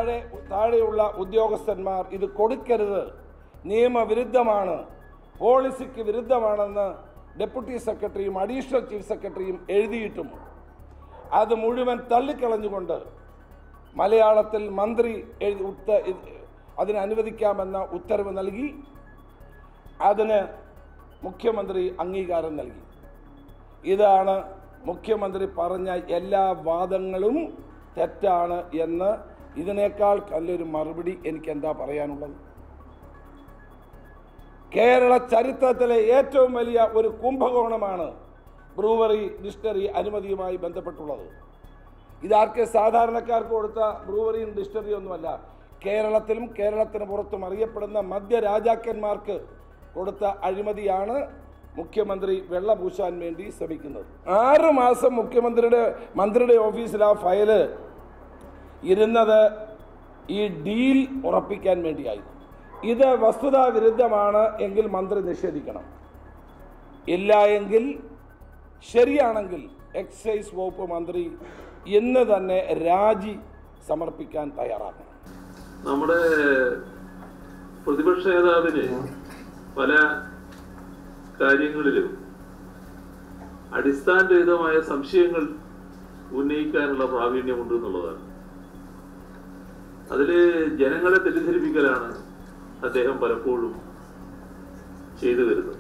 താഴെ താഴെയുള്ള ഉദ്യോഗസ്ഥന്മാർ ഇത് കൊടുക്കരുത് നിയമവിരുദ്ധമാണ് പോളിസിക്ക് വിരുദ്ധമാണെന്ന് ഡെപ്യൂട്ടി സെക്രട്ടറിയും അഡീഷണൽ ചീഫ് സെക്രട്ടറിയും എഴുതിയിട്ടും അത് മുഴുവൻ തള്ളിക്കളഞ്ഞുകൊണ്ട് മലയാളത്തിൽ മന്ത്രി എഴുതി ഉത്ത ഇത് അതിന് അനുവദിക്കാമെന്ന ഉത്തരവ് നൽകി അതിന് മുഖ്യമന്ത്രി അംഗീകാരം നൽകി ഇതാണ് മുഖ്യമന്ത്രി പറഞ്ഞ എല്ലാ വാദങ്ങളും തെറ്റാണ് എന്ന് ഇതിനേക്കാൾ നല്ലൊരു മറുപടി എനിക്ക് എന്താ പറയാനുള്ളത് കേരള ചരിത്രത്തിലെ ഏറ്റവും വലിയ ഒരു കുംഭകോണമാണ് ബ്രൂവറി ഡിസ്റ്ററി അനുമതിയുമായി ബന്ധപ്പെട്ടുള്ളത് ഇതാർക്ക് സാധാരണക്കാർക്ക് കൊടുത്ത ബ്രൂവറിയും ഡിസ്റ്ററിയും ഒന്നുമല്ല കേരളത്തിലും കേരളത്തിന് പുറത്തും അറിയപ്പെടുന്ന മദ്യരാജാക്കന്മാർക്ക് കൊടുത്ത അഴിമതിയാണ് മുഖ്യമന്ത്രി വെള്ളപൂശാൻ വേണ്ടി ശ്രമിക്കുന്നത് ആറ് മാസം മുഖ്യമന്ത്രിയുടെ മന്ത്രിയുടെ ഓഫീസിൽ ആ ഫയല് ഇരുന്നത് ഈ ഡീൽ ഉറപ്പിക്കാൻ വേണ്ടിയായിരുന്നു ഇത് വസ്തുതാ വിരുദ്ധമാണ് എങ്കിൽ മന്ത്രി നിഷേധിക്കണം ഇല്ല എങ്കിൽ ശരിയാണെങ്കിൽ എക്സൈസ് വകുപ്പ് മന്ത്രി ഇന്ന് തന്നെ രാജി സമർപ്പിക്കാൻ തയ്യാറാക്കണം നമ്മുടെ പ്രതിപക്ഷ നേതാവിന് പല കാര്യങ്ങളിലും അടിസ്ഥാനരഹിതമായ സംശയങ്ങൾ ഉന്നയിക്കാനുള്ള പ്രാവീണ്യമുണ്ട് എന്നുള്ളതാണ് അതില് ജനങ്ങളെ തെറ്റിദ്ധരിപ്പിക്കലാണ് അദ്ദേഹം പലപ്പോഴും ചെയ്തു വരുന്നത്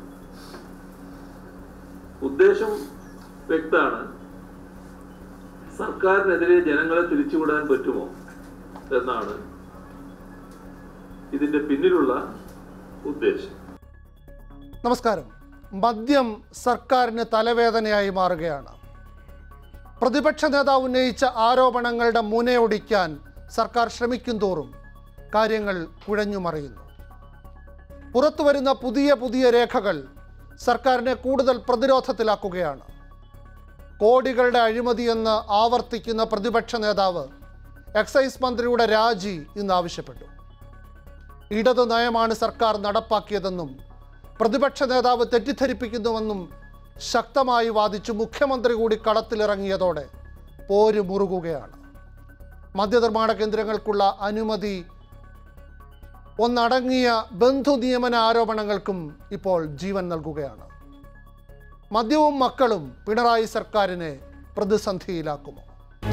ഉദ്ദേശം വ്യക്തമാണ് സർക്കാരിനെതിരെ ജനങ്ങളെ തിരിച്ചുവിടാൻ പറ്റുമോ എന്നാണ് ഇതിന്റെ പിന്നിലുള്ള ഉദ്ദേശം നമസ്കാരം മദ്യം സർക്കാരിന് തലവേദനയായി മാറുകയാണ് പ്രതിപക്ഷ നേതാവ് ഉന്നയിച്ച ആരോപണങ്ങളുടെ മുനയൊടിക്കാൻ സർക്കാർ ശ്രമിക്കും തോറും കാര്യങ്ങൾ കുഴഞ്ഞുമറിയുന്നു പുറത്തു വരുന്ന പുതിയ പുതിയ രേഖകൾ സർക്കാരിനെ കൂടുതൽ പ്രതിരോധത്തിലാക്കുകയാണ് കോടികളുടെ അഴിമതിയെന്ന് ആവർത്തിക്കുന്ന പ്രതിപക്ഷ നേതാവ് എക്സൈസ് മന്ത്രിയുടെ രാജി ഇന്ന് ആവശ്യപ്പെട്ടു ഇടതു നയമാണ് സർക്കാർ നടപ്പാക്കിയതെന്നും പ്രതിപക്ഷ നേതാവ് തെറ്റിദ്ധരിപ്പിക്കുന്നുവെന്നും ശക്തമായി വാദിച്ചു മുഖ്യമന്ത്രി കൂടി കളത്തിലിറങ്ങിയതോടെ പോര് മുറുകുകയാണ് മദ്യനിർമ്മാണ കേന്ദ്രങ്ങൾക്കുള്ള അനുമതി ഒന്നടങ്ങിയ ബന്ധു നിയമന ആരോപണങ്ങൾക്കും ഇപ്പോൾ ജീവൻ നൽകുകയാണ് മദ്യവും മക്കളും പിണറായി സർക്കാരിനെ പ്രതിസന്ധിയിലാക്കുമോ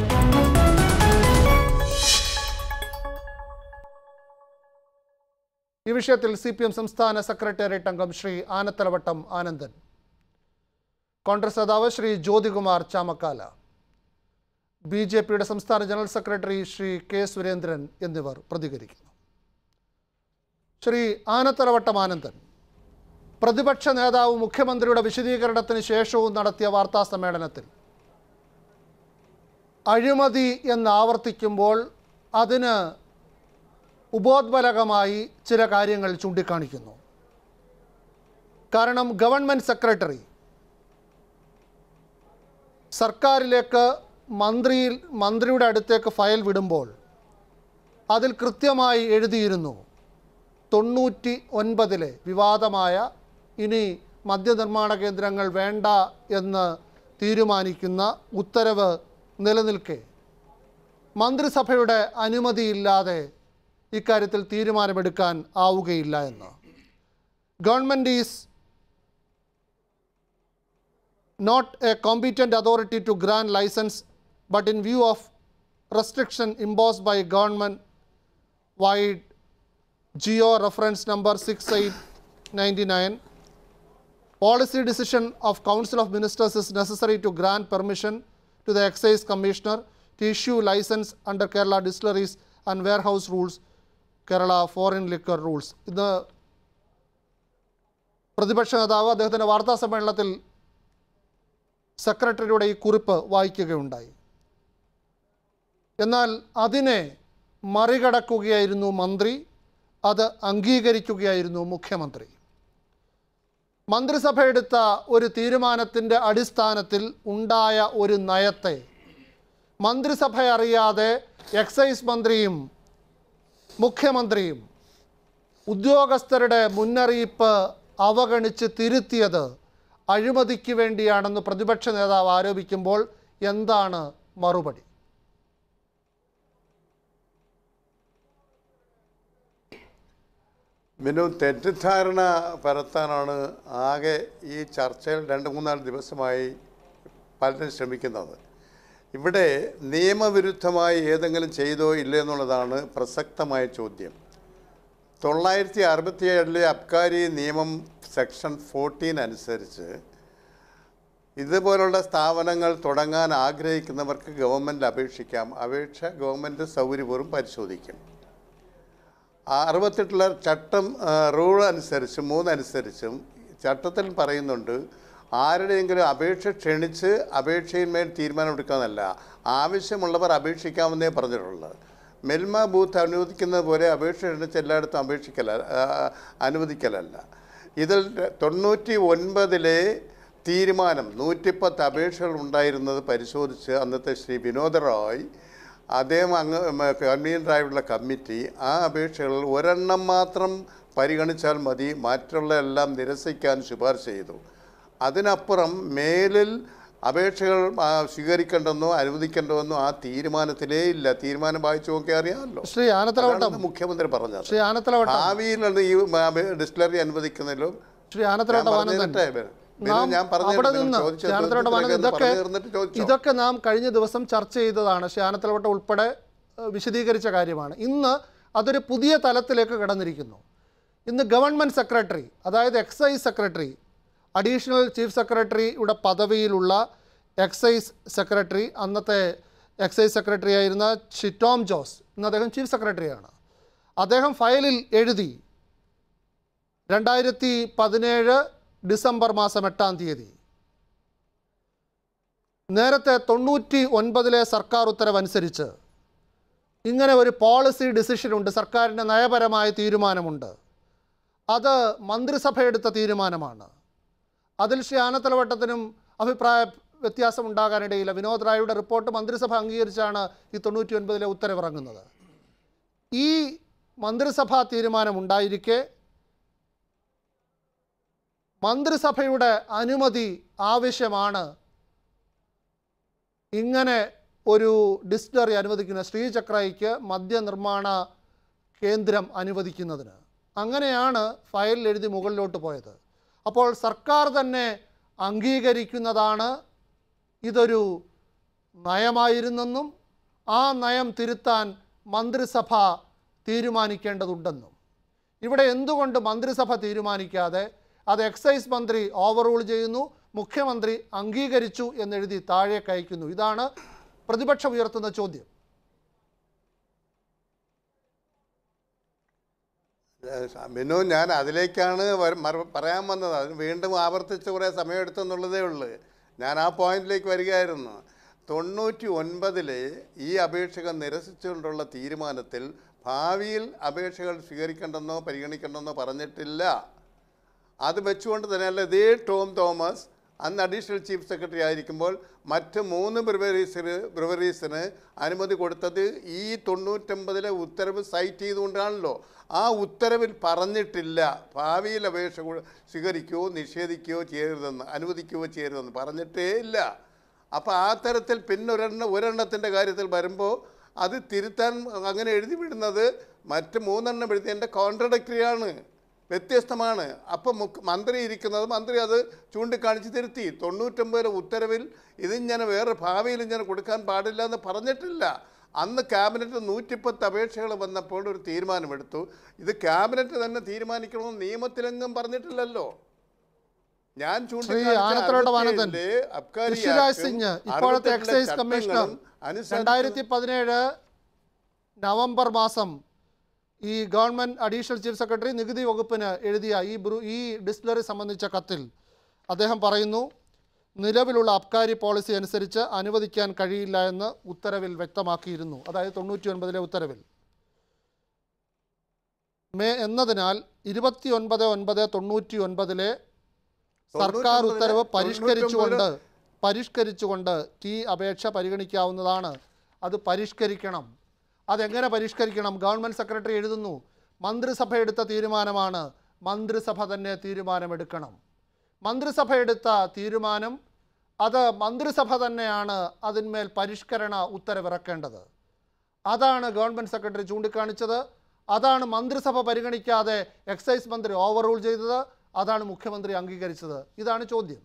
ഈ വിഷയത്തിൽ സി പി എം സംസ്ഥാന സെക്രട്ടേറിയറ്റ് അംഗം ശ്രീ ആനത്തലവട്ടം ആനന്ദൻ കോൺഗ്രസ് നേതാവ് ശ്രീ ജ്യോതികുമാർ ചാമക്കാല ബി ജെ പിയുടെ സംസ്ഥാന general secretary Shri K Surendran എന്നിവർ പ്രതികരിക്കുന്നു ശ്രീ ആനത്തലവട്ടം ആനന്ദൻ പ്രതിപക്ഷ നേതാവ് മുഖ്യമന്ത്രിയുടെ വിശദീകരണത്തിന് ശേഷവും നടത്തിയ വാർത്താ സമ്മേളനത്തിൽ അഴിമതി എന്ന് ആവർത്തിക്കുമ്പോൾ അതിന് ഉപോദ്ബലകമായി ചില കാര്യങ്ങൾ ചൂണ്ടിക്കാണിക്കുന്നു കാരണം ഗവൺമെൻറ് സെക്രട്ടറി സർക്കാരിലേക്ക് മന്ത്രിയിൽ മന്ത്രിയുടെ അടുത്തേക്ക് ഫയൽ വിടുമ്പോൾ അതിൽ കൃത്യമായി എഴുതിയിരുന്നു തൊണ്ണൂറ്റി ഒൻപതിലെ വിവാദമായ ഇനി മദ്യനിർമ്മാണ കേന്ദ്രങ്ങൾ വേണ്ട എന്ന് തീരുമാനിക്കുന്ന ഉത്തരവ് നിലനിൽക്കെ മന്ത്രിസഭയുടെ അനുമതിയില്ലാതെ ഇക്കാര്യത്തിൽ തീരുമാനമെടുക്കാൻ ആവുകയില്ല എന്ന് government is not a competent authority to grant license, but in view of restriction imposed by government wide geo reference number 6899, policy decision of Council of Ministers is necessary to grant permission to the excise commissioner to issue license under Kerala distilleries and warehouse rules, Kerala foreign liquor rules. ഇന്ന് പ്രതിപക്ഷ നേതാവ് അദ്ദേഹത്തിൻ്റെ വാർത്താ സമ്മേളനത്തിൽ സെക്രട്ടറിയുടെ ഈ കുറിപ്പ് വായിക്കുകയുണ്ടായി എന്നാൽ അതിനെ മറികടക്കുകയായിരുന്നു മന്ത്രി അത് അംഗീകരിക്കുകയായിരുന്നു മുഖ്യമന്ത്രി മന്ത്രിസഭ എടുത്ത ഒരു തീരുമാനത്തിൻ്റെ അടിസ്ഥാനത്തിൽ ഉണ്ടായ ഒരു നയത്തെ മന്ത്രിസഭ അറിയാതെ എക്സൈസ് മന്ത്രിയും മുഖ്യമന്ത്രിയും ഉദ്യോഗസ്ഥരുടെ മുന്നറിയിപ്പ് അവഗണിച്ച് തിരുത്തിയത് അഴിമതിക്ക് വേണ്ടിയാണെന്ന് പ്രതിപക്ഷ നേതാവ് ആരോപിക്കുമ്പോൾ എന്താണ് മറുപടി മിനു തെറ്റിദ്ധാരണ പരത്താനാണ് ആകെ ഈ ചർച്ചയിൽ രണ്ട് മൂന്നാല് ദിവസമായി പലരും ശ്രമിക്കുന്നത് ഇവിടെ നിയമവിരുദ്ധമായി ഏതെങ്കിലും ചെയ്തോ ഇല്ലേ എന്നുള്ളതാണ് പ്രസക്തമായ ചോദ്യം തൊള്ളായിരത്തി അറുപത്തി ഏഴിലെ അബ്കാരി നിയമം സെക്ഷൻ ഫോർട്ടീൻ അനുസരിച്ച് ഇതുപോലുള്ള സ്ഥാപനങ്ങൾ തുടങ്ങാൻ ആഗ്രഹിക്കുന്നവർക്ക് ഗവൺമെൻറ് അപേക്ഷിക്കാം അപേക്ഷ ഗവൺമെൻറ് സൗകര്യപൂർവ്വം പരിശോധിക്കും ആ അറുപത്തെട്ടിലെ ചട്ടം ആ, റൂൾ അനുസരിച്ചും മൂന്നനുസരിച്ചും ചട്ടത്തിൽ പറയുന്നുണ്ട് ആരുടെയെങ്കിലും അപേക്ഷ ക്ഷണിച്ച് അപേക്ഷയിന്മേൽ തീരുമാനമെടുക്കാമെന്നല്ല ആവശ്യമുള്ളവർ അപേക്ഷിക്കാമെന്നേ പറഞ്ഞിട്ടുള്ളത് മെൽമ ബൂത്ത് അനുവദിക്കുന്നത് പോലെ അപേക്ഷ ക്ഷണിച്ച് എല്ലായിടത്തും അപേക്ഷിക്കല ആ, അനുവദിക്കലല്ല ഇതിൽ തൊണ്ണൂറ്റി ഒൻപതിലെ തീരുമാനം നൂറ്റിപ്പത്ത് അപേക്ഷകൾ ഉണ്ടായിരുന്നത് പരിശോധിച്ച് അന്നത്തെ ശ്രീ വിനോദ റോയ് അദ്ദേഹം അങ്ങ് കൺവീനറായുള്ള കമ്മിറ്റി ആ അപേക്ഷകളിൽ ഒരെണ്ണം മാത്രം പരിഗണിച്ചാൽ മതി മറ്റുള്ള എല്ലാം നിരസിക്കാൻ ശുപാർശ ചെയ്തു അതിനപ്പുറം മേലിൽ അപേക്ഷകൾ ആ, സ്വീകരിക്കേണ്ടെന്നോ അനുവദിക്കേണ്ടെന്നോ ആ തീരുമാനത്തിലേ ഇല്ല തീരുമാനം വായിച്ചു നോക്കിയാൽ അറിയാമല്ലോ ശ്രീ ആനത്തലവട്ടം അതാണ് മുഖ്യമന്ത്രി പറഞ്ഞത് ശ്രീ ആനത്തലവട്ടം ഭാവിയിലാണ് ഈ ഡിസ്റ്റിലറി അനുവദിക്കുന്നതിലും ശ്രീ ഞാൻ ആനത്തലവട്ടം പറഞ്ഞു ആനന്ദൻ തീരട്ടെ? ബിനു, നാം ഞാൻ പറഞ്ഞു അവിടെ തീരട്ടെ? നിന്ന് ചോദിച്ച ശ്യാനത്തലവട്ടം ആനന്ദൻ ചോദ്യത്തിലേക്ക് ഇതൊക്കെ പറഞ്ഞു തീർന്നിട്ട് ചോദിച്ചോ? ഇതൊക്കെ നാം കഴിഞ്ഞ ദിവസം ചർച്ച ചെയ്തതാണ് ശ്യാനത്തലവട്ടം ഉൾപ്പെടെ ഏഹ്, വിശദീകരിച്ച കാര്യമാണ് ഇന്ന് അതൊരു പുതിയ തലത്തിലേക്ക് കടന്നിരിക്കുന്നു ഇന്ന് ഗവൺമെൻറ് സെക്രട്ടറി അതായത് എക്സൈസ് സെക്രട്ടറി അഡീഷണൽ ചീഫ് സെക്രട്ടറിയുടെ പദവിയിലുള്ള എക്സൈസ് സെക്രട്ടറി അന്നത്തെ എക്സൈസ് സെക്രട്ടറി ആയിരുന്ന ശ്രീ ടോം ജോസ് ഇന്ന് അദ്ദേഹം ചീഫ് സെക്രട്ടറിയാണ് അദ്ദേഹം ഫയലിൽ എഴുതി രണ്ടായിരത്തി പതിനേഴ് ഡിസംബർ മാസം എട്ടാം തീയതി നേരത്തെ തൊണ്ണൂറ്റി ഒൻപതിലെ സർക്കാർ ഉത്തരവനുസരിച്ച് ഇങ്ങനെ ഒരു പോളിസി ഡിസിഷനുണ്ട് സർക്കാരിൻ്റെ നയപരമായ തീരുമാനമുണ്ട് അത് മന്ത്രിസഭ എടുത്ത തീരുമാനമാണ് അതിൽ ശ്രീ ആനത്തലവട്ടത്തിനും അഭിപ്രായ വ്യത്യാസം ഉണ്ടാകാനിടയില്ല വിനോദ് റായുടെ റിപ്പോർട്ട് മന്ത്രിസഭ അംഗീകരിച്ചാണ് ഈ തൊണ്ണൂറ്റി ഒൻപതിലെ ഉത്തരവിറങ്ങുന്നത് ഈ മന്ത്രിസഭാ തീരുമാനമുണ്ടായിരിക്കെ മന്ത്രിസഭയുടെ അനുമതി ആവശ്യമാണ് ഇങ്ങനെ ഒരു ഡിസ്റ്റിലറി അനുവദിക്കുന്ന ശ്രീചക്രയ്ക്ക് മദ്യനിർമ്മാണ കേന്ദ്രം അനുവദിക്കുന്നതിന് അങ്ങനെയാണ് ഫയലിൽ എഴുതി മുകളിലോട്ട് പോയത് അപ്പോൾ സർക്കാർ തന്നെ അംഗീകരിക്കുന്നതാണ് ഇതൊരു നയമായിരുന്നെന്നും ആ നയം തിരുത്താൻ മന്ത്രിസഭ തീരുമാനിക്കേണ്ടതുണ്ടെന്നും ഇവിടെ എന്തുകൊണ്ട് മന്ത്രിസഭ തീരുമാനിക്കാതെ അത് എക്സൈസ് മന്ത്രി ഓവർറൂൾ ചെയ്യുന്നു മുഖ്യമന്ത്രി അംഗീകരിച്ചു എന്നെഴുതി താഴേക്ക് അയക്കുന്നു ഇതാണ് പ്രതിപക്ഷം ഉയർത്തുന്ന ചോദ്യം ബിനു ഞാൻ അതിലേക്കാണ് വര- മറു- പറയാൻ വന്നത് അത് വീണ്ടും ആവർത്തിച്ച് കുറേ സമയമെടുത്തെന്നുള്ളതേ ഉള്ളൂ ഞാൻ ആ പോയിന്റിലേക്ക് വരികയായിരുന്നു തൊണ്ണൂറ്റി ഒൻപതിലെ ഈ അപേക്ഷകൾ നിരസിച്ചുകൊണ്ടുള്ള തീരുമാനത്തിൽ ഭാവിയിൽ അപേക്ഷകൾ സ്വീകരിക്കേണ്ടെന്നോ പരിഗണിക്കേണ്ടെന്നോ പറഞ്ഞിട്ടില്ല അത് വെച്ചുകൊണ്ട് തന്നെയല്ല ഇതേ ടോം തോമസ് അന്ന് അഡീഷണൽ ചീഫ് സെക്രട്ടറി ആയിരിക്കുമ്പോൾ മറ്റ് മൂന്ന് ബ്രിവറീസിന് ബ്രിവറീസിന് അനുമതി കൊടുത്തത് ഈ തൊണ്ണൂറ്റൊമ്പതിലെ ഉത്തരവ് സൈറ്റ് ചെയ്തുകൊണ്ടാണല്ലോ ആ ഉത്തരവിൽ പറഞ്ഞിട്ടില്ല ഭാവിയിൽ അപേക്ഷ കൊ- സ്വീകരിക്കുകയോ നിഷേധിക്കുകയോ ചെയ്യരുതെന്ന് അനുവദിക്കുകയോ ചെയ്യരുതെന്ന് പറഞ്ഞിട്ടേ ഇല്ല അപ്പോൾ ആ തരത്തിൽ പിന്നെ ഒരെണ്ണ ഒരെണ്ണത്തിൻ്റെ കാര്യത്തിൽ വരുമ്പോൾ അത് തിരുത്താൻ അങ്ങനെ എഴുതി വിടുന്നത് മറ്റ് മൂന്നെണ്ണം എഴുതിയതിൻ്റെ കോൺട്രഡക്ടറിയാണ് വ്യത്യസ്തമാണ് അപ്പം മുഖ്യ മന്ത്രി ഇരിക്കുന്നത് മന്ത്രി അത് ചൂണ്ടിക്കാണിച്ച് തിരുത്തി തൊണ്ണൂറ്റൊമ്പതിലെ ഉത്തരവിൽ ഇതിങ്ങനെ വേറെ ഭാവിയിൽ ഇങ്ങനെ കൊടുക്കാൻ പാടില്ല എന്ന് പറഞ്ഞിട്ടില്ല അന്ന് ക്യാബിനറ്റ് നൂറ്റിപ്പത്ത് അപേക്ഷകൾ വന്നപ്പോൾ ഒരു തീരുമാനമെടുത്തു ഇത് ക്യാബിനറ്റ് തന്നെ തീരുമാനിക്കണമെന്ന് നിയമത്തിലെങ്ങും പറഞ്ഞിട്ടില്ലല്ലോ ഞാൻ ശ്രീ ആനത്തലവട്ട വാനന്തൻ ഋഷിരാജ് സിംഗ് ഇപ്പോഴത്തെ എക്സൈസ് കമ്മീഷണർ രണ്ടായിരത്തി പതിനേഴ് നവംബർ മാസം ഈ ഗവൺമെൻറ് അഡീഷണൽ ചീഫ് സെക്രട്ടറി നികുതി വകുപ്പിന് എഴുതിയ ഈ ബ്രൂ ഈ ഡിസ്റ്റിലറി സംബന്ധിച്ച കത്തിൽ അദ്ദേഹം പറയുന്നു നിലവിലുള്ള അബ്കാരി പോളിസി അനുസരിച്ച് അനുവദിക്കാൻ കഴിയില്ല എന്ന് ഉത്തരവിൽ വ്യക്തമാക്കിയിരുന്നു അതായത് തൊണ്ണൂറ്റി ഒൻപതിലെ ഉത്തരവിൽ മേ എന്നതിനാൽ ഇരുപത്തി ഒൻപത് ഒൻപത് തൊണ്ണൂറ്റി ഒൻപതിലെ സർക്കാർ ഉത്തരവ് പരിഷ്കരിച്ചുകൊണ്ട് പരിഷ്കരിച്ചുകൊണ്ട് ഈ അപേക്ഷ പരിഗണിക്കാവുന്നതാണ് അത് പരിഷ്കരിക്കണം അതെങ്ങനെ പരിഷ്കരിക്കണം ഗവൺമെൻറ് സെക്രട്ടറി എഴുതുന്നു മന്ത്രിസഭ എടുത്ത തീരുമാനമാണ് മന്ത്രിസഭ തന്നെ തീരുമാനമെടുക്കണം മന്ത്രിസഭ എടുത്ത തീരുമാനം അത് മന്ത്രിസഭ തന്നെയാണ് അതിന്മേൽ പരിഷ്കരണ ഉത്തരവിറക്കേണ്ടത് അതാണ് ഗവൺമെൻറ് സെക്രട്ടറി ചൂണ്ടിക്കാണിച്ചത് അതാണ് മന്ത്രിസഭ പരിഗണിക്കാതെ എക്സൈസ് മന്ത്രി ഓവർ റൂൾ ചെയ്തത് അതാണ് മുഖ്യമന്ത്രി അംഗീകരിച്ചത് ഇതാണ് ചോദ്യം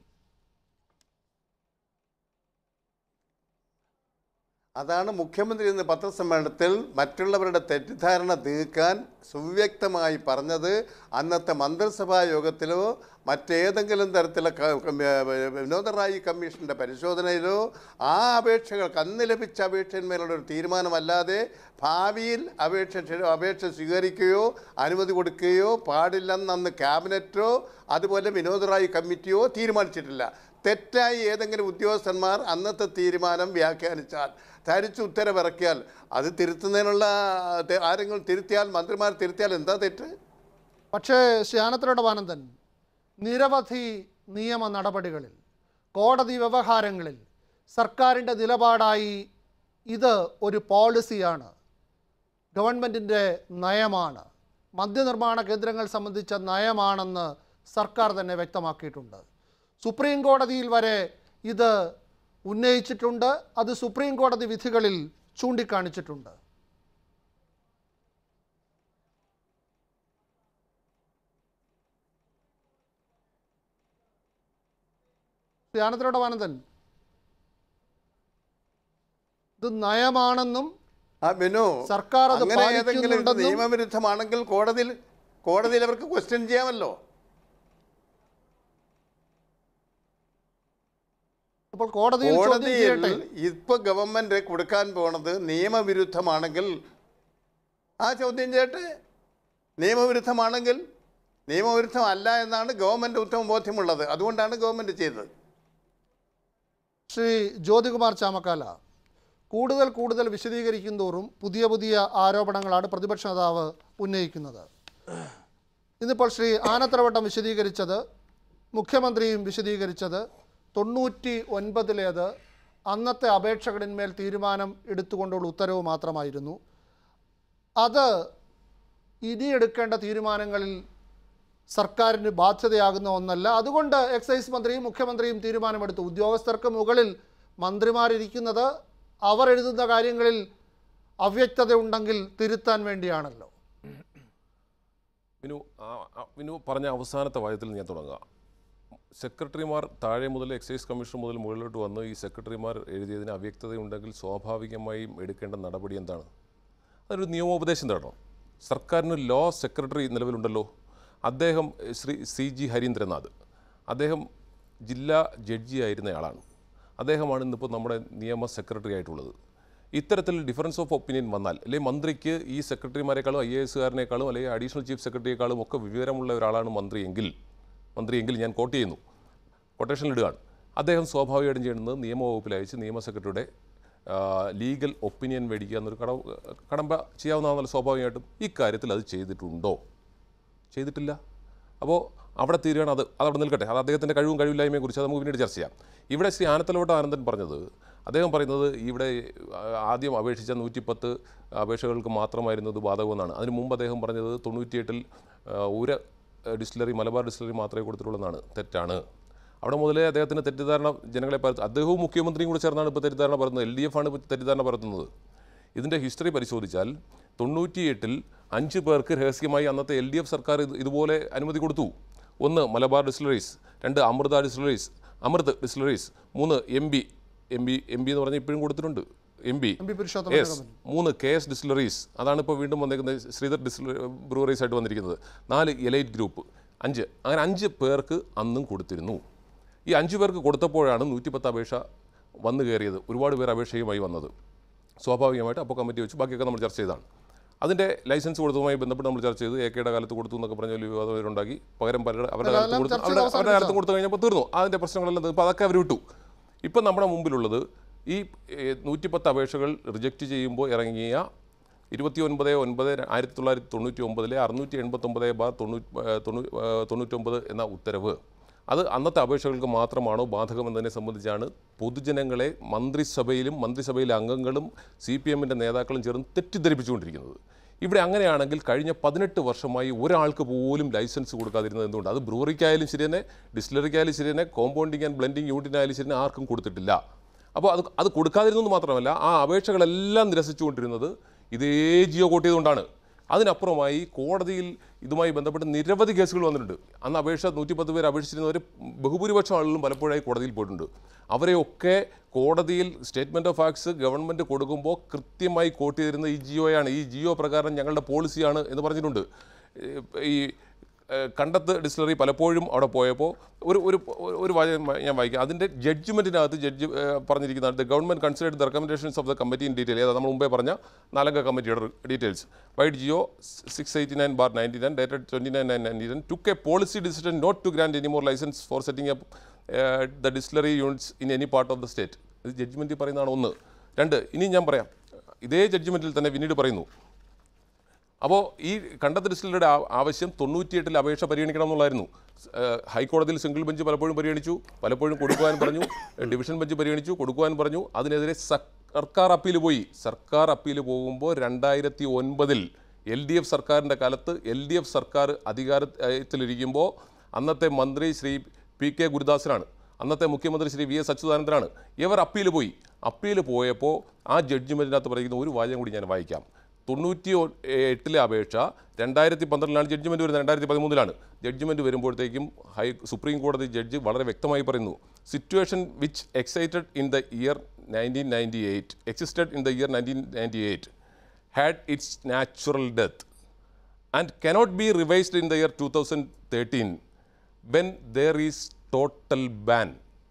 അതാണ് മുഖ്യമന്ത്രി ഇന്ന് പത്രസമ്മേളനത്തിൽ മറ്റുള്ളവരുടെ തെറ്റിദ്ധാരണ തീർക്കാൻ സുവ്യക്തമായി പറഞ്ഞത് അന്നത്തെ മന്ത്രിസഭാ യോഗത്തിലോ മറ്റേതെങ്കിലും തരത്തിലുള്ള ക- ക- ഏ, വിനോദ റായി കമ്മീഷൻ്റെ പരിശോധനയിലോ ആ അപേക്ഷകൾക്ക് അന്ന് ലഭിച്ച അപേക്ഷന്മേലുള്ള ഒരു തീരുമാനമല്ലാതെ ഭാവിയിൽ അപേക്ഷ ക്ഷ- അപേക്ഷ സ്വീകരിക്കുകയോ അനുമതി കൊടുക്കുകയോ പാടില്ലെന്ന് അന്ന് ക്യാബിനറ്റോ അതുപോലെ വിനോദ റായി കമ്മിറ്റിയോ തീരുമാനിച്ചിട്ടില്ല തെറ്റായി ഏതെങ്കിലും ഉദ്യോഗസ്ഥന്മാർ അന്നത്തെ തീരുമാനം വ്യാഖ്യാനിച്ചാൽ ധരിച്ച് ഉത്തരവിറക്കിയാൽ അത് തിരുത്തുന്നതിനുള്ള തെ- ആരെങ്കിലും തിരുത്തിയാൽ മന്ത്രിമാർ തിരുത്തിയാൽ എന്താ തെറ്റ് പക്ഷേ ശ്രീ ആനത്തലടവാനന്ദൻ നിരവധി നിയമ നടപടികളിൽ കോടതി വ്യവഹാരങ്ങളിൽ സർക്കാരിൻ്റെ നിലപാടായി ഇത് ഒരു പോളിസിയാണ് ഗവൺമെൻറ്റിൻ്റെ നയമാണ് മദ്യനിർമ്മാണ കേന്ദ്രങ്ങൾ സംബന്ധിച്ച നയമാണെന്ന് സർക്കാർ തന്നെ വ്യക്തമാക്കിയിട്ടുണ്ട് സുപ്രീം കോടതിയിൽ വരെ ഇത് ഉന്നയിച്ചിട്ടുണ്ട് അത് സുപ്രീം കോടതി വിധികളിൽ ചൂണ്ടിക്കാണിച്ചിട്ടുണ്ട് ശ്രീ ആനന്ദനോടവാനന്ദൻ ഇത് നയമാണെന്നും ആ ബിനു സർക്കാർ അത് അങ്ങനെ ഏതെങ്കിലും ഇത് പാലിക്കുന്നുണ്ടെന്നും- നിയമവിരുദ്ധമാണെങ്കിൽ കോടതിയിൽ കോടതിയിൽ അവർക്ക് ക്വസ്റ്റ്യൻ ചെയ്യാമല്ലോ അപ്പോൾ കോടതിയിൽ ചോദ്യം കോടതിയിൽ ചെയ്യട്ടെ ഇപ്പൊ ഗവൺമെന്റ് കൊടുക്കാൻ പോണത് നിയമവിരുദ്ധമാണെങ്കിൽ ആ ചോദ്യം ചെയ്യട്ടെ നിയമവിരുദ്ധമാണെങ്കിൽ നിയമവിരുദ്ധമല്ല എന്നാണ് ഗവൺമെന്റ് ഉത്തമ ബോധ്യമുള്ളത് അതുകൊണ്ടാണ് ഗവൺമെന്റ് ചെയ്തത് ശ്രീ ജ്യോതികുമാർ ചാമക്കാല കൂടുതൽ കൂടുതൽ വിശദീകരിക്കും തോറും പുതിയ പുതിയ ആരോപണങ്ങളാണ് പ്രതിപക്ഷ നേതാവ് ഉന്നയിക്കുന്നത് ഇന്നിപ്പോൾ ശ്രീ ആനത്തറവട്ടം വിശദീകരിച്ചത് മുഖ്യമന്ത്രിയും വിശദീകരിച്ചത് തൊണ്ണൂറ്റി ഒൻപതിലേത് അന്നത്തെ അപേക്ഷകളിന്മേൽ തീരുമാനം എടുത്തുകൊണ്ടുള്ള ഉത്തരവ് മാത്രമായിരുന്നു അത് ഇനി എടുക്കേണ്ട തീരുമാനങ്ങളിൽ സർക്കാരിന് ബാധ്യതയാകുന്ന ഒന്നല്ല അതുകൊണ്ട് എക്സൈസ് മന്ത്രിയും മുഖ്യമന്ത്രിയും തീരുമാനമെടുത്തു ഉദ്യോഗസ്ഥർക്ക് മുകളിൽ മന്ത്രിമാരിരിക്കുന്നത് അവർ എഴുതുന്ന കാര്യങ്ങളിൽ അവ്യക്തത ഉണ്ടെങ്കിൽ തിരുത്താൻ വേണ്ടിയാണല്ലോ വിനു ആ- ആ- വിനു പറഞ്ഞ അവസാനത്തെ വായത്തിൽ ഞാൻ തുടങ്ങുക സെക്രട്ടറിമാർ താഴെ മുതൽ എക്സൈസ് കമ്മീഷൻ മുതൽ മുകളിലോട്ട് വന്ന് ഈ സെക്രട്ടറിമാർ എഴുതിയതിന് അവ്യക്തതയുണ്ടെങ്കിൽ സ്വാഭാവികമായും എടുക്കേണ്ട നടപടി എന്താണ് അതൊരു നിയമോപദേശം തരണം സർക്കാരിന് ലോ സെക്രട്ടറി നിലവിലുണ്ടല്ലോ അദ്ദേഹം എഹ്, ശ്രീ സി ജി ഹരീന്ദ്രനാഥ് അദ്ദേഹം ജില്ലാ ജഡ്ജിയായിരുന്നയാളാണ് അദ്ദേഹമാണ് ഇന്നിപ്പോൾ നമ്മുടെ നിയമ സെക്രട്ടറി ആയിട്ടുള്ളത് ഇത്തരത്തിൽ ഡിഫറൻസ് ഓഫ് ഒപ്പീനിയൻ വന്നാൽ അല്ലെങ്കിൽ മന്ത്രിക്ക് ഈ സെക്രട്ടറിമാരെക്കാളും ഐ എ എസുകാരനേക്കാളും അല്ലെങ്കിൽ അഡീഷണൽ ചീഫ് സെക്രട്ടറിയേക്കാളും ഒക്കെ വിവരമുള്ള ഒരാളാണ് മന്ത്രിയെങ്കിൽ മന്ത്രിയെങ്കിൽ ഞാൻ കോട്ട് ചെയ്യുന്നു കൊട്ടേഷനിൽ ഇടുകയാണ് അദ്ദേഹം സ്വാഭാവികമായിട്ടും ചെയ്യുന്നത് നിയമവകുപ്പിൽ അയച്ച് നിയമ സെക്രട്ടറിയുടെ ആ, ലീഗൽ ഒപ്പീനിയൻ മേടിക്കുക എന്നൊരു കട കടമ്പ ചെയ്യാവുന്നതാണല്ലോ സ്വാഭാവികമായിട്ടും ഇക്കാര്യത്തിൽ അത് ചെയ്തിട്ടുണ്ടോ ചെയ്തിട്ടില്ല അപ്പോൾ അവിടെ തീരുകയാണ് അത് അത് അവിടെ നിൽക്കട്ടെ അത് അദ്ദേഹത്തിൻ്റെ കഴിവും കഴിവില്ലായ്മയെ കുറിച്ച് അത് നമുക്ക് പിന്നീട് ചർച്ച ചെയ്യാം ഇവിടെ ശ്രീ ആനത്തലോട്ട് ആനന്ദൻ പറഞ്ഞത് അദ്ദേഹം പറയുന്നത് ഇവിടെ ആ, ആദ്യം അപേക്ഷിച്ച നൂറ്റിപ്പത്ത് അപേക്ഷകൾക്ക് മാത്രമായിരുന്നു ഇത് ബാധകമെന്നാണ് അതിന് മുമ്പ് അദ്ദേഹം പറഞ്ഞത് തൊണ്ണൂറ്റിയെട്ടിൽ ആ, ഒരു ഡിസ്റ്റിലറി മലബാർ ഡിസ്റ്റിലറി മാത്രമേ കൊടുത്തിട്ടുള്ളതാണ് തെറ്റാണ് അവിടെ മുതലേ അദ്ദേഹത്തിന് തെറ്റിദ്ധാരണ ജനങ്ങളെ പരത്തു അദ്ദേഹവും മുഖ്യമന്ത്രിയും കൂടെ ചേർന്നാണ് ഇപ്പോൾ തെറ്റിദ്ധാരണ പരത്തുന്നത് എൽ ഡി എഫ് ആണ് ഇപ്പോൾ തെറ്റിദ്ധാരണ പരത്തുന്നത് ഇതിൻ്റെ ഹിസ്റ്ററി പരിശോധിച്ചാൽ തൊണ്ണൂറ്റിയെട്ടിൽ അഞ്ച് പേർക്ക് രഹസ്യമായി അന്നത്തെ എൽ ഡി എഫ് സർക്കാർ ഇത് ഇതുപോലെ അനുമതി കൊടുത്തു ഒന്ന് മലബാർ ഡിസ്റ്റിലറീസ് രണ്ട് അമൃത ഡിസ്റ്റിലറീസ് അമൃത് ഡിസ്റ്റിലറീസ് മൂന്ന് M B M B M B എന്ന് പറഞ്ഞാൽ ഇപ്പോഴും കൊടുത്തിട്ടുണ്ട് M B M P Purushothaman yes മൂന്ന് കെ എസ് ഡിസ്റ്റിലറീസ് അതാണ് ഇപ്പോൾ വീണ്ടും വന്നിരിക്കുന്നത് ശ്രീധർ ഡിസ്റ്റിലറി ബ്രൂവറീസ് ആയിട്ട് വന്നിരിക്കുന്നത് നാല് എലൈറ്റ് ഗ്രൂപ്പ് അഞ്ച് അങ്ങനെ അഞ്ച് പേർക്ക് അന്നും കൊടുത്തിരുന്നു ഈ അഞ്ച് പേർക്ക് കൊടുത്തപ്പോഴാണ് നൂറ്റിപ്പത്ത് അപേക്ഷ വന്നു കയറിയത് ഒരുപാട് പേർ അപേക്ഷയുമായി വന്നത് സ്വാഭാവികമായിട്ട് അപ്പോൾ കമ്മിറ്റി വെച്ച് ബാക്കിയൊക്കെ നമ്മൾ ചർച്ച ചെയ്തതാണ് അതിൻ്റെ ലൈസൻസ് കൊടുത്തതുമായി ബന്ധപ്പെട്ട് നമ്മൾ ചർച്ച ചെയ്തു എ കെയുടെ കാലത്ത് കൊടുത്തു എന്നൊക്കെ പറഞ്ഞ വലിയ വിവാദം അവരുണ്ടാക്കി പകരം പലരുടെ അവരുടെ അല്ല, കാലത്ത് എല്ലാം കൊടുത്തു ചർച്ച അവരുടെ ചെയ്ത് അവരുടെ കാലത്ത് കൊടുത്തു കഴിഞ്ഞപ്പോൾ തീർന്നു അതിൻ്റെ പ്രശ്നങ്ങളെല്ലാം ഇപ്പോൾ അതൊക്കെ അവർ വിട്ടു ഇപ്പം നമ്മുടെ മുമ്പിലുള്ളത് ഈ നൂറ്റിപ്പത്ത് അപേക്ഷകൾ റിജക്റ്റ് ചെയ്യുമ്പോൾ ഇറങ്ങിയ ഇരുപത്തി ഒൻപത് ഒൻപത് ആയിരത്തി തൊള്ളായിരത്തി തൊണ്ണൂറ്റി ഒമ്പതിലെ അറുന്നൂറ്റി എൺപത്തൊമ്പത് ബാർ തൊണ്ണൂറ്റി തൊണ്ണൂ തൊണ്ണൂറ്റൊമ്പത് എന്ന ഉത്തരവ് അത് അന്നത്തെ അപേക്ഷകൾക്ക് മാത്രമാണോ ബാധകമെന്നതിനെ സംബന്ധിച്ചാണ് പൊതുജനങ്ങളെ മന്ത്രിസഭയിലും മന്ത്രിസഭയിലെ അംഗങ്ങളും സി പി എമ്മിൻ്റെ നേതാക്കളും ചേർന്ന് തെറ്റിദ്ധരിപ്പിച്ചുകൊണ്ടിരിക്കുന്നത് ഇവിടെ അങ്ങനെയാണെങ്കിൽ കഴിഞ്ഞ പതിനെട്ട് വർഷമായി ഒരാൾക്ക് പോലും ലൈസൻസ് കൊടുക്കാതിരുന്നത് എന്തുകൊണ്ട് അത് ബ്രൂവറിക്കായാലും ശരി തന്നെ ഡിസ്റ്റിലറിക്കായാലും ശരി തന്നെ കോമ്പൗണ്ടിങ് ആൻഡ് ബ്ലെൻഡിങ് യൂണിറ്റിനായാലും ശരി തന്നെ ആർക്കും കൊടുത്തിട്ടില്ല അപ്പോൾ അത് അത് കൊടുക്കാതിരുന്നത് മാത്രമല്ല ആ അപേക്ഷകളെല്ലാം നിരസിച്ചുകൊണ്ടിരുന്നത് ഇതേ ജിയോ കോട്ട് ചെയ്തുകൊണ്ടാണ് അതിനപ്പുറമായി കോടതിയിൽ ഇതുമായി ബന്ധപ്പെട്ട് നിരവധി കേസുകൾ വന്നിട്ടുണ്ട് അന്ന് അപേക്ഷ നൂറ്റിപ്പത്ത് പേര് അപേക്ഷിച്ചിരുന്നവർ ബഹുഭൂരിപക്ഷം ആളുകളും പലപ്പോഴായി കോടതിയിൽ പോയിട്ടുണ്ട് അവരെയൊക്കെ കോടതിയിൽ സ്റ്റേറ്റ്മെൻറ്റ് ഓഫ് ഫാക്ട്സ് ഗവൺമെൻറ് കൊടുക്കുമ്പോൾ കൃത്യമായി കോട്ട് ചെയ്തിരുന്ന ഈ ജിയോയാണ് ഈ ജിയോ പ്രകാരം ഞങ്ങളുടെ പോളിസിയാണ് എന്ന് പറഞ്ഞിട്ടുണ്ട് ഏഹ് ഈ ഏഹ് കണ്ടത്ത് ഡിസ്റ്റിലറി പലപ്പോഴും അവിടെ പോയപ്പോൾ ഒരു ഒരു ഒരു വാചകം ഞാൻ വായിക്കാം അതിൻ്റെ ജഡ്ജ്മെൻറ്റിനകത്ത് ജഡ്ജ് ഏഹ് പറഞ്ഞിരിക്കുന്നതാണ് the government considered the recommendations of the committee in detail ഏതാ നമ്മൾ മുമ്പേ പറഞ്ഞ നാലംഗ കമ്മിറ്റിയുടെ details vide GO six eighty nine bar ninety nine dated twenty nine nine ninety nine took a policy decision not to grant any more licence for setting up the distillery units in any part of the state ഇത് ജഡ്ജ്മെൻറ്റിൽ പറയുന്നതാണ് ഒന്ന് രണ്ട് ഇനി ഞാൻ പറയാം ഇതേ ജഡ്ജ്മെൻറ്റിൽ തന്നെ പിന്നീട് പറയുന്നു അപ്പോൾ ഈ കണ്ടത്ത് ഡിസ്റ്റിലറിയുടെ ആ- ആവശ്യം തൊണ്ണൂറ്റിയെട്ടിൽ അപേക്ഷ പരിഗണിക്കണം എന്നുള്ളായിരുന്നു ഏഹ് ഹൈക്കോടതിയിൽ സിംഗിൾ ബെഞ്ച് പലപ്പോഴും പരിഗണിച്ചു പലപ്പോഴും കൊടുക്കുവാൻ പറഞ്ഞു ഡിവിഷൻ ബെഞ്ച് പരിഗണിച്ചു കൊടുക്കുവാൻ പറഞ്ഞു അതിനെതിരെ സർക്കാർ അപ്പീൽ പോയി സർക്കാർ അപ്പീൽ പോകുമ്പോൾ രണ്ടായിരത്തി ഒൻപതിൽ എൽ ഡി എഫ് സർക്കാരിൻ്റെ കാലത്ത് എൽ ഡി എഫ് സർക്കാർ അധികാരത്തിലിരിക്കുമ്പോൾ അന്നത്തെ മന്ത്രി ശ്രീ പി കെ ഗുരുദാസനാണ് അന്നത്തെ മുഖ്യമന്ത്രി ശ്രീ വി എസ് അച്യുതാനന്ദനാണ് ഇവർ അപ്പീൽ പോയി അപ്പീൽ പോയപ്പോൾ ആ ജഡ്ജ്മെൻറ്റിനകത്ത് പറയുന്ന ഒരു വാചകം കൂടി ഞാൻ വായിക്കാം തൊണ്ണൂറ്റി ഒ- എട്ടിലെ അപേക്ഷ രണ്ടായിരത്തി പന്ത്രണ്ടിലാണ് ജഡ്ജ്മെൻറ്റ് വരുന്നത് രണ്ടായിരത്തി പതിമൂന്നിലാണ് ജഡ്ജ്മെൻറ്റ് വരുമ്പോഴത്തേക്കും ഹൈ സുപ്രീം കോടതി ജഡ്ജി വളരെ വ്യക്തമായി പറയുന്നു situation which existed in the year nineteen ninety eight existed in the year nineteen ninety eight had its natural death and cannot be revised in the year two thousand thirteen when there is total ban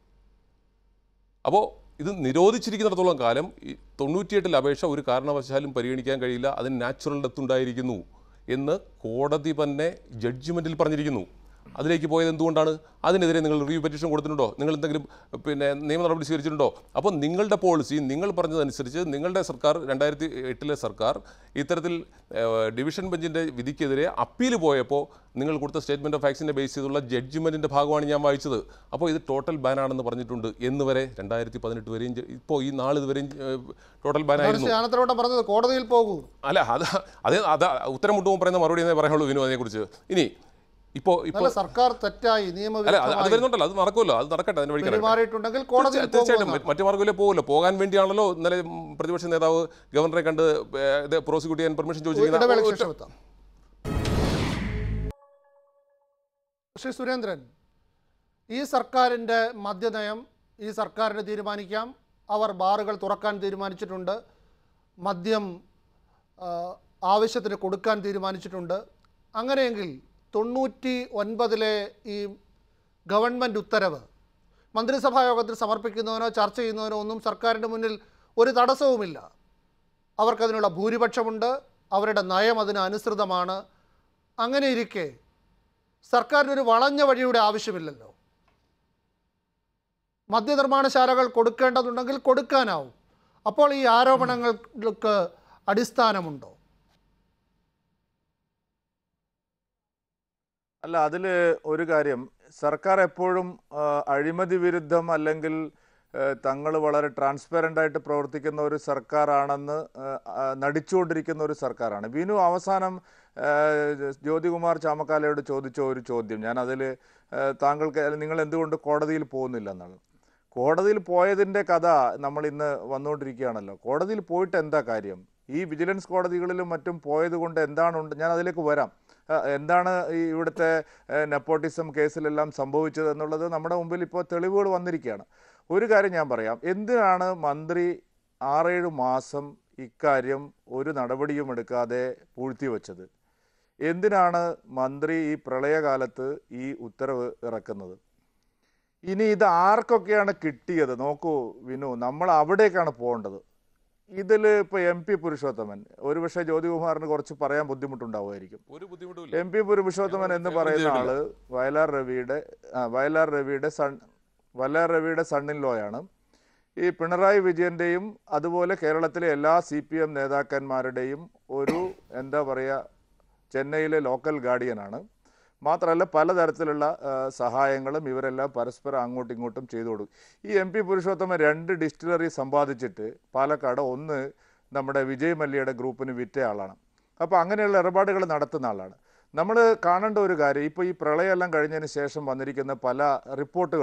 അപ്പോൾ ഇത് നിരോധിച്ചിരിക്കുന്നിടത്തോളം കാലം ഈ തൊണ്ണൂറ്റിയെട്ടിൽ അപേക്ഷ ഒരു കാരണവശാലും പരിഗണിക്കാൻ കഴിയില്ല അതിന് നാച്ചുറൽ ഡെത്ത് ഉണ്ടായിരിക്കുന്നു എന്ന് കോടതി തന്നെ ജഡ്ജ്മെൻറ്റിൽ പറഞ്ഞിരിക്കുന്നു അതിലേക്ക് പോയത് എന്തുകൊണ്ടാണ് അതിനെതിരെ നിങ്ങൾ റിവ്യൂ പെറ്റീഷൻ കൊടുത്തിട്ടുണ്ടോ നിങ്ങൾ എന്തെങ്കിലും പിന്നെ നിയമ നടപടി സ്വീകരിച്ചിട്ടുണ്ടോ അപ്പോൾ നിങ്ങളുടെ പോളിസി നിങ്ങൾ പറഞ്ഞതനുസരിച്ച് നിങ്ങളുടെ സർക്കാർ രണ്ടായിരത്തി എട്ടിലെ സർക്കാർ ഇത്തരത്തിൽ ഏഹ്, ഡിവിഷൻ ബെഞ്ചിൻ്റെ വിധിക്കെതിരെ അപ്പീൽ പോയപ്പോൾ നിങ്ങൾ കൊടുത്ത സ്റ്റേറ്റ്മെൻറ്റ് ഓഫ് ഫാക്സിൻ്റെ ബേസ് ചെയ്തുള്ള ജഡ്ജ്മെൻറ്റിൻ്റെ ഭാഗമാണ് ഞാൻ വായിച്ചത് അപ്പോൾ ഇത് ടോട്ടൽ ബാനാണെന്ന് പറഞ്ഞിട്ടുണ്ട് എന്ന് വരെ രണ്ടായിരത്തി പതിനെട്ട് വരെയും ജ- ഇപ്പോൾ ഈ നാൾ ഇതുവരെയും ടോട്ടൽ ബാനായിരുന്നു ജ്ഞാനത്തിലോട്ട് പറഞ്ഞത് കോടതിയിൽ പോകൂ അല്ല അത് അത് അത് ഉത്തരം മുട്ടുമ്പോൾ പറയുന്ന മറുപടി എന്നേ പറയുള്ളൂ വിനു അതിനെക്കുറിച്ച് ഇനി ഇപ്പോൾ ഇപ്പോൾ അല്ല സർക്കാർ തെറ്റായി അല്ല അത് അത് നിയമവിരുദ്ധമായി വരുന്നുണ്ടല്ലോ അത് നടക്കുമല്ലോ അത് നടക്കട്ടെ അതിന് വഴി കിടക്കട്ടെ. പെരുമാറിയിട്ടുണ്ടെങ്കിൽ കോടതിയിൽ തീർച്ചയായും- തീർച്ചയായിട്ടും പോകുമെന്നാണ്. മറ്റു മാർഗ്ഗമില്ലേ പോകുമല്ലോ പോകാൻ വേണ്ടിയാണല്ലോ ഇന്നലെ ഉം, പ്രതിപക്ഷ നേതാവ് ഗവർണറെ കണ്ട് ഏഹ്, ഇത് പ്രോസിക്യൂട്ട് ചെയ്യാൻ പെർമിഷൻ ഇടവേളയ്ക്ക് ചോദിച്ചിരിക്കുന്നത് ശേഷം എത്താം ശ്രീ സുരേന്ദ്രൻ ഈ സർക്കാരിൻ്റെ മദ്യനയം ഈ സർക്കാരിന് തീരുമാനിക്കാം അവർ ബാറുകൾ തുറക്കാൻ തീരുമാനിച്ചിട്ടുണ്ട് മദ്യം ആ, ആവശ്യത്തിന് കൊടുക്കാൻ തീരുമാനിച്ചിട്ടുണ്ട് അങ്ങനെയെങ്കിൽ തൊണ്ണൂറ്റി ഒൻപതിലെ ഈ ഗവൺമെൻറ് ഉത്തരവ് മന്ത്രിസഭാ യോഗത്തിൽ സമർപ്പിക്കുന്നതിനോ ചർച്ച ചെയ്യുന്നതിനോ ഒന്നും സർക്കാരിൻ്റെ മുന്നിൽ ഒരു തടസ്സവുമില്ല അവർക്കതിനുള്ള ഭൂരിപക്ഷമുണ്ട് അവരുടെ നയം അതിന് അനുസൃതമാണ് അങ്ങനെ ഇരിക്കെ സർക്കാരിനൊരു വളഞ്ഞ വഴിയുടെ ആവശ്യമില്ലല്ലോ മദ്യനിർമ്മാണശാലകൾ കൊടുക്കേണ്ടതുണ്ടെങ്കിൽ കൊടുക്കാനാവും അപ്പോൾ ഈ ആരോപണങ്ങൾക്ക് അടിസ്ഥാനമുണ്ടോ അല്ല അതിൽ ഒരു കാര്യം സർക്കാർ എപ്പോഴും ആ, അഴിമതി വിരുദ്ധം അല്ലെങ്കിൽ തങ്ങൾ വളരെ ട്രാൻസ്പെറൻ്റ് ആയിട്ട് പ്രവർത്തിക്കുന്ന ഒരു സർക്കാരാണെന്ന് ആ, ആ, നടിച്ചുകൊണ്ടിരിക്കുന്ന ഒരു സർക്കാരാണ് വിനു അവസാനം ആ, ജ്യോതികുമാർ ചാമക്കാലയോട് ചോദിച്ച ഒരു ചോദ്യം ഞാൻ അതിൽ താങ്കൾക്ക് അല്ല, നിങ്ങൾ എന്തുകൊണ്ട് കോടതിയിൽ പോകുന്നില്ല എന്നാണ് കോടതിയിൽ പോയതിൻ്റെ കഥ നമ്മൾ ഇന്ന് വന്നുകൊണ്ടിരിക്കുകയാണല്ലോ കോടതിയിൽ പോയിട്ട് എന്താ കാര്യം ഈ വിജിലൻസ് കോടതികളിലും മറ്റും പോയത് കൊണ്ട് എന്താണ് ഉണ്ട് ഞാൻ അതിലേക്ക് വരാം ആ, എന്താണ് ഈ ഇവിടുത്തെ നെപ്പോട്ടിസം കേസിലെല്ലാം സംഭവിച്ചത് എന്നുള്ളത് നമ്മുടെ മുമ്പിൽ ഇപ്പോൾ തെളിവുകൾ വന്നിരിക്കുകയാണ് ഒരു കാര്യം ഞാൻ പറയാം എന്തിനാണ് മന്ത്രി ആറേഴ് മാസം ഇക്കാര്യം ഒരു നടപടിയും എടുക്കാതെ പൂഴ്ത്തിവെച്ചത് എന്തിനാണ് മന്ത്രി ഈ പ്രളയകാലത്ത് ഈ ഉത്തരവ് ഇറക്കുന്നത് ഇനി ഇത് ആർക്കൊക്കെയാണ് കിട്ടിയത് നോക്കൂ വിനു നമ്മൾ അവിടേക്കാണ് പോകേണ്ടത് ഇതിൽ ഇപ്പോൾ എം പി പുരുഷോത്തമൻ ഒരുപക്ഷെ ജ്യോതികുമാറിന് കുറച്ച് പറയാൻ ബുദ്ധിമുട്ടുണ്ടാവുമായിരിക്കും ഒരു ബുദ്ധിമുട്ടുമില്ല എം പി പുരുഷോത്തമൻ എന്ന് പറയുന്ന ആള് വയലാർ രവിയുടെ ആ, വയലാർ രവിയുടെ സൺ വയലാർ രവിയുടെ സണ്ണിൻ ലോയാണ് ഈ പിണറായി വിജയന്റെയും അതുപോലെ കേരളത്തിലെ എല്ലാ സി പി എം നേതാക്കന്മാരുടെയും ഒരു എന്താ പറയുക ചെന്നൈയിലെ ലോക്കൽ ഗാർഡിയനാണ് മാത്രമല്ല പലതരത്തിലുള്ള ആ, സഹായങ്ങളും ഇവരെല്ലാം പരസ്പരം അങ്ങോട്ടും ഇങ്ങോട്ടും ചെയ്തു കൊടുക്കും ഈ എം പി പുരുഷോത്തമൻ രണ്ട് ഡിസ്റ്റിലറി സമ്പാദിച്ചിട്ട് പാലക്കാട് ഒന്ന് നമ്മുടെ വിജയ് മല്യയുടെ ഗ്രൂപ്പിന് വിറ്റ ആളാണ് അപ്പോൾ അങ്ങനെയുള്ള ഇടപാടുകൾ നടത്തുന്ന ആളാണ് നമ്മൾ കാണേണ്ട ഒരു കാര്യം ഇപ്പോൾ ഈ പ്രളയമെല്ലാം കഴിഞ്ഞതിന് ശേഷം വന്നിരിക്കുന്ന പല റിപ്പോർട്ടുകളും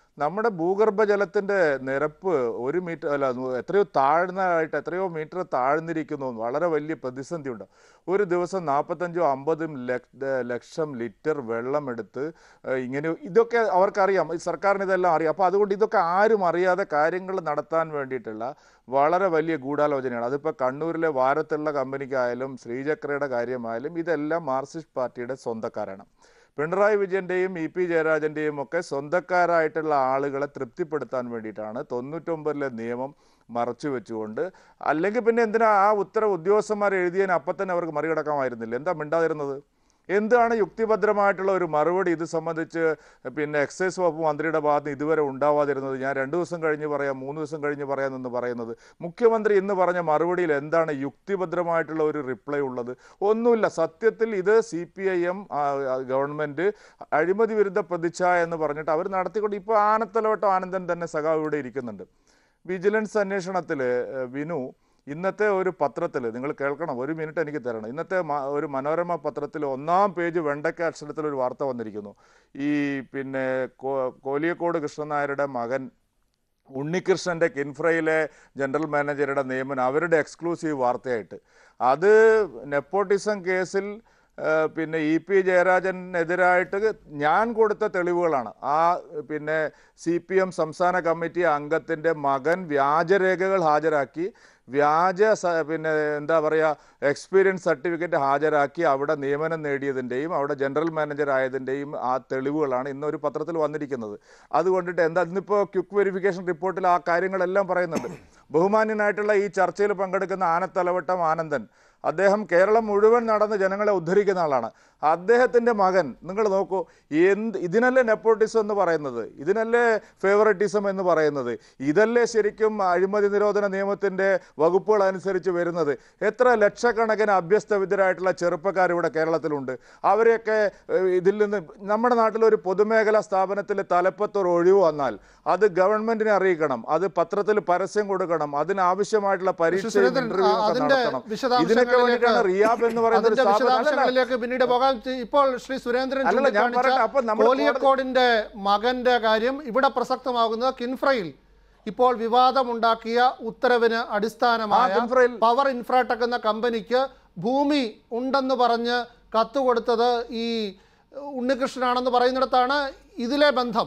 നമ്മുടെ ഭൂഗർഭജലത്തിൻ്റെ നിരപ്പ് ഒരു മീറ്റർ അല്ല നൂ- എത്രയോ താഴ്ന്നതായിട്ട് എത്രയോ മീറ്റർ താഴ്ന്നിരിക്കുന്നു വളരെ വലിയ പ്രതിസന്ധിയുണ്ട് ഒരു ദിവസം നാൽപ്പത്തഞ്ചോ അമ്പതും ലക്ഷം ലിറ്റർ വെള്ളം എടുത്ത് ഏഹ്, ഇങ്ങനെ ഇതൊക്കെ അവർക്കറിയാം ഈ സർക്കാരിന് ഇതെല്ലാം അറിയാം അപ്പോൾ അതുകൊണ്ട് ഇതൊക്കെ ആരും അറിയാതെ കാര്യങ്ങൾ നടത്താൻ വേണ്ടിയിട്ടുള്ള വളരെ വലിയ ഗൂഢാലോചനയാണ് അതിപ്പോൾ കണ്ണൂരിലെ വാരത്തുള്ള കമ്പനിക്കായാലും ശ്രീചക്രയുടെ കാര്യമായാലും ഇതെല്ലാം മാർക്സിസ്റ്റ് പാർട്ടിയുടെ സ്വന്തക്കാരാണ് പിണറായി വിജയൻ്റെയും ഇ പി ജയരാജൻ്റെയും ഒക്കെ സ്വന്തക്കാരായിട്ടുള്ള ആളുകളെ തൃപ്തിപ്പെടുത്താൻ വേണ്ടിയിട്ടാണ് തൊണ്ണൂറ്റൊമ്പതിലെ നിയമം മറച്ചു വെച്ചുകൊണ്ട് അല്ലെങ്കിൽ പിന്നെ എന്തിനാ ആ ഉത്തരവ് ഉദ്യോഗസ്ഥന്മാർ എഴുതിയതിന് അപ്പം തന്നെ അവർക്ക് മറികടക്കാമായിരുന്നില്ല എന്താ മിണ്ടാതിരുന്നത് എന്താണ് യുക്തിഭദ്രമായിട്ടുള്ള ഒരു മറുപടി ഇത് സംബന്ധിച്ച് പിന്നെ എക്സൈസ് വകുപ്പ് മന്ത്രിയുടെ ഭാഗത്ത് നിന്ന് ഇതുവരെ ഉണ്ടാവാതിരുന്നത് ഞാൻ രണ്ട് ദിവസം കഴിഞ്ഞ് പറയാം മൂന്ന് ദിവസം കഴിഞ്ഞ് പറയാമെന്ന് പറയുന്നത് മുഖ്യമന്ത്രി ഇന്ന് പറഞ്ഞ മറുപടിയിൽ എന്താണ് യുക്തിഭദ്രമായിട്ടുള്ള ഒരു റിപ്ലൈ ഉള്ളത് ഒന്നുമില്ല സത്യത്തിൽ ഇത് C P I M government അഴിമതി വിരുദ്ധ പ്രതിച്ഛായ എന്ന് പറഞ്ഞിട്ട് അവർ നടത്തിക്കൊണ്ട് ഇപ്പോൾ ആനത്തലവട്ടം ആനന്ദൻ തന്നെ സഖാവ് ഇവിടെ ഇരിക്കുന്നുണ്ട് വിജിലൻസ് അന്വേഷണത്തിൽ വിനു ഇന്നത്തെ ഒരു പത്രത്തിൽ നിങ്ങൾ കേൾക്കണം ഒരു മിനിറ്റ് എനിക്ക് തരണം ഇന്നത്തെ മ- ഒരു മനോരമ പത്രത്തിൽ ഒന്നാം പേജ് വെണ്ടക്ക അക്ഷരത്തിൽ ഒരു വാർത്ത വന്നിരിക്കുന്നു ഈ പിന്നെ കോ- കോലിയക്കോട് കൃഷ്ണനായരുടെ മകൻ ഉണ്ണികൃഷ്ണൻ്റെ കിൻഫ്രയിലെ ജനറൽ മാനേജറുടെ നിയമനം അവരുടെ എക്സ്ക്ലൂസീവ് വാർത്തയായിട്ട് അത് നെപ്പോട്ടിസം കേസിൽ ആ, പിന്നെ ഇ പി ജയരാജനെതിരായിട്ട് ഞാൻ കൊടുത്ത തെളിവുകളാണ് ആ പിന്നെ സി പി എം സംസ്ഥാന കമ്മിറ്റി അംഗത്തിൻ്റെ മകൻ വ്യാജരേഖകൾ ഹാജരാക്കി വ്യാജ സ- പിന്നെ എന്താ പറയുക എക്സ്പീരിയൻസ് സർട്ടിഫിക്കറ്റ് ഹാജരാക്കി അവിടെ നിയമനം നേടിയതിൻ്റെയും അവിടെ ജനറൽ മാനേജർ ആയതിൻ്റെയും ആ തെളിവുകളാണ് ഇന്നൊരു പത്രത്തിൽ വന്നിരിക്കുന്നത് അതുകൊണ്ടിട്ട് എന്താ ഇന്നിപ്പോൾ ക്വിക്ക് വെരിഫിക്കേഷൻ റിപ്പോർട്ടിൽ ആ കാര്യങ്ങളെല്ലാം പറയുന്നുണ്ട് ബഹുമാന്യനായിട്ടുള്ള ഈ ചർച്ചയിൽ പങ്കെടുക്കുന്ന ആനത്തലവട്ടം ആനന്ദൻ അദ്ദേഹം കേരളം മുഴുവൻ നടന്ന് ജനങ്ങളെ ഉദ്ധരിക്കുന്ന ആളാണ് അദ്ദേഹത്തിൻ്റെ മകൻ നിങ്ങൾ നോക്കൂ എന്ത് ഇതിനല്ലേ നെപ്പോട്ടിസം എന്ന് പറയുന്നത് ഇതിനല്ലേ ഫേവററ്റിസം എന്ന് പറയുന്നത് ഇതല്ലേ ശരിക്കും അഴിമതി നിരോധന നിയമത്തിൻ്റെ വകുപ്പുകൾ അനുസരിച്ച് വരുന്നത് എത്ര ലക്ഷക്കണക്കിന് അഭ്യസ്തവിദ്യരായിട്ടുള്ള ചെറുപ്പക്കാർ ഇവിടെ കേരളത്തിലുണ്ട് അവരെയൊക്കെ ഏഹ്, ഇതിൽ നിന്ന് നമ്മുടെ നാട്ടിലൊരു പൊതുമേഖലാ സ്ഥാപനത്തിൽ തലപ്പത്തൊരു ഒഴിവ് വന്നാൽ അത് ഗവൺമെന്റിനെ അറിയിക്കണം അത് പത്രത്തിൽ പരസ്യം കൊടുക്കണം അതിനാവശ്യമായിട്ടുള്ള പരീക്ഷയും സുരേന്ദ്രൻ, ഇന്റർവ്യൂ ഒക്കെ അതിന്റെ നടത്തണം ഇതിനൊക്കെ വിശദാംശങ്ങളിലേക്ക് വേണ്ടിയിട്ടാണ് റിയാബ് എന്ന് പറയുന്ന ഒരു അതിന്റെ സ്ഥാപനം അല്ലല്ല, വിശദാംശങ്ങളിലേക്ക് പിന്നീട് പോകാം ചി- ഇപ്പോൾ ശ്രീ സുരേന്ദ്രൻ അല്ലല്ല, ഞാൻ ചൂണ്ടിക്കാണിച്ച പറയട്ടെ, അപ്പോൾ നമ്മൾ കോലിയക്കോടിന്റെ മകന്റെ കാര്യം ഇവിടെ പ്രസക്തമാകുന്നത് കിൻഫ്രയിൽ ഇപ്പോൾ വിവാദമുണ്ടാക്കിയ ഉത്തരവിന് അടിസ്ഥാനമായ ആ, കിൻഫ്രയിൽ- പവർ ഇൻഫ്രാടെക് എന്ന കമ്പനിക്ക് ഭൂമി ഉണ്ടെന്ന് പറഞ്ഞ് കത്ത് കൊടുത്തത് ഈ ഉണ്ണികൃഷ്ണനാണെന്ന് പറയുന്നിടത്താണ് ഇതിലെ ബന്ധം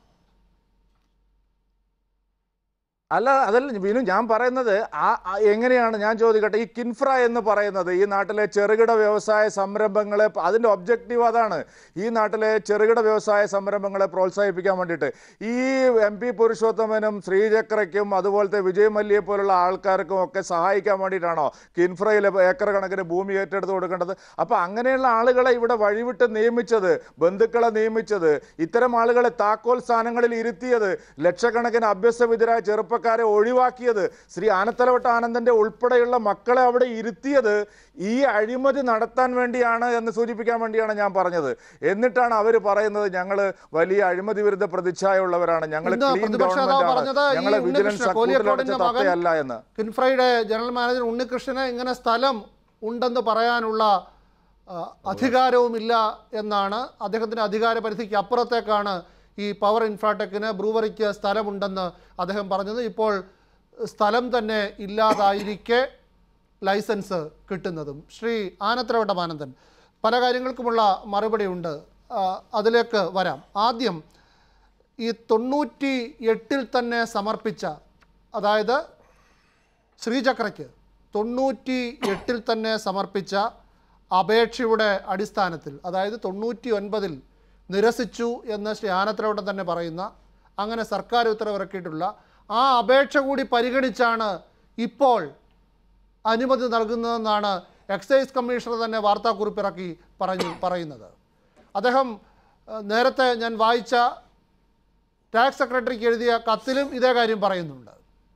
അല്ല അതല്ല വിനു ഞാൻ പറയുന്നത് ആ ആ എങ്ങനെയാണ് ഞാൻ ചോദിക്കട്ടെ ഈ കിൻഫ്ര എന്ന് പറയുന്നത് ഈ നാട്ടിലെ ചെറുകിട വ്യവസായ സംരംഭങ്ങളെ അതിൻ്റെ ഒബ്ജക്റ്റീവ് അതാണ് ഈ നാട്ടിലെ ചെറുകിട വ്യവസായ സംരംഭങ്ങളെ പ്രോത്സാഹിപ്പിക്കാൻ വേണ്ടിയിട്ട് ഈ എം പി പുരുഷോത്തമനും ശ്രീചക്രയ്ക്കും അതുപോലത്തെ വിജയ് മല്യയെ പോലുള്ള ആൾക്കാർക്കും ഒക്കെ സഹായിക്കാൻ വേണ്ടിയിട്ടാണോ കിൻഫ്രയിൽ ഏക്കർ കണക്കിന് ഭൂമി ഏറ്റെടുത്ത് കൊടുക്കേണ്ടത് അപ്പോൾ അങ്ങനെയുള്ള ആളുകളെ ഇവിടെ വഴിവിട്ട് നിയമിച്ചത് ബന്ധുക്കളെ നിയമിച്ചത് ഇത്തരം ആളുകളെ താക്കോൽ സ്ഥാനങ്ങളിൽ ഇരുത്തിയത് ലക്ഷക്കണക്കിന് അഭ്യസ്തവിദ്യരായ ചെറുപ്പക്കാരെ ഒഴിവാക്കിയത് ശ്രീ ആനത്തലവട്ട ആനന്ദന്റെ ഉൾപ്പെടെയുള്ള മക്കളെ അവിടെ ഇരുത്തിയത് ഈ അഴിമതി നടത്താൻ വേണ്ടിയാണ് എന്ന് സൂചിപ്പിക്കാൻ വേണ്ടിയാണ് ഞാൻ പറഞ്ഞത് എന്നിട്ടാണ് അവർ പറയുന്നത് ഞങ്ങൾ വലിയ അഴിമതി വിരുദ്ധ പ്രതിച്ഛായുള്ളവരാണ് ഞങ്ങൾ ഇന്ന് ക്ലീൻ പ്രതിപക്ഷ നേതാവ് പറഞ്ഞത് ഗവൺമെന്റ് ഈ ഞങ്ങളെ വിജിലൻസ് ഉണ്ണികൃഷ്ണൻ കോലിയക്കോടിന്റെ മകൻ തത്തയല്ല എന്ന് കിൻഫ്രയുടെ ജനറൽ മാനേജർ ഉണ്ണികൃഷ്ണന് ഇങ്ങനെ സ്ഥലം ഉണ്ടെന്ന് പറയാനുള്ള ആ, അധികാരവുമില്ല എന്നാണ് അദ്ദേഹത്തിൻ്റെ അധികാര പരിധിക്ക് അപ്പുറത്തേക്കാണ് ഈ പവർ ഇൻഫ്രാടെക്കിന് ബ്രൂവറിക്ക് സ്ഥലമുണ്ടെന്ന് അദ്ദേഹം പറഞ്ഞത് ഇപ്പോൾ സ്ഥലം തന്നെ ഇല്ലാതായിരിക്കെ ലൈസൻസ് കിട്ടുന്നതും ശ്രീ ആനത്തലവട്ടം ആനന്ദൻ പല കാര്യങ്ങൾക്കുമുള്ള മറുപടി ഉണ്ട് ആ, അതിലേക്ക് വരാം ആദ്യം ഈ തൊണ്ണൂറ്റി എട്ടിൽ തന്നെ സമർപ്പിച്ച അതായത് ശ്രീചക്രയ്ക്ക് തൊണ്ണൂറ്റി എട്ടിൽ തന്നെ സമർപ്പിച്ച അപേക്ഷയുടെ അടിസ്ഥാനത്തിൽ അതായത് തൊണ്ണൂറ്റി ഒൻപതിൽ നിരസിച്ചു എന്ന് ശ്രീ ആനത്തലവട്ടം തന്നെ പറയുന്ന അങ്ങനെ സർക്കാർ ഉത്തരവിറക്കിയിട്ടുള്ള ആ അപേക്ഷ കൂടി പരിഗണിച്ചാണ് ഇപ്പോൾ അനുമതി നൽകുന്നതെന്നാണ് എക്സൈസ് കമ്മീഷണർ തന്നെ വാർത്താക്കുറിപ്പിറക്കി പറഞ്ഞു പറയുന്നത് അദ്ദേഹം ഏഹ്, നേരത്തെ ഞാൻ വായിച്ച ടാക്സ് സെക്രട്ടറിക്ക് എഴുതിയ കത്തിലും ഇതേ കാര്യം പറയുന്നുണ്ട്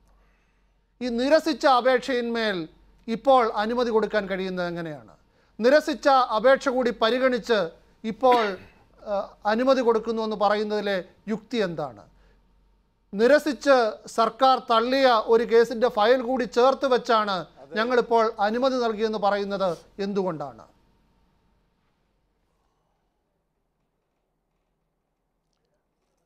ഈ നിരസിച്ച അപേക്ഷയിന്മേൽ ഇപ്പോൾ അനുമതി കൊടുക്കാൻ കഴിയുന്നത് എങ്ങനെയാണ് നിരസിച്ച അപേക്ഷ കൂടി പരിഗണിച്ച് ഇപ്പോൾ ആ, അനുമതി കൊടുക്കുന്നു എന്ന് പറയുന്നതിലെ യുക്തി എന്താണ് നിരസിച്ച് സർക്കാർ തള്ളിയ ഒരു കേസിൻ്റെ ഫയൽ കൂടി ചേർത്ത് വെച്ചാണ് ഞങ്ങളിപ്പോൾ അനുമതി നൽകിയെന്ന് പറയുന്നത് എന്തുകൊണ്ടാണ്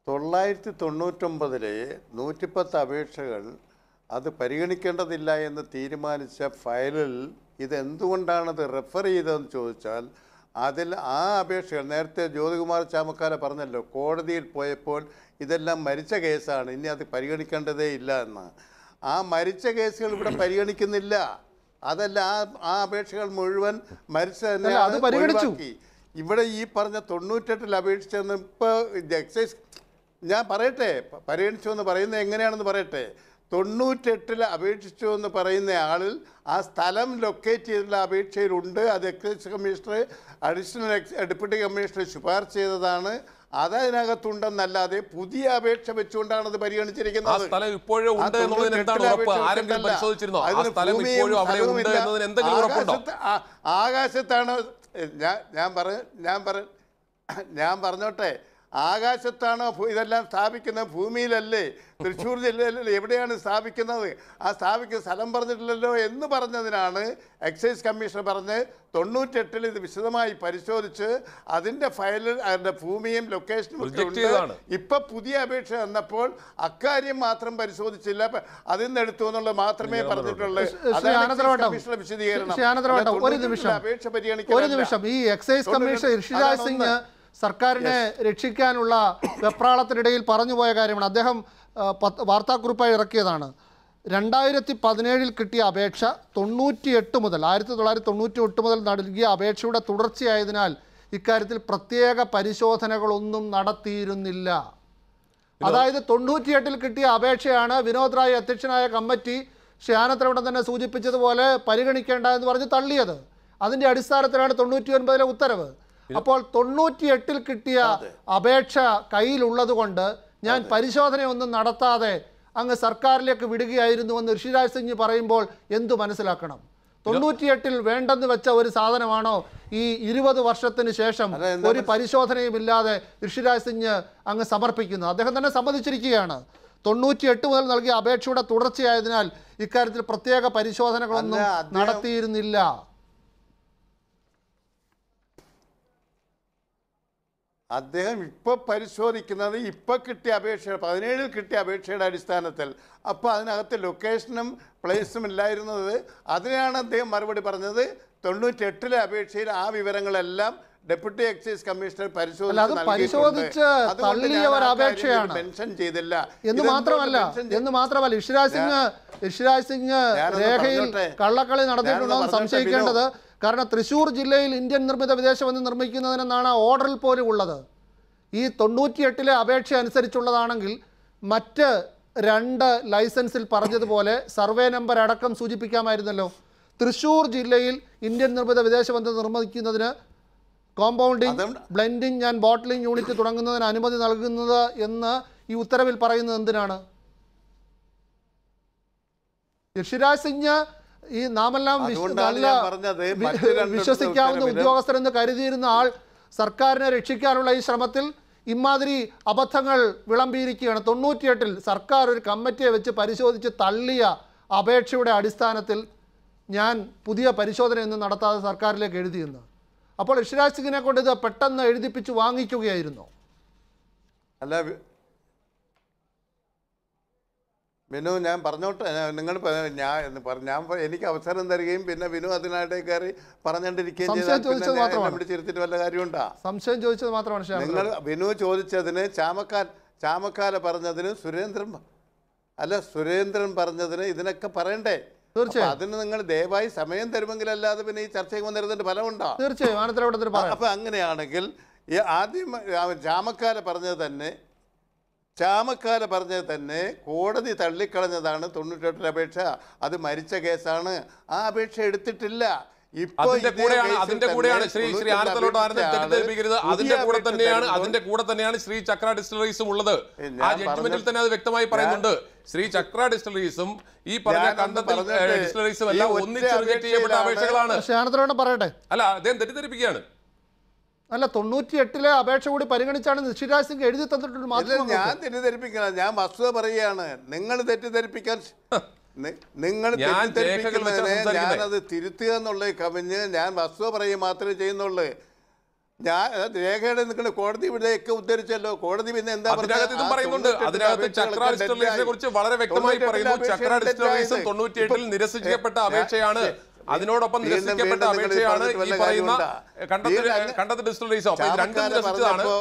തൊള്ളായിരത്തി തൊണ്ണൂറ്റൊമ്പതിലെ നൂറ്റിപ്പത്ത് അപേക്ഷകൾ അത് പരിഗണിക്കേണ്ടതില്ല എന്ന് തീരുമാനിച്ച ഫയലിൽ ഇതെന്തുകൊണ്ടാണത് റെഫർ ചെയ്തതെന്ന് ചോദിച്ചാൽ അതിൽ ആ അപേക്ഷകൾ നേരത്തെ ജ്യോതികുമാർ ചാമക്കാല പറഞ്ഞല്ലോ കോടതിയിൽ പോയപ്പോൾ ഇതെല്ലാം മരിച്ച കേസാണ് ഇനി അത് പരിഗണിക്കേണ്ടതേ ഇല്ല എന്ന് ആ മരിച്ച കേസുകൾ ഇവിടെ പരിഗണിക്കുന്നില്ല അതല്ല ആ ആ അപേക്ഷകൾ മുഴുവൻ മരിച്ച തന്നെ അല്ല, അത് പരിഗണിച്ചു. ഒഴിവാക്കി. ഇവിടെ ഈ പറഞ്ഞ തൊണ്ണൂറ്റെട്ടിൽ അപേക്ഷിച്ചെന്ന് ഇപ്പോൾ എക്സൈസ് ഞാൻ പറയട്ടെ പ- പരിഗണിച്ചു എന്ന് പറയുന്നത് എങ്ങനെയാണെന്ന് പറയട്ടെ തൊണ്ണൂറ്റെട്ടിൽ അപേക്ഷിച്ചു എന്ന് പറയുന്ന ആളിൽ ആ സ്ഥലം ലൊക്കേറ്റ് ചെയ്തിട്ടുള്ള അപേക്ഷയിലുണ്ട് അത് excise commissioner additional ex deputy commissioner ശുപാർശ ചെയ്തതാണ് അതതിനകത്തുണ്ടെന്നല്ലാതെ പുതിയ അപേക്ഷ വെച്ചുകൊണ്ടാണ് അത് ആ പരിഗണിച്ചിരിക്കുന്നത് സ്ഥലം ഇപ്പോഴും ആ ഉണ്ട് എന്നുള്ളതിന് എന്താണ് തൊണ്ണൂറ്റെട്ടിലെ ഉറപ്പ് അപേക്ഷ ആരെങ്കിലും വെച്ചിട്ടല്ല. പരിശോധിച്ചിരുന്നോ ആ അതിന് സ്ഥലം ഭൂമിയും ഇപ്പോഴും അവിടെ ഉണ്ട് സ്ഥലവുമില്ല. എന്നതിന് എന്തെങ്കിലും ഉറപ്പുണ്ടോ ആകാശത്ത് ആ- ആകാശത്താണ് ഞാൻ ഞാൻ പറ ഞാൻ പറ ഞാൻ പറഞ്ഞോട്ടെ ആകാശത്താണോ ഭൂ- ഇതെല്ലാം സ്ഥാപിക്കുന്നത് ഭൂമിയിലല്ലേ തൃശ്ശൂർ ജില്ലയിലല്ലേ എവിടെയാണ് സ്ഥാപിക്കുന്നത് ആ സ്ഥാപിക്കുന്ന സ്ഥലം പറഞ്ഞിട്ടില്ലല്ലോ എന്ന് പറഞ്ഞതിനാണ് എക്സൈസ് കമ്മീഷണർ പറഞ്ഞ് തൊണ്ണൂറ്റെട്ടിൽ ഇത് വിശദമായി പരിശോധിച്ച് അതിൻ്റെ ഫയലിൽ അതിൻ്റെ ഭൂമിയും ലൊക്കേഷനും ഒക്കെ Reject ചെയ്തതാണ്. ഉണ്ട് ഇപ്പൊ പുതിയ അപേക്ഷ വന്നപ്പോൾ അക്കാര്യം മാത്രം പരിശോധിച്ചില്ല പ- അതിൽ നിന്ന് എടുത്തു എന്നുള്ളത് മാത്രമേ പറഞ്ഞിട്ടുള്ളൂ ശ്രീ അതാണ് ആനന്ദവട്ടം എക്സൈസ് കമ്മീഷണറുടെ വിശദീകരണം ശ്രീ ആനന്ദവട്ടം ഒരു തൊണ്ണൂറ്റെട്ടിലെ നിമിഷം അപേക്ഷ ഒരു പരിഗണിക്കാനല്ല. നിമിഷം ഈ എക്സൈസ് കമ്മീഷണർ തൊണ്ണൂറ്റെട്ട് ഋഷിരാജ് അതാണ് സിംഗ് ഒന്ന്. സർക്കാരിനെ രക്ഷിക്കാനുള്ള വെപ്രാളത്തിനിടയിൽ പറഞ്ഞുപോയ കാര്യമാണ് അദ്ദേഹം ആ, പത്ത് വാർത്താക്കുറിപ്പായി ഇറക്കിയതാണ് രണ്ടായിരത്തി പതിനേഴിൽ കിട്ടിയ അപേക്ഷ തൊണ്ണൂറ്റിയെട്ട് മുതൽ ആയിരത്തി തൊള്ളായിരത്തി തൊണ്ണൂറ്റി എട്ട് മുതൽ നൽകിയ അപേക്ഷയുടെ തുടർച്ചയായതിനാൽ ഇക്കാര്യത്തിൽ പ്രത്യേക പരിശോധനകളൊന്നും നടത്തിയിരുന്നില്ല അതായത് തൊണ്ണൂറ്റിയെട്ടിൽ കിട്ടിയ അപേക്ഷയാണ് വിനോദ് റായ് അധ്യക്ഷനായ കമ്മിറ്റി ശ്യാനത്രവിടെ തന്നെ സൂചിപ്പിച്ചതുപോലെ പരിഗണിക്കേണ്ട എന്ന് പറഞ്ഞ് തള്ളിയത് അതിന്റെ അടിസ്ഥാനത്തിലാണ് തൊണ്ണൂറ്റി ഒൻപതിലെ ഉത്തരവ് അപ്പോൾ തൊണ്ണൂറ്റിയെട്ടിൽ കിട്ടിയ അപേക്ഷ കയ്യിലുള്ളത് കൊണ്ട് ഞാൻ പരിശോധനയൊന്നും നടത്താതെ അങ്ങ് സർക്കാരിലേക്ക് വിടുകയായിരുന്നുവെന്ന് ഋഷിരാജ് സിംഗ് പറയുമ്പോൾ എന്തു മനസ്സിലാക്കണം തൊണ്ണൂറ്റിയെട്ടിൽ വേണ്ടെന്ന് വെച്ച ഒരു സാധനമാണോ ഈ ഇരുപത് വർഷത്തിന് ശേഷം അല്ല, എന്താ ഒരു പരിശോധനയും ഇല്ലാതെ ഋഷിരാജ് സിംഗ് അങ്ങ് സമർപ്പിക്കുന്നത് അദ്ദേഹം തന്നെ സമ്മതിച്ചിരിക്കുകയാണ് തൊണ്ണൂറ്റിയെട്ട് മുതൽ നൽകിയ അപേക്ഷയുടെ തുടർച്ചയായതിനാൽ ഇക്കാര്യത്തിൽ പ്രത്യേക പരിശോധനകളൊന്നും അല്ല, അദ്ദേഹം- നടത്തിയിരുന്നില്ല അദ്ദേഹം ഇപ്പൊ പരിശോധിക്കുന്നത് ഇപ്പൊ കിട്ടിയ അപേക്ഷ പതിനേഴിൽ കിട്ടിയ അപേക്ഷയുടെ അടിസ്ഥാനത്തിൽ അപ്പോൾ അതിനകത്ത് ലൊക്കേഷനും പ്ലേസും ഇല്ലായിരുന്നത് അതിനാണ് അദ്ദേഹം മറുപടി പറഞ്ഞത് തൊണ്ണൂറ്റെട്ടിലെ അപേക്ഷയിൽ ആ വിവരങ്ങളെല്ലാം ഡെപ്യൂട്ടി എക്സൈസ് കമ്മീഷണർ അല്ല, അത് പരിശോധിച്ച് തള്ളിയ ഒരു അപേക്ഷയാണ്. മെൻഷൻ ചെയ്തില്ല എന്ന് ഇതെന്തുകൊണ്ട് മാത്രമല്ല mention ചെയ്തില്ല? എന്ന് മാത്രമല്ല ഋഷിരാജ് സിംഗ് ഋഷിരാജ് സിംഗ് ഞാനൊന്ന് രേഖയിൽ പറഞ്ഞോട്ടെ. കള്ളക്കളി നടത്തിയിട്ടുണ്ടോ എന്ന് ഞാനൊന്ന് പറഞ്ഞോട്ടെ, സംശയിക്കേണ്ടത് കാരണം തൃശ്ശൂർ ജില്ലയിൽ ഇന്ത്യൻ നിർമ്മിത വിദേശബന്ധം നിർമ്മിക്കുന്നതിനെന്നാണ് ആ ഓർഡറിൽ പോലും ഉള്ളത് ഈ തൊണ്ണൂറ്റിയെട്ടിലെ അപേക്ഷ അനുസരിച്ചുള്ളതാണെങ്കിൽ മറ്റ് രണ്ട് ലൈസൻസിൽ പറഞ്ഞതുപോലെ സർവേ നമ്പർ അടക്കം സൂചിപ്പിക്കാമായിരുന്നല്ലോ തൃശ്ശൂർ ജില്ലയിൽ ഇന്ത്യൻ നിർമ്മിത വിദേശബന്ധം നിർമ്മിക്കുന്നതിന് കോമ്പൗണ്ടിങ് അതും- ബ്ലെൻഡിങ് ആൻഡ് ബോട്ട്ലിംഗ് യൂണിറ്റ് തുടങ്ങുന്നതിന് അനുമതി നൽകുന്നത് എന്ന് ഈ ഉത്തരവിൽ പറയുന്നത് എന്തിനാണ് ഋഷിരാജ് സിംഗ് ഈ നാമെല്ലാം വിശ്വ- അതുകൊണ്ടാണ് നല്ല ഞാൻ പറഞ്ഞത് വി- മറ്റ് രണ്ട് വിശ്വസിക്കാവുന്ന ഉത്തരവിലും- ഉദ്യോഗസ്ഥരെന്ന് കരുതിയിരുന്ന ആൾ സർക്കാരിനെ രക്ഷിക്കാനുള്ള ഈ ശ്രമത്തിൽ ഇമാതിരി അബദ്ധങ്ങൾ വിളമ്പിയിരിക്കുകയാണ് തൊണ്ണൂറ്റിയെട്ടിൽ സർക്കാർ ഒരു കമ്മിറ്റിയെ വെച്ച് പരിശോധിച്ച് തള്ളിയ അപേക്ഷയുടെ അടിസ്ഥാനത്തിൽ ഞാൻ പുതിയ പരിശോധനയൊന്നും നടത്താതെ സർക്കാരിലേക്ക് എഴുതിയെന്ന് അപ്പോൾ ഋഷിരാജ് സിംഗിനെ കൊണ്ട് ഇത് പെട്ടെന്ന് എഴുതിപ്പിച്ച് വാങ്ങിക്കുകയായിരുന്നു അല്ല വി- വിനു ഞാൻ പറഞ്ഞോട്ടെ ഞാൻ- നിങ്ങൾ പ- ഞാൻ എന്ന് പറ- ഞാൻ പ- എനിക്ക് അവസരം തരികയും പിന്നെ വിനു അതിനായിട്ട് കയറി പറഞ്ഞുകൊണ്ടിരിക്കുകയും സംശയം ചെയ്താൽ പിന്നെ ചോദിച്ചത് ഞാൻ എന്നെ മാത്രമാണ്. പിടിച്ചിരുത്തിട്ട് വല്ല കാര്യമുണ്ടാ സംശയം ചോദിച്ചത് മാത്രമാണ് ശ്യാം നിങ്ങൾ വിനു ചോദിച്ചതിന് ചാമക്കാൽ ചാമക്കാല പറഞ്ഞതിന് സുരേന്ദ്രൻ പ- അല്ല സുരേന്ദ്രൻ പറഞ്ഞതിന് ഇതിനൊക്കെ പറയണ്ടേ തീർച്ചയായും. അപ്പൊ അതിന് നിങ്ങൾ ദയവായി സമയം തരുമെങ്കിലല്ലാതെ പിന്നെ ഈ ചർച്ചയ്ക്ക് വന്നിരുന്നിട്ട് ഫലമുണ്ടോ തീർച്ചയായും ആനന്ദരവട്ടത്തിന് പറയാം അപ്പൊ അങ്ങനെയാണെങ്കിൽ ഈ ആദ്യം അവൻ ചാമക്കാല പറഞ്ഞത് തന്നെ ചാമക്കാല പറഞ്ഞത് തന്നെ കോടതി തള്ളിക്കളഞ്ഞതാണ് തൊണ്ണൂറ്റെട്ടിലെ അപേക്ഷ അത് മരിച്ച കേസാണ് ആ അപേക്ഷ എടുത്തിട്ടില്ല ഇപ്പൊ അതിന്റെ ഇതേ കൂടെയാണ് കേസിൽ അതിന്റെ തന്നെ കൂടെയാണ് ശ്രീ ശ്രീ തൊണ്ണൂറ്റെട്ടിൽ ആനന്ദലോട്ട് ആനന്ദ അപേക്ഷിച്ച ആള് തെറ്റിദ്ധരിപ്പിക്കരുത് പുതിയ അതിന്റെ കൂടെ അപേക്ഷ തന്നെയാണ് തരുമ്പോൾ അതിന്റെ കൂടെ തന്നെയാണ് ശ്രീ ചക്ര ഡിസ്റ്റിലറീസും ഉള്ളത് ഞാൻ ആ ജഡ്ജ്മെന്റിൽ പറഞ്ഞ- തന്നെ അത് വ്യക്തമായി പറയുന്നുണ്ട് ശ്രീ ചക്ര ഡിസ്റ്റിലറീസും ഈ പറഞ്ഞ ഞാനൊന്ന് കണ്ടത്തിൽ പറഞ്ഞോട്ടെ. ഡിസ്റ്റിലറീസും ഈ എല്ലാം ഒറ്റ ഒന്നിച്ച് റിജക്ട് ചെയ്യപ്പെട്ട അപേക്ഷയിലാണ് അപേക്ഷകളാണ് പക്ഷേ ആനന്ദരവട്ടം പറയട്ടെ അല്ല അദ്ദേഹം തെറ്റിദ്ധരിപ്പിക്കുകയാണ് അല്ല തൊണ്ണൂറ്റി എട്ടിലെ അപേക്ഷ കൂടി പരിഗണിച്ചാണ് ഋഷിരാജ് സിംഗ് എഴുതി തന്നിട്ടുണ്ട് ഇല്ല മാത്രം ഞാൻ തെറ്റിദ്ധരിപ്പിക്കണം ഞാൻ വസ്തുത പറയുകയാണ് നിങ്ങൾ തെറ്റിദ്ധരിപ്പിക്കാൻ നി- നിങ്ങൾ ഞാൻ രേഖകൾ വെച്ചാണ് തെറ്റിദ്ധരിപ്പിക്കുന്നതിനെ സംസാരിക്കുന്നത്. ഞാനത് തിരുത്തുക എന്നുള്ളത് കവിഞ്ഞ് ഞാൻ വസ്തുത പറയുക മാത്രമേ ചെയ്യുന്നുള്ളൂ ഞാൻ അത് രേഖയുടെ നിൽക്കുന്ന കോടതി ഇവിടെയൊക്കെ ഉദ്ധരിച്ചല്ലോ കോടതി പിന്നെ എന്താ പറഞ്ഞത്? അതിനകത്ത് ഇതും ആ പറയുന്നുണ്ട് തൊണ്ണൂറ്റെട്ടിലെ അതിനകത്ത് അപേക്ഷകളൊക്കെ ചക്ര ഡിസ്റ്റിലറീസിനെ തെറ്റായി. കുറിച്ച് വളരെ വ്യക്തമായി തൊണ്ണൂറ്റെട്ടിലെ പറയുന്നു ചക്ര അപേക്ഷകൾ ഡിസ്റ്റിലറീസും തെറ്റായത്. തൊണ്ണൂറ്റിയെട്ടിൽ ഇപ്പൊ- നിരസിക്കപ്പെട്ട ഏ, അപേക്ഷയാണ് ശരി. അതിനോടൊപ്പം വീണ്ടും നിരസിക്കപ്പെട്ട വീണ്ടും നിങ്ങൾ അപേക്ഷയാണ് പറഞ്ഞിട്ട് ഈ വല്ല പറയുന്ന കാര്യമുണ്ടോ? കണ്ടത്തിൽ വീണ്ടും അങ്ങ് കണ്ടത്തിൽ ഡിസ്റ്റിലറീസും അപ്പൊ ഇത് രണ്ടും ചാമക്കാല നിരസിച്ചതാണ് പറഞ്ഞപ്പോ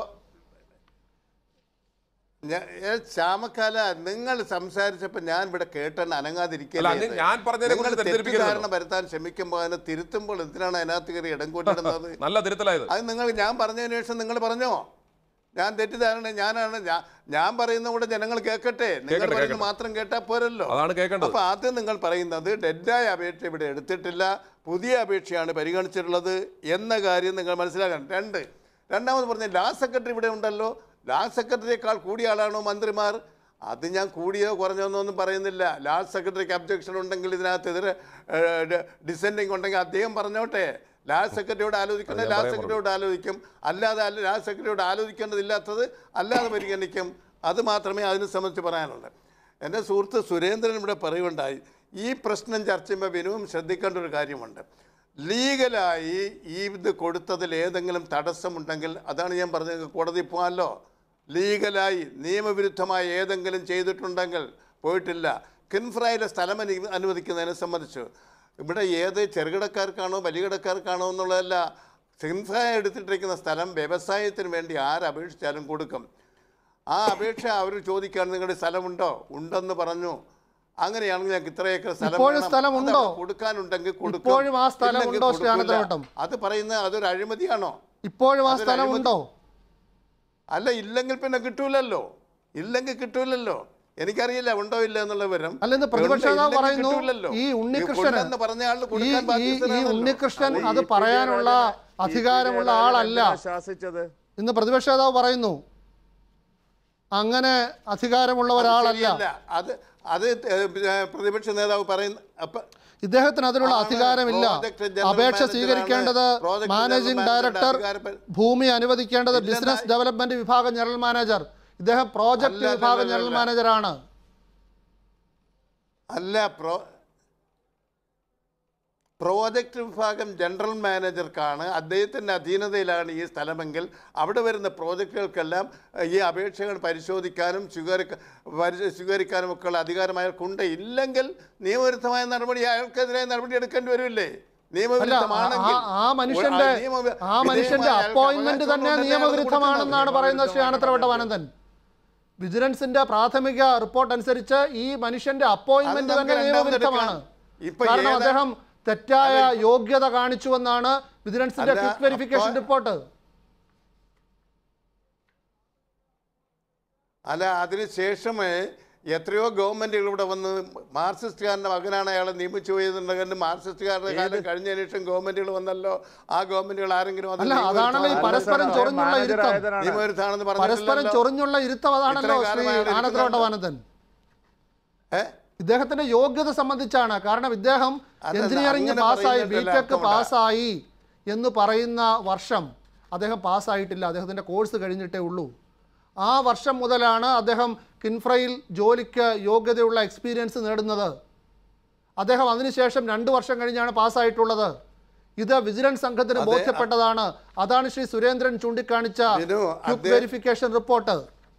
ഞാ- ഏ, ചാമക്കാല നിങ്ങൾ സംസാരിച്ചപ്പോ ഞാൻ ഇവിടെ കേട്ടെന്ന് അല്ല, അനങ്ങാതിരിക്കില്ല അങ്ങ് ഞാൻ പറഞ്ഞതിനെ കുറിച്ച് തെറ്റിദ്ധരിപ്പിക്കരുതല്ലോ. തെറ്റിദ്ധാരണ വരുത്താൻ ശ്രമിക്കുമ്പോൾ അതിനെ തിരുത്തുമ്പോൾ എന്തിനാണ് അതിനകത്ത് കയറി ഇടം കൂട്ടിടുന്നത് നല്ല തിരുത്തലായത് അത് നിങ്ങൾ ഞാൻ പറഞ്ഞതിന് ശേഷം നിങ്ങൾ പറഞ്ഞോ ഞാൻ തെറ്റിദ്ധാരണ ഞാനാണ് ഞാൻ ഞാൻ പറയുന്ന കൂടെ ജനങ്ങൾ കേൾക്കട്ടെ നിങ്ങൾ കേൾക്കട്ടെ, പറയുന്നത് കേൾക്കട്ടെ. മാത്രം കേട്ടാൽ പോരല്ലോ അതാണ് കേൾക്കേണ്ടത് അപ്പൊ ആദ്യം നിങ്ങൾ പറയുന്നത് ഡെഡായ അപേക്ഷ ഇവിടെ എടുത്തിട്ടില്ല പുതിയ അപേക്ഷയാണ് പരിഗണിച്ചിട്ടുള്ളത് എന്ന കാര്യം നിങ്ങൾ മനസ്സിലാക്കണം രണ്ട് രണ്ടാമത് പറഞ്ഞ ലാ സെക്രട്ടറി ഇവിടെ ഉണ്ടല്ലോ ലാ സെക്രട്ടറിയേക്കാൾ കൂടിയ ആളാണോ മന്ത്രിമാർ അത് ഞാൻ കൂടിയോ കുറഞ്ഞോ എന്നൊന്നും പറയുന്നില്ല ലാ സെക്രട്ടറിക്ക് അബ്ജക്ഷൻ ഉണ്ടെങ്കിൽ ഇതിനകത്ത് എതിരെ ഡിസെൻഡിങ് ഉണ്ടെങ്കിൽ അദ്ദേഹം പറഞ്ഞോട്ടെ ലാ സെക്രട്ടറിയോട് ആലോചിക്കണേ ലാ സെക്രട്ടറിയോട് ആലോചിക്കും അല്ലാതെ അല്ല ലാ സെക്രട്ടറിയോട് ആലോചിക്കേണ്ടതില്ലാത്തത് അല്ലാതെ പരിഗണിക്കും അത് മാത്രമേ അതിനെ സംബന്ധിച്ച് പറയാനുള്ളൂ എൻ്റെ സുഹൃത്ത് സുരേന്ദ്രൻ ഇവിടെ പറയുണ്ടായി ഈ പ്രശ്നം ചർച്ച ചെയ്യുമ്പോൾ വിനുവും ശ്രദ്ധിക്കേണ്ട ഒരു കാര്യമുണ്ട് ലീഗലായി ഈ ഇത് കൊടുത്തതിൽ ഏതെങ്കിലും തടസ്സമുണ്ടെങ്കിൽ അതാണ് ഞാൻ പറഞ്ഞത് കോടതി പോകാമല്ലോ ലീഗലായി നിയമവിരുദ്ധമായി ഏതെങ്കിലും ചെയ്തിട്ടുണ്ടെങ്കിൽ പോയിട്ടില്ല കിൻഫ്രയിലെ സ്ഥലം അനു അനുവദിക്കുന്നതിനെ സംബന്ധിച്ച് ഇവിടെ ഏത് ചെറുകിടക്കാർക്കാണോ വലിയകിടക്കാർക്കാണോ എന്നുള്ളതല്ല കിൻഫ്ര എടുത്തിട്ടിരിക്കുന്ന സ്ഥലം വ്യവസായത്തിന് വേണ്ടി ആരപേക്ഷിച്ചാലും കൊടുക്കും ആ അപേക്ഷ അവർ ചോദിക്കുകയാണ് നിങ്ങളുടെ സ്ഥലമുണ്ടോ ഉണ്ടെന്ന് പറഞ്ഞു അങ്ങനെയാണെങ്കിൽ ഞങ്ങൾക്ക് ഇത്ര ഏക്കർ സ്ഥലം ഇപ്പോഴും വേണം. സ്ഥലമുണ്ടോ? അത് കൊടുക്കാനുണ്ടെങ്കിൽ കൊടുക്കും ഇപ്പോഴും ആ സ്ഥലം ഇല്ലെങ്കിൽ ഉണ്ടോ, കൊടുക്കൂല. ശ്രീ അത് പറയുന്നത് അതൊരു അഴിമതിയാണോ ഇപ്പോഴും ആ അതൊരു സ്ഥലം അഴിമതി. ഉണ്ടോ അല്ല ഇല്ലെങ്കിൽ പിന്നെ കിട്ടൂലല്ലോ ഇല്ലെങ്കിൽ കിട്ടൂലല്ലോ എനിക്കറിയില്ല ഉണ്ടോ ഇല്ല എന്നുള്ള വിവരം അല്ല, ഇന്ന് പ്രതിപക്ഷ ഉണ്ട്, നേതാവ് ഇല്ലെങ്കിൽ പറയുന്നു, കിട്ടൂലല്ലോ. ഈ ഉണ്ണികൃഷ്ണന് ഉണ്ടെന്ന് പറഞ്ഞ ആളിന് ഈ കൊടുക്കാൻ ഈ ഈ ബാധ്യസ്ഥനാണല്ലോ. ഉണ്ണികൃഷ്ണൻ ഈ അത് പി. പറയാനുള്ള ജയരാജനെ- ഈ പി. അധികാരമുള്ള ജയരാജനെ ആളല്ല എന്തിനാ ശാസിച്ചത് ഇന്ന് പ്രതിപക്ഷ നേതാവ് പറയുന്നു അങ്ങനെ അധികാരമുള്ള ഒരാളല്ല ശരിയല്ല. അത് അത് ഏഹ്, പ്രതിപക്ഷ നേതാവ് പറയുന്ന അപ്പൊ ഇദ്ദേഹത്തിന് അതിനുള്ള ആണ് അധികാരമില്ല പ്രോജക്ട് ജനറൽ അപേക്ഷ മാനേജറാണ്. സ്വീകരിക്കേണ്ടത് പ്രോജക്ട് മാനേജിംഗ് ജനറൽ ഡയറക്ടർ മാനേജറുടെ ഭൂമി അനുവദിക്കേണ്ടത് ഇല്ലെന്നാ- ബിസിനസ് ഡെവലപ്മെന്റ് വിഭാഗം ജനറൽ മാനേജർ ഇദ്ദേഹം പ്രോജക്ട് അല്ല, വിഭാഗം അല്ല, ജനറൽ അല്ല. മാനേജറാണ് അല്ല പ്രോ പ്രോജക്റ്റ് വിഭാഗം ജനറൽ മാനേജർക്കാണ് അദ്ദേഹത്തിൻ്റെ അധീനതയിലാണ് ഈ സ്ഥലമെങ്കിൽ അവിടെ വരുന്ന പ്രോജക്റ്റുകൾക്കെല്ലാം ഏഹ്, ഈ അപേക്ഷകൾ പരിശോധിക്കാനും സ്വീകരിക്ക പരി- സ്വീകരിക്കാനും ഒക്കെയുള്ള അധികാരം അയാൾക്കുണ്ട് ഇല്ലെങ്കിൽ നിയമവിരുദ്ധമായ നടപടി അയാൾക്കെതിരെ നടപടി എടുക്കേണ്ടി വരില്ലേ അല്ല നിയമവിരുദ്ധമാണെങ്കിൽ ആ- ആ മനുഷ്യന്റെ ആ നിയമ- ആ മനുഷ്യന്റെ വിധേയമായ അയാൾക്ക് അപ്പോയിന്റ്മെന്റ് തന്നെ അവകാശമുണ്ടെങ്കിൽ അത് നിയമവിരുദ്ധമാണെന്നാണ് കൊടുക്കുന്നത്. പറയുന്നത് ശ്രീ ആനത്തലവട്ടമാനന്ദൻ വിജിലൻസിന്റെ പ്രാഥമിക റിപ്പോർട്ട് അനുസരിച്ച് ഈ മനുഷ്യന്റെ അപ്പോയിന്റ്മെന്റ് അത് തന്നെ നമുക്ക് നിയമവിരുദ്ധമാണ് രണ്ടാമതെടുക്കാം. ഇപ്പൊ കാരണം ഏതാ- അദ്ദേഹം തെറ്റായ യോഗ്യത കാണിച്ചുവെന്നാണ് വിജിലൻസിന്റെ അല്ല, ക്വിക്ക് വെരിഫിക്കേഷൻ അപ്പോ- റിപ്പോർട്ട് അല്ല അതിനുശേഷമേ എത്രയോ ഗവൺമെന്റുകൾ ഇവിടെ വന്ന് മാർക്സിസ്റ്റുകാരൻ്റെ മകനാണ് അയാളെ നിയമിച്ചു പോയതുണ്ടെങ്കിൽ മാർക്സിസ്റ്റുകാരുടെ കാലം കഴിഞ്ഞതിന് ശേഷം ഗവൺമെന്റുകൾ വന്നല്ലോ ആ ഗവൺമെന്റുകൾ ആരെങ്കിലും അത് അല്ല, അതാണല്ലോ ഈ നിയമവിരുദ്ധമാണെന്ന് പരസ്പരം അല്ല, ചൊറിഞ്ഞുള്ള മാനേജർ ഇരുത്തം. ആയതിനാണ്. നിയമവിരുദ്ധമാണെന്ന് പരസ്പരം പറഞ്ഞിട്ടില്ലല്ലോ. ചൊറിഞ്ഞുള്ള ഇരുത്തം അതാണല്ലോ ഇത്രയും ശ്രീ കാലമായി അവിടെ ആനന്ദവട്ടമാനന്ദൻ ഏ? ഇദ്ദേഹത്തിന്റെ യോഗ്യത സംബന്ധിച്ചാണ് കാരണം ഇദ്ദേഹം അതല്ല, എഞ്ചിനീയറിംഗ് അങ്ങനെ പാസ്സായി ബി പറയുന്നതിൽ ടെക് അർത്ഥമുണ്ട്. പാസ്സായി എന്ന് പറയുന്ന വർഷം അദ്ദേഹം പാസ്സായിട്ടില്ല അദ്ദേഹത്തിന്റെ കോഴ്സ് കഴിഞ്ഞിട്ടേ ഉള്ളൂ ആ വർഷം മുതലാണ് അദ്ദേഹം കിൻഫ്രയിൽ ജോലിക്ക് യോഗ്യതയുള്ള എക്സ്പീരിയൻസ് നേടുന്നത് അദ്ദേഹം അതിനുശേഷം രണ്ട് വർഷം കഴിഞ്ഞാണ് പാസ്സായിട്ടുള്ളത് ഇത് വിജിലൻസ് സംഘത്തിന് അതെ, ബോധ്യപ്പെട്ടതാണ് അതാണ് ശ്രീ സുരേന്ദ്രൻ ചൂണ്ടിക്കാണിച്ച വിനു, ക്വിക്ക് അദ്ദേഹം- വെരിഫിക്കേഷൻ റിപ്പോർട്ട്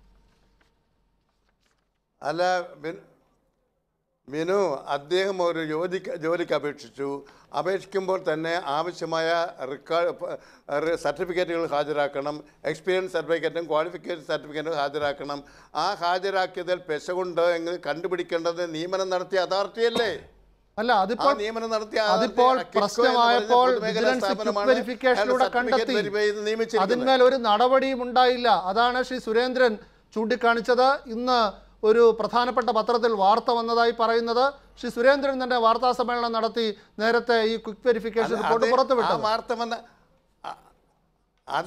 അല്ല മിൻ- മിനു അദ്ദേഹം ഒരു ജോലിക്ക് ജോലിക്ക് അപേക്ഷിച്ചു അപേക്ഷിക്കുമ്പോൾ തന്നെ ആവശ്യമായ റിക്കാർഡ് സർട്ടിഫിക്കറ്റുകൾ ഹാജരാക്കണം എക്സ്പീരിയൻസ് സർട്ടിഫിക്കറ്റും ക്വാളിഫിക്കേഷൻ സർട്ടിഫിക്കറ്റും ഹാജരാക്കണം ആ ഹാജരാക്കിയതിൽ പെശകുണ്ട് എന്ന് കണ്ടുപിടിക്കേണ്ടത് നിയമനം നടത്തിയ അതോറിറ്റിയല്ലേ അല്ല ആ അതിപ്പോൾ നിയമനം നടത്തിയ അതിപ്പോൾ അതോറിറ്റി, കിറ്റ്കോ എന്ന് പ്രശ്നമായപ്പോൾ പറയുന്ന പൊതുമേഖലാ വിജിലൻസ് സ്ഥാപനമാണ് ക്വിക്ക് വെരിഫിക്കേഷനിലൂടെ അയാളെ certificate കണ്ടെത്തി verify ചെയ്ത് നിയമിച്ചിരിക്കുന്നത്. അതിന്മേൽ ഒരു നടപടിയും ഉണ്ടായില്ല അതാണ് ശ്രീ സുരേന്ദ്രൻ ചൂണ്ടിക്കാണിച്ചത് ഇന്ന് ഒരു പ്രധാനപ്പെട്ട പത്രത്തിൽ വാർത്ത വന്നതായി പറയുന്നത് ശ്രീ സുരേന്ദ്രൻ തന്നെ വാർത്താ സമ്മേളനം നടത്തി നേരത്തെ ഈ ക്വിക്ക് വെരിഫിക്കേഷൻ അത് റിപ്പോർട്ട് അത് പുറത്തുവിട്ടു ആ വാർത്ത വന്ന അ- അത്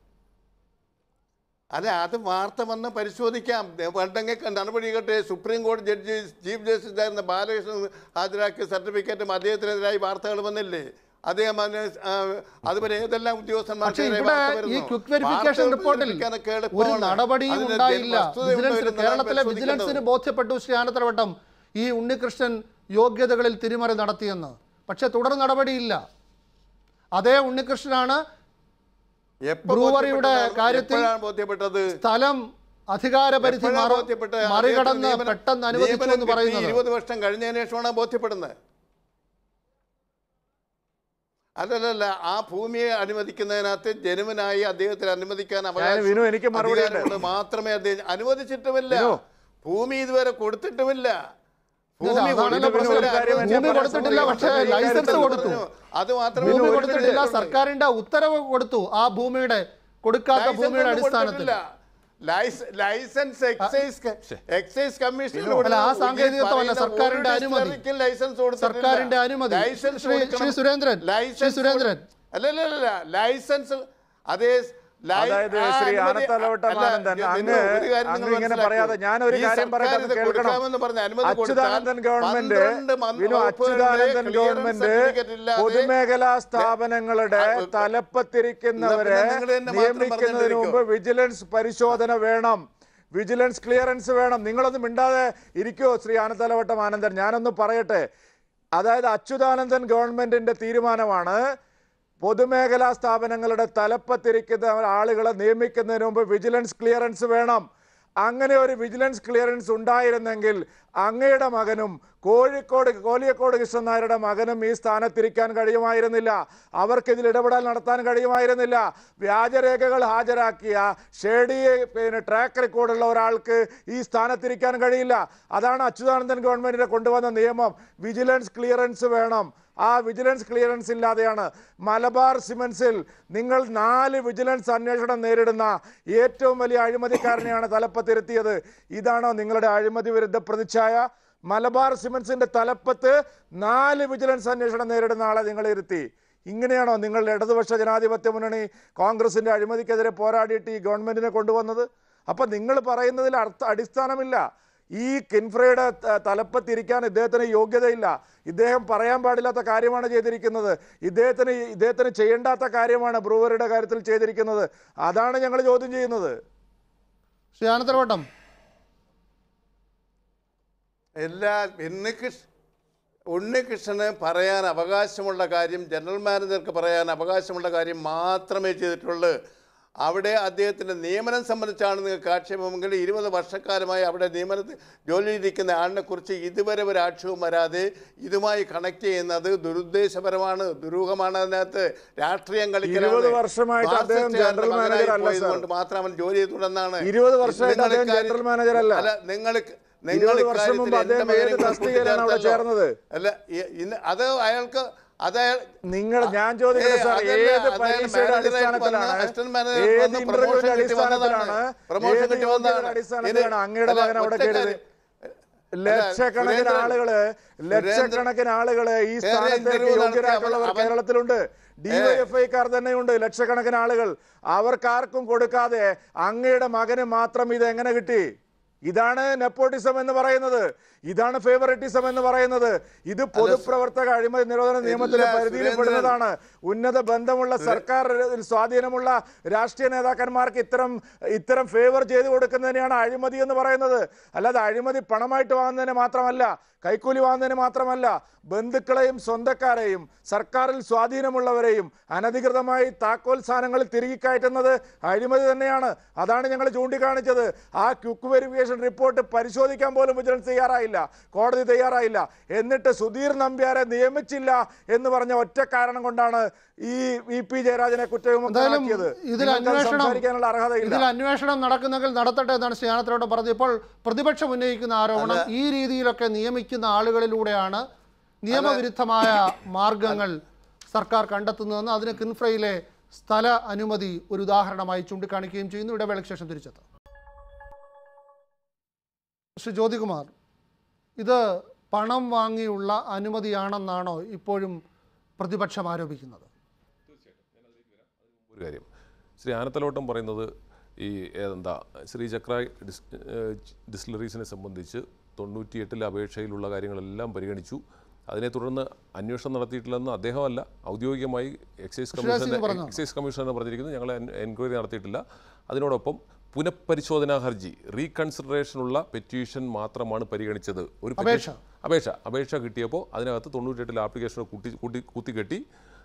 അതെ അത് വാർത്ത വന്ന് പരിശോധിക്കാം പണ്ടെങ്കിൽ നടപടികട്ടെ സുപ്രീം കോടതി ജഡ്ജി ചീഫ് ജസ്റ്റിസ് ആയിരുന്ന ബാലകൃഷ്ണൻ ഹാജരാക്കിയ സർട്ടിഫിക്കറ്റും അദ്ദേഹത്തിനെതിരായി വാർത്തകൾ വന്നില്ലേ അദ്ദേഹം അതിന് ആ, അതുപോലെ ഏതെല്ലാം പക്ഷേ ഉദ്യോഗസ്ഥന്മാർക്കെതിരെ ഇവിടെ വാർത്ത ഈ വരുന്നു? ക്വിക്ക് വെരിഫിക്കേഷൻ വാർത്തകൾ റിപ്പോർട്ടിൽ പ്രചരിപ്പിക്കാനൊക്കെ ഒരു എളുപ്പമാണ്. നടപടിയും അതിന് ഉണ്ടായില്ല വസ്തുതയുണ്ടോ വിജിലൻസിന് ഇല്ലെന്ന് കേരളത്തിലെ നാം വിജിലൻസിന് പരിശോധിക്കേണ്ടത്. ബോധ്യപ്പെട്ടു ശ്രീ ആനത്തലവട്ടം ഈ ഉണ്ണികൃഷ്ണൻ യോഗ്യതകളിൽ തിരിമറി നടത്തിയെന്ന് പക്ഷേ തുടർ നടപടിയില്ല അതേ ഉണ്ണികൃഷ്ണനാണ് എപ്പോ ബ്രൂവറിയുടെ ബോധ്യപ്പെട്ടതാണ്? കാര്യത്തിൽ എപ്പോഴാണ് ബോധ്യപ്പെട്ടത് സ്ഥലം അധികാരപരിധി എപ്പോഴാണ് മറി- ബോധ്യപ്പെട്ടത്? മറികടന്ന് അദ്ദേഹത്തിന് പെട്ടെന്ന് നിയമനം- അനുവദിച്ചു നിയമനം എന്ന് കിട്ടി പറയുന്നത് ഇരുപത് വർഷം കഴിഞ്ഞതിന് ശേഷമാണ് ബോധ്യപ്പെടുന്നത് അല്ലല്ല ആ ഭൂമിയെ അനുവദിക്കുന്നതിനകത്ത് ജനുവനായി അദ്ദേഹത്തിന് അനുവദിക്കാൻ അവകാശം- വിനു, എനിക്ക് മറുപടി ഉണ്ട്. അധികാരമുണ്ട്. മാത്രമേ അദ്ദേഹം അനുവദിച്ചിട്ടുമില്ല വിനു. ഭൂമി ഇതുവരെ കൊടുത്തിട്ടുമില്ല ഭൂമി അതാണല്ലോ കൊടുത്തിട്ടുമില്ല. പ്രശ്നം. ഒരു കാര്യം ഭൂമി ഞാൻ പറയാം. കൊടുത്തിട്ടില്ല പക്ഷേ ഈ ലൈസൻസ് കാര്യത്തിൽ കൊടുത്തു അത് മാത്രമേ ഭൂമി ഒരു കൊടുത്തിട്ടില്ല മിനിറ്റ് സർക്കാരിന്റെ ഉത്തരവ് കൊടുത്തു ആ ഭൂമിയുടെ കൊടുക്കാത്ത ലൈസൻസ് ഭൂമിയുടെ ഒന്നും അടിസ്ഥാനത്തിൽ കൊടുത്തിട്ടില്ല. ലൈസ- ലൈസൻസ് എക്സൈസ് ക- എക്സൈസ് കമ്മീഷനിൽ അല്ല, ആ കൊടുത്ത- സാങ്കേതികത്വമല്ല, ഈ പറയുന്ന സർക്കാരിന്റെ ഒരു അനുമതി. ഡിസ്റ്റിലറിക്കും ലൈസൻസ് കൊടുത്തിട്ടില്ല. സർക്കാരിന്റെ അനുമതി. ലൈസൻസ് ശ്രീ- കൊടുക്കണം. ശ്രീ സുരേന്ദ്രൻ, ലൈസൻസ് ശ്രീ സുരേന്ദ്രൻ. കൊടു- അല്ലല്ലല്ല ലൈസൻസ് അതേ ലൈ- അതായത് ആ ശ്രീ അനുമതി- ആനത്തലവട്ട അല്ല, മാനന്ദൻ ഇതിന് അങ്ങ് ഒരു കാര്യം നിങ്ങൾ അങ്ങ് ഇങ്ങനെ മനസ്സിലാക്കൂ. പറയാതെ ഞാനൊരു ഈ കാര്യം സർക്കാർ പറയട്ടെ ഇത് കേൾക്കണം കൊടുക്കാമെന്ന് പറഞ്ഞ് അനുമതി കൊടുത്താൽ അച്യുതാനന്ദൻ ഗവൺമെന്റ് 12 മന്ത് വിനു വകുപ്പുകളുടെ അച്യുതാനന്ദൻ clearance ഗവൺമെന്റ് certificate ഇല്ലാതെ പൊതുമേഖലാ സ്ഥാപനങ്ങളുടെ ആ, ഉ- തലപ്പത്തിരിക്കുന്നവരെ എന്നാ പിന്നെ നിങ്ങൾ തന്നെ മാത്രം നിയമിക്കുന്നതിന് മുമ്പ് പറഞ്ഞിട്ടിരിക്കോ? വിജിലൻസ് പരിശോധന വേണം വിജിലൻസ് ക്ലിയറൻസ് വേണം നിങ്ങളൊന്നും മിണ്ടാതെ ഇരിക്കോ ശ്രീ ആനന്ദലവട്ടം ആനന്ദൻ ഞാനൊന്ന് പറയട്ടെ അതായത് അച്യുതാനന്ദൻ ഗവൺമെന്റിന്റെ തീരുമാനമാണ് പൊതുമേഖലാ സ്ഥാപനങ്ങളുടെ തലപ്പത്തിരിക്കുന്ന ആളുകളെ നിയമിക്കുന്നതിന് മുമ്പ് വിജിലൻസ് ക്ലിയറൻസ് വേണം അങ്ങനെ ഒരു വിജിലൻസ് ക്ലിയറൻസ് ഉണ്ടായിരുന്നെങ്കിൽ അങ്ങയുടെ മകനും കോഴിക്കോട് കോലിയക്കോട് കൃഷ്ണൻ നായരുടെ മകനും ഈ സ്ഥാനത്തിരിക്കാൻ കഴിയുമായിരുന്നില്ല അവർക്ക് ഇതിൽ ഇടപെടൽ നടത്താൻ കഴിയുമായിരുന്നില്ല വ്യാജരേഖകൾ ഹാജരാക്കിയ ഷേഡി പിന്നെ ട്രാക്ക് റെക്കോർഡുള്ള ഒരാൾക്ക് ഈ സ്ഥാനത്തിരിക്കാൻ കഴിയില്ല അതാണ് അച്യുതാനന്ദൻ ഗവൺമെന്റിനെ കൊണ്ടുവന്ന നിയമം വിജിലൻസ് ക്ലിയറൻസ് വേണം ആ വിജിലൻസ് ക്ലിയറൻസ് ഇല്ലാതെയാണ് മലബാർ സിമൻസിൽ നിങ്ങൾ നാല് വിജിലൻസ് അന്വേഷണം നേരിടുന്ന ഏറ്റവും വലിയ അഴിമതിക്കാരനെയാണ് തലപ്പത്തിരുത്തിയത് ഇതാണോ നിങ്ങളുടെ അഴിമതി വിരുദ്ധ പ്രതിച്ഛായ മലബാർ സിമൻസിന്റെ തലപ്പത്ത് നാല് വിജിലൻസ് അന്വേഷണം നേരിടുന്ന ആളെ നിങ്ങൾ ഇരുത്തി ഇങ്ങനെയാണോ നിങ്ങൾ ഇടതുപക്ഷ ജനാധിപത്യ മുന്നണി കോൺഗ്രസിന്റെ അഴിമതിക്കെതിരെ പോരാടിയിട്ട് ഈ ഗവൺമെന്റിനെ കൊണ്ടുവന്നത് അപ്പൊ നിങ്ങൾ പറയുന്നതിൽ അർത്ഥ അടിസ്ഥാനമില്ല ഈ കിൻഫ്രയുടെ ത- തലപ്പത്തിരിക്കാൻ ഇദ്ദേഹത്തിന് യോഗ്യതയില്ല ഇദ്ദേഹം പറയാൻ പാടില്ലാത്ത കാര്യമാണ് ചെയ്തിരിക്കുന്നത് ഇദ്ദേഹത്തിന് ഇദ്ദേഹത്തിന് ചെയ്യേണ്ടാത്ത കാര്യമാണ് ബ്രൂവറിയുടെ കാര്യത്തിൽ ചെയ്തിരിക്കുന്നത് അതാണ് ഞങ്ങൾ ചോദ്യം ചെയ്യുന്നത് ശ്രീ ആനത്തലവട്ടം എല്ലാ ഉണ്ണികൃഷ് ഉണ്ണികൃഷ്ണന് പറയാൻ അവകാശമുള്ള കാര്യം ജനറൽ മാനേജർക്ക് പറയാൻ അവകാശമുള്ള കാര്യം മാത്രമേ ചെയ്തിട്ടുള്ളൂ അവിടെ അദ്ദേഹത്തിൻ്റെ നിയമനം സംബന്ധിച്ചാണ് നിങ്ങൾക്ക് ആക്ഷേപമെങ്കിൽ ഇരുപത് വർഷക്കാലമായി അവിടെ നിയമനത്തിൽ ജോലിയിരിക്കുന്ന ആളിനെ കുറിച്ച് ഇതുവരെ ഒരു ആക്ഷേപവും വരാതെ ഇതുമായി കണക്ട് ചെയ്യുന്നത് ദുരുദ്ദേശപരമാണ് ദുരൂഹമാണ് അതിനകത്ത് രാഷ്ട്രീയം കളിക്കലാണ്. ഇരുപത് വർഷമായിട്ട് അദ്ദേഹം മാർക്സിസ്റ്റുകാരുടെ ജനറൽ മകനായി മാനേജർ അല്ല പോയത് സാർ. കൊണ്ട് മാത്രം അവൻ ജോലി ചെയ്തുകൊണ്ടെന്നാണ് ഇരുപത് വർഷമായിട്ട് നിങ്ങൾ അദ്ദേഹം ഇക്കാര്യം- ജനറൽ മാനേജർ അല്ല. അല്ല നിങ്ങൾ നിങ്ങൾ ഇരുപത് വർഷം ഇക്കാര്യത്തിൽ മുമ്പ് എൻ്റെ അദ്ദേഹം മകനെ ഏത് കൂടെ തസ്തികയിലാണ് അവിടെ കൂട്ടിച്ചേർത്തല്ലോ. ചേർന്നത്? അല്ല ഇ- ഇന്ന് അത് അയാൾക്ക് അത് അയാൾ നിങ്ങൾ ഞാൻ ചോദിക്കുന്നത് ഏയ് സാർ അതല്ല, ഏത് അതായത് പരീക്ഷയുടെ മാനേജറായിട്ട് അടിസ്ഥാനത്തിലാണ് വന്ന assistant manager ഏത് വന്ന് ഇന്റർവ്യൂവിന്റെ promotion കിട്ടി അടിസ്ഥാനത്തിലാണ് വന്നതാണ്. Promotion ഏത് കിട്ടി യോഗ്യതയുടെ വന്നതാണ്. അടിസ്ഥാനത്തിലാണ് ഇത് അങ്ങയുടെ അല്ല, മകൻ അവിടെ ഒറ്റ കയറിയത് കാര്യം. ലക്ഷക്കണക്കിന് സുരേന്ദ്രൻ- ആളുകള് ലക്ഷക്കണക്കിന് ആളുകള് ഈ വേറെ സ്ഥാനത്തേക്ക് interview നടത്തി യോഗ്യരായിട്ടുള്ളവർ അവൻ- കേരളത്തിലുണ്ട് ഡിവൈഎഫ്ഐക്കാർ തന്നെയുണ്ട് ലക്ഷക്കണക്കിന് ആളുകൾ അവർക്കാർക്കും കൊടുക്കാതെ അങ്ങയുടെ മകന് മാത്രം ഇത് എങ്ങനെ കിട്ടി ഇതാണ് നെപ്പോട്ടിസം എന്ന് പറയുന്നത് ഇതാണ് ഫേവറിറ്റിസം എന്ന് പറയുന്നത് ഇത് പൊതുപ്രവർത്തക അഴിമതി നിരോധന നിയമത്തിന്റെ ഇല്ല, പരിധിയിൽ സുരേന്ദ്രൻ. പെടുന്നതാണ് ഉന്നത ബന്ധമുള്ള സർക്കാർ സ്വാധീനമുള്ള രാഷ്ട്രീയ നേതാക്കന്മാർക്ക് ഇത്തരം ഇത്തരം ഫേവർ ചെയ്തു കൊടുക്കുന്നതിനെയാണ് അഴിമതി എന്ന് പറയുന്നത് അല്ലാതെ അഴിമതി പണമായിട്ട് വാങ്ങുന്നതിന് മാത്രമല്ല കൈക്കൂലി വാങ്ങുന്നതിന് മാത്രമല്ല ബന്ധുക്കളെയും സ്വന്തക്കാരെയും സർക്കാരിൽ സ്വാധീനമുള്ളവരെയും അനധികൃതമായി താക്കോൽ സ്ഥാനങ്ങളിൽ തിരികെ കയറ്റുന്നത് അഴിമതി തന്നെയാണ് അതാണ് ഞങ്ങൾ ചൂണ്ടിക്കാണിച്ചത് ആ ക്യുക്ക് വെരിഫിക്കേഷൻ റിപ്പോർട്ട് പരിശോധിക്കാൻ പോലും വിജിലൻസ് തയ്യാറായില്ല കോടതി തയ്യാറായില്ല എന്നിട്ട് സുധീർ നമ്പ്യാരെ നിയമിച്ചില്ല എന്ന് പറഞ്ഞ ഒറ്റ കാരണം കൊണ്ടാണ് ഈ വി പി ജയരാജനെ എന്തായാലും കുറ്റവിമുക്തനാക്കിയത് ഇതിൽ നിങ്ങൾക്കത് അന്വേഷണം സംസാരിക്കാനുള്ള അർഹതയില്ല ഇതിൽ അന്വേഷണം നടക്കുന്നെങ്കിൽ നടത്തട്ടെ എന്നാണ് ശ്രീയാനത്തിലോട്ട് പറഞ്ഞത് ഇപ്പോൾ പ്രതിപക്ഷം ഉന്നയിക്കുന്ന ആരോപണം ഈ രീതിയിലൊക്കെ നിയമിക്കുന്ന ആളുകളിലൂടെയാണ് നിയമവിരുദ്ധമായ മാർഗങ്ങൾ സർക്കാർ കണ്ടെത്തുന്നതെന്ന് അതിന് കിൻഫ്രയിലെ സ്ഥല അനുമതി ഒരു ഉദാഹരണമായി ചൂണ്ടിക്കാണിക്കുകയും ചെയ്യുന്നു ഇടവേളയ്ക്ക് ശേഷം തിരിച്ചെത്താം ശ്രീ ജ്യോതികുമാർ ഇത് പണം വാങ്ങിയുള്ള അനുമതിയാണെന്നാണോ ഇപ്പോഴും പ്രതിപക്ഷം ആരോപിക്കുന്നത് ഒരു കാര്യം ശ്രീ ആനത്തലോട്ടം പറയുന്നത് ഈ എന്താ ശ്രീ ചക്രായ് ഡിസ് ഏഹ് ഡിസ്റ്റിലറീസിനെ സംബന്ധിച്ച് തൊണ്ണൂറ്റിയെട്ടിലെ അപേക്ഷയിലുള്ള കാര്യങ്ങളെല്ലാം പരിഗണിച്ചു അതിനെ തുടർന്ന് അന്വേഷണം നടത്തിയിട്ടില്ലെന്ന് അദ്ദേഹമല്ല ഔദ്യോഗികമായി എക്സൈസ് സിംഗ് കമ്മീഷൻ്റെ പറഞ്ഞതാണ്. എക്സൈസ് കമ്മീഷണർ പറഞ്ഞിരിക്കുന്നത് ഞങ്ങൾ എൻക്വയറി നടത്തിയിട്ടില്ല അതിനോടൊപ്പം പുനഃപരിശോധനാ ഹർജി റീകൺസിഡറേഷനുള്ള പെറ്റീഷൻ മാത്രമാണ് പരിഗണിച്ചത് ഒരു അപേക്ഷ. petition- അപേക്ഷ അപേക്ഷ കിട്ടിയപ്പോൾ അതിനകത്ത് തൊണ്ണൂറ്റെട്ടിൽ ആപ്ലിക്കേഷൻ കൂട്ടി കൂട്ടി കുത്തിക്കെട്ടി